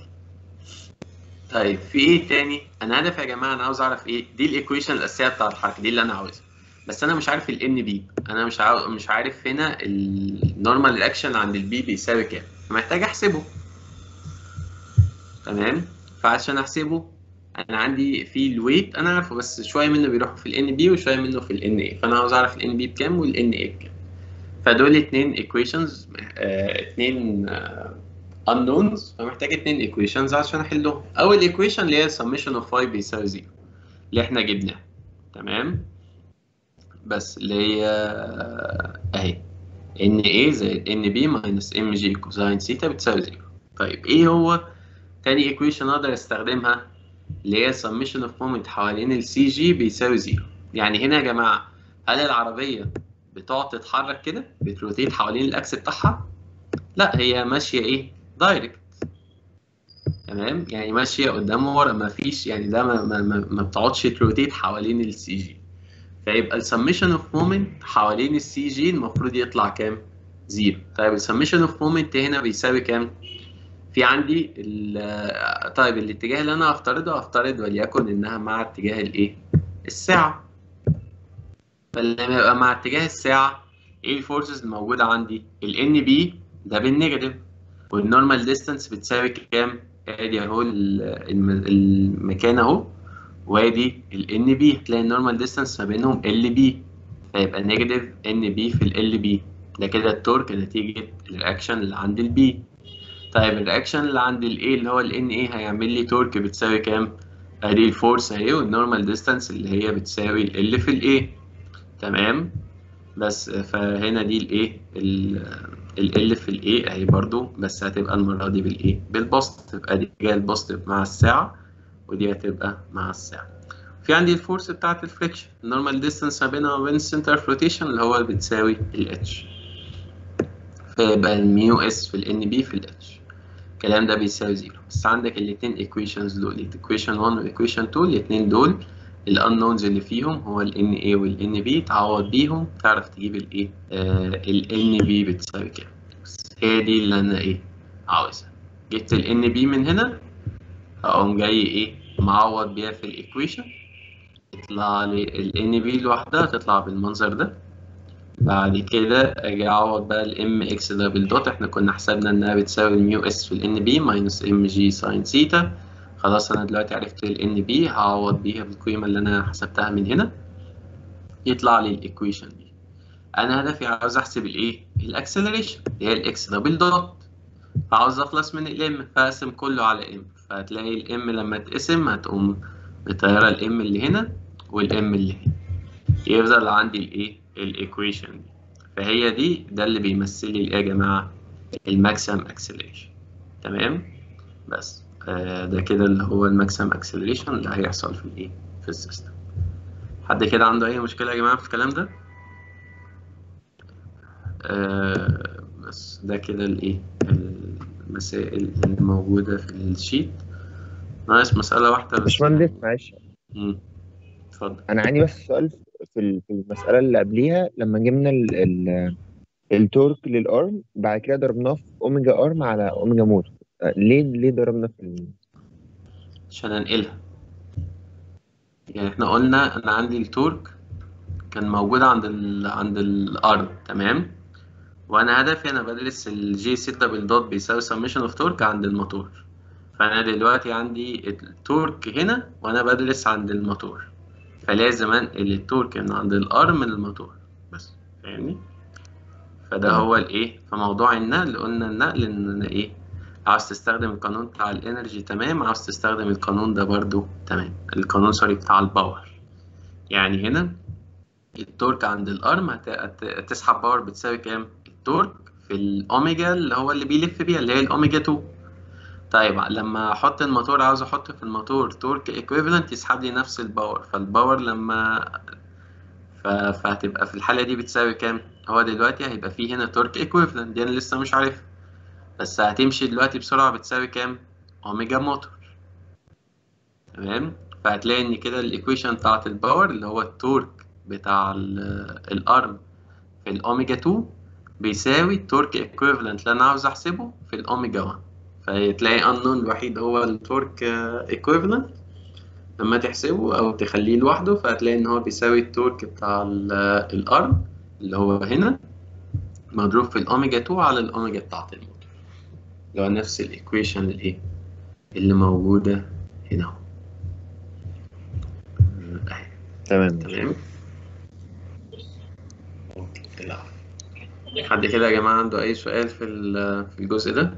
S1: طيب في ايه تاني انا هدف يا جماعه انا عاوز اعرف ايه دي الايكويشن الاساسيه بتاعت الحركه دي اللي انا عاوزها بس انا مش عارف الان بي انا مش عارف مش عارف هنا النورمال رياكشن عند البي بيساوي كام محتاج احسبه تمام فعشان احسبه انا عندي في الويت انا عارفه بس شويه منه بيروحوا في الان بي وشويه منه في الان اي فانا عاوز اعرف الان بي بكام والان اي بكام فدول اتنين ايكويشنز اتنين آه unknowns فمحتاج اتنين equations عشان احلهم اول equation اللي هي summation of y بيساوي زيرو اللي احنا جبناها تمام بس اللي هي اهي ان a زائد ان b minus ام جي كوزاين سيتا بتساوي زيرو طيب ايه هو تاني equation اقدر استخدمها اللي هي summation of moment حوالين السي جي بيساوي زيرو يعني هنا يا جماعه هل العربيه بتقعد تتحرك كده بتروتيت حوالين الاكس بتاعها لا هي ماشيه ايه دايركت تمام يعني ماشيه قدام ورا ما فيش يعني ده ما, ما, ما, ما بتقعدش تروتيت حوالين السي جي فيبقى السميشن اوف مومنت حوالين السي جي المفروض يطلع كام زيرو طيب السميشن اوف مومنت هنا بيساوي كام في عندي طيب الاتجاه اللي انا هفترضه هفترض وليكن انها مع اتجاه الايه الساعه فلما يبقى مع اتجاه الساعه ايه الفورسز الموجوده عندي الان بي ده بالنيجاتيف والنورمال ديستانس بتساوي كام؟ ادي اهو المكان اهو وادي الان بي هتلاقي النورمال ديستانس ما بينهم ال بي فيبقى نيجاتيف ان بي في ال بي ده كده التورك نتيجه الرياكشن اللي عند البي طيب الرياكشن اللي عند الاي اللي هو الان اي هيعمل لي تورك بتساوي كام؟ ادي الفورس اهي والنورمال ديستانس اللي هي بتساوي ال في الاي تمام بس فهنا دي الايه ال في الايه اهي برضو بس هتبقى المره دي بالايه بالبوزيتيف ادي جايه البوزيتيف مع الساعه ودي هتبقى مع الساعه في عندي الفورس بتاعت الفريكشن النورمال ديستانس ما بينها وبين السنتر اوف روتيشن اللي هو بتساوي الاتش فيبقى الميو اس في الان بي في الاتش الكلام ده بيساوي زيرو بس عندك الاثنين ايكويشنز دول ايكويشن 1 وايكويشن 2 الاثنين دول الانونز اللي فيهم هو ال NA وال NB تعوض بيهم تعرف تجيب الايه آه ال NB بتساوي كام بس هي دي اللي انا ايه عاوزها جبت ال NB من هنا هقوم جاي ايه معوض بيها في الايكويشن يطلع لي ال NB لوحدها تطلع بالمنظر ده بعد كده اجي اعوض بقى الام اكس دبل دوت احنا كنا حسبنا انها بتساوي الميو اس في الان بي ماينس ام جي ساين سيتا خلاص انا دلوقتي عرفت ال ان بي هعوض بيها بالقيمه اللي انا حسبتها من هنا يطلع لي الايكويشن دي انا هدفي عاوز احسب الايه الاكسلريشن اللي هي الاكس دبل دوت فعاوز اخلص من الام فاقسم كله على ام فهتلاقي الام لما تقسم هتقوم مطيره الام اللي هنا والام اللي هنا يفضل عندي الايه الايكويشن دي فهي دي ده اللي بيمثل لي ايه يا جماعه الماكسيمم اكسلريشن تمام بس آه ده كده اللي هو الماكسيمم اكسلريشن اللي هيحصل في الايه في السيستم حد كده عنده اي مشكله يا جماعه في الكلام ده آه بس ده كده الايه المسائل الموجوده في الشيت ناقص مساله واحده بس
S8: باشمهندس معلش
S1: مم. اتفضل
S8: انا عندي بس سؤال في ال- في المساله اللي قبليها لما جبنا ال ال التورك للارم بعد كده ضربناه في اوميجا ارم على اوميجا موتور آه، ليه ليه ضربنا في ال...
S1: عشان انقلها يعني احنا قلنا انا عندي التورك كان موجود عند ال... عند الارض تمام وانا هدفي انا بدرس الجي 6 بالدوت بيساوي سميشن اوف تورك عند الموتور فانا دلوقتي عندي التورك هنا وانا بدرس عند الموتور فلازم انقل التورك من عند الارم للموتور بس فاهمني فده هو الايه فموضوع النقل قلنا النقل ان انا ايه عاوز تستخدم القانون بتاع الانرجي تمام عاوز تستخدم القانون ده برضو تمام القانون سوري بتاع الباور يعني هنا التورك عند الارم هت- هت- هتسحب باور بتساوي كام التورك في الاوميجا اللي هو اللي بيلف بيها اللي هي الاوميجا 2 طيب لما احط الموتور عاوز احط في الموتور تورك ايكويفالنت يسحب لي نفس الباور فالباور لما ف... فهتبقى في الحالة دي بتساوي كام؟ هو دلوقتي هيبقى فيه هنا تورك ايكويفالنت دي انا لسه مش عارفها بس هتمشي دلوقتي بسرعة بتساوي كام؟ اوميجا موتور تمام؟ فهتلاقي ان كده الايكويشن بتاعت الباور اللي هو التورك بتاع ال- الارم في الاوميجا 2 بيساوي التورك ايكويفالنت اللي انا عاوز احسبه في الاوميجا 1 فتلاقي unknown الوحيد هو التورك ايكويفالنت لما تحسبه او تخليه لوحده فهتلاقي ان هو بيساوي التورك بتاع ال- الارم اللي هو هنا مضروب في الاوميجا 2 على الاوميجا بتاعت الموتور اللي هو نفس الايكويشن الايه اللي موجوده هنا اهو اهي
S8: تمام
S1: تمام لا حد كده يا جماعه عنده اي سؤال في ال- في الجزء ده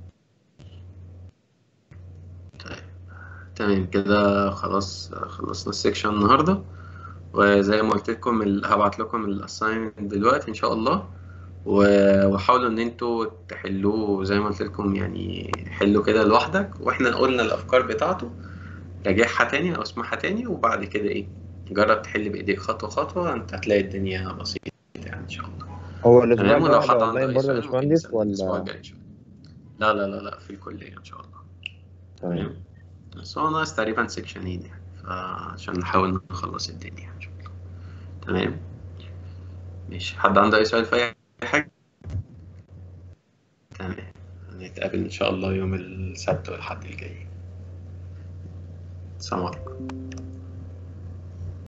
S1: طيب تمام كده خلاص خلصنا السكشن النهارده وزي ما قلت لكم ال- هبعت لكم الاساينمنت دلوقتي ان شاء الله و- وحاولوا ان انتوا تحلوه زي ما قلت لكم يعني حلوا كده لوحدك واحنا قلنا الافكار بتاعته راجعها تاني او اسمعها تاني وبعد كده ايه جرب تحل بايديك خطوه خطوه انت هتلاقي الدنيا بسيطه يعني ان شاء الله
S8: هو الاسبوع
S1: تمام ولو
S8: ده
S1: حد
S8: هيبقى
S1: عنده
S8: اونلاين
S1: اي
S8: برضه يا
S1: سؤال ممكن
S8: باشمهندس
S1: يسألني الاسبوع
S8: ولا
S1: الجاي ان شاء الله لا لا لا لا في الكليه ان شاء الله
S8: تمام
S1: تمام بس هو ناقص تقريبا سكشنين يعني فعشان نحاول نخلص الدنيا ان شاء الله تمام ماشي حد عنده اي سؤال في اي حاجه تمام نتقابل ان شاء الله يوم السبت والحد الجاي السلام عليكم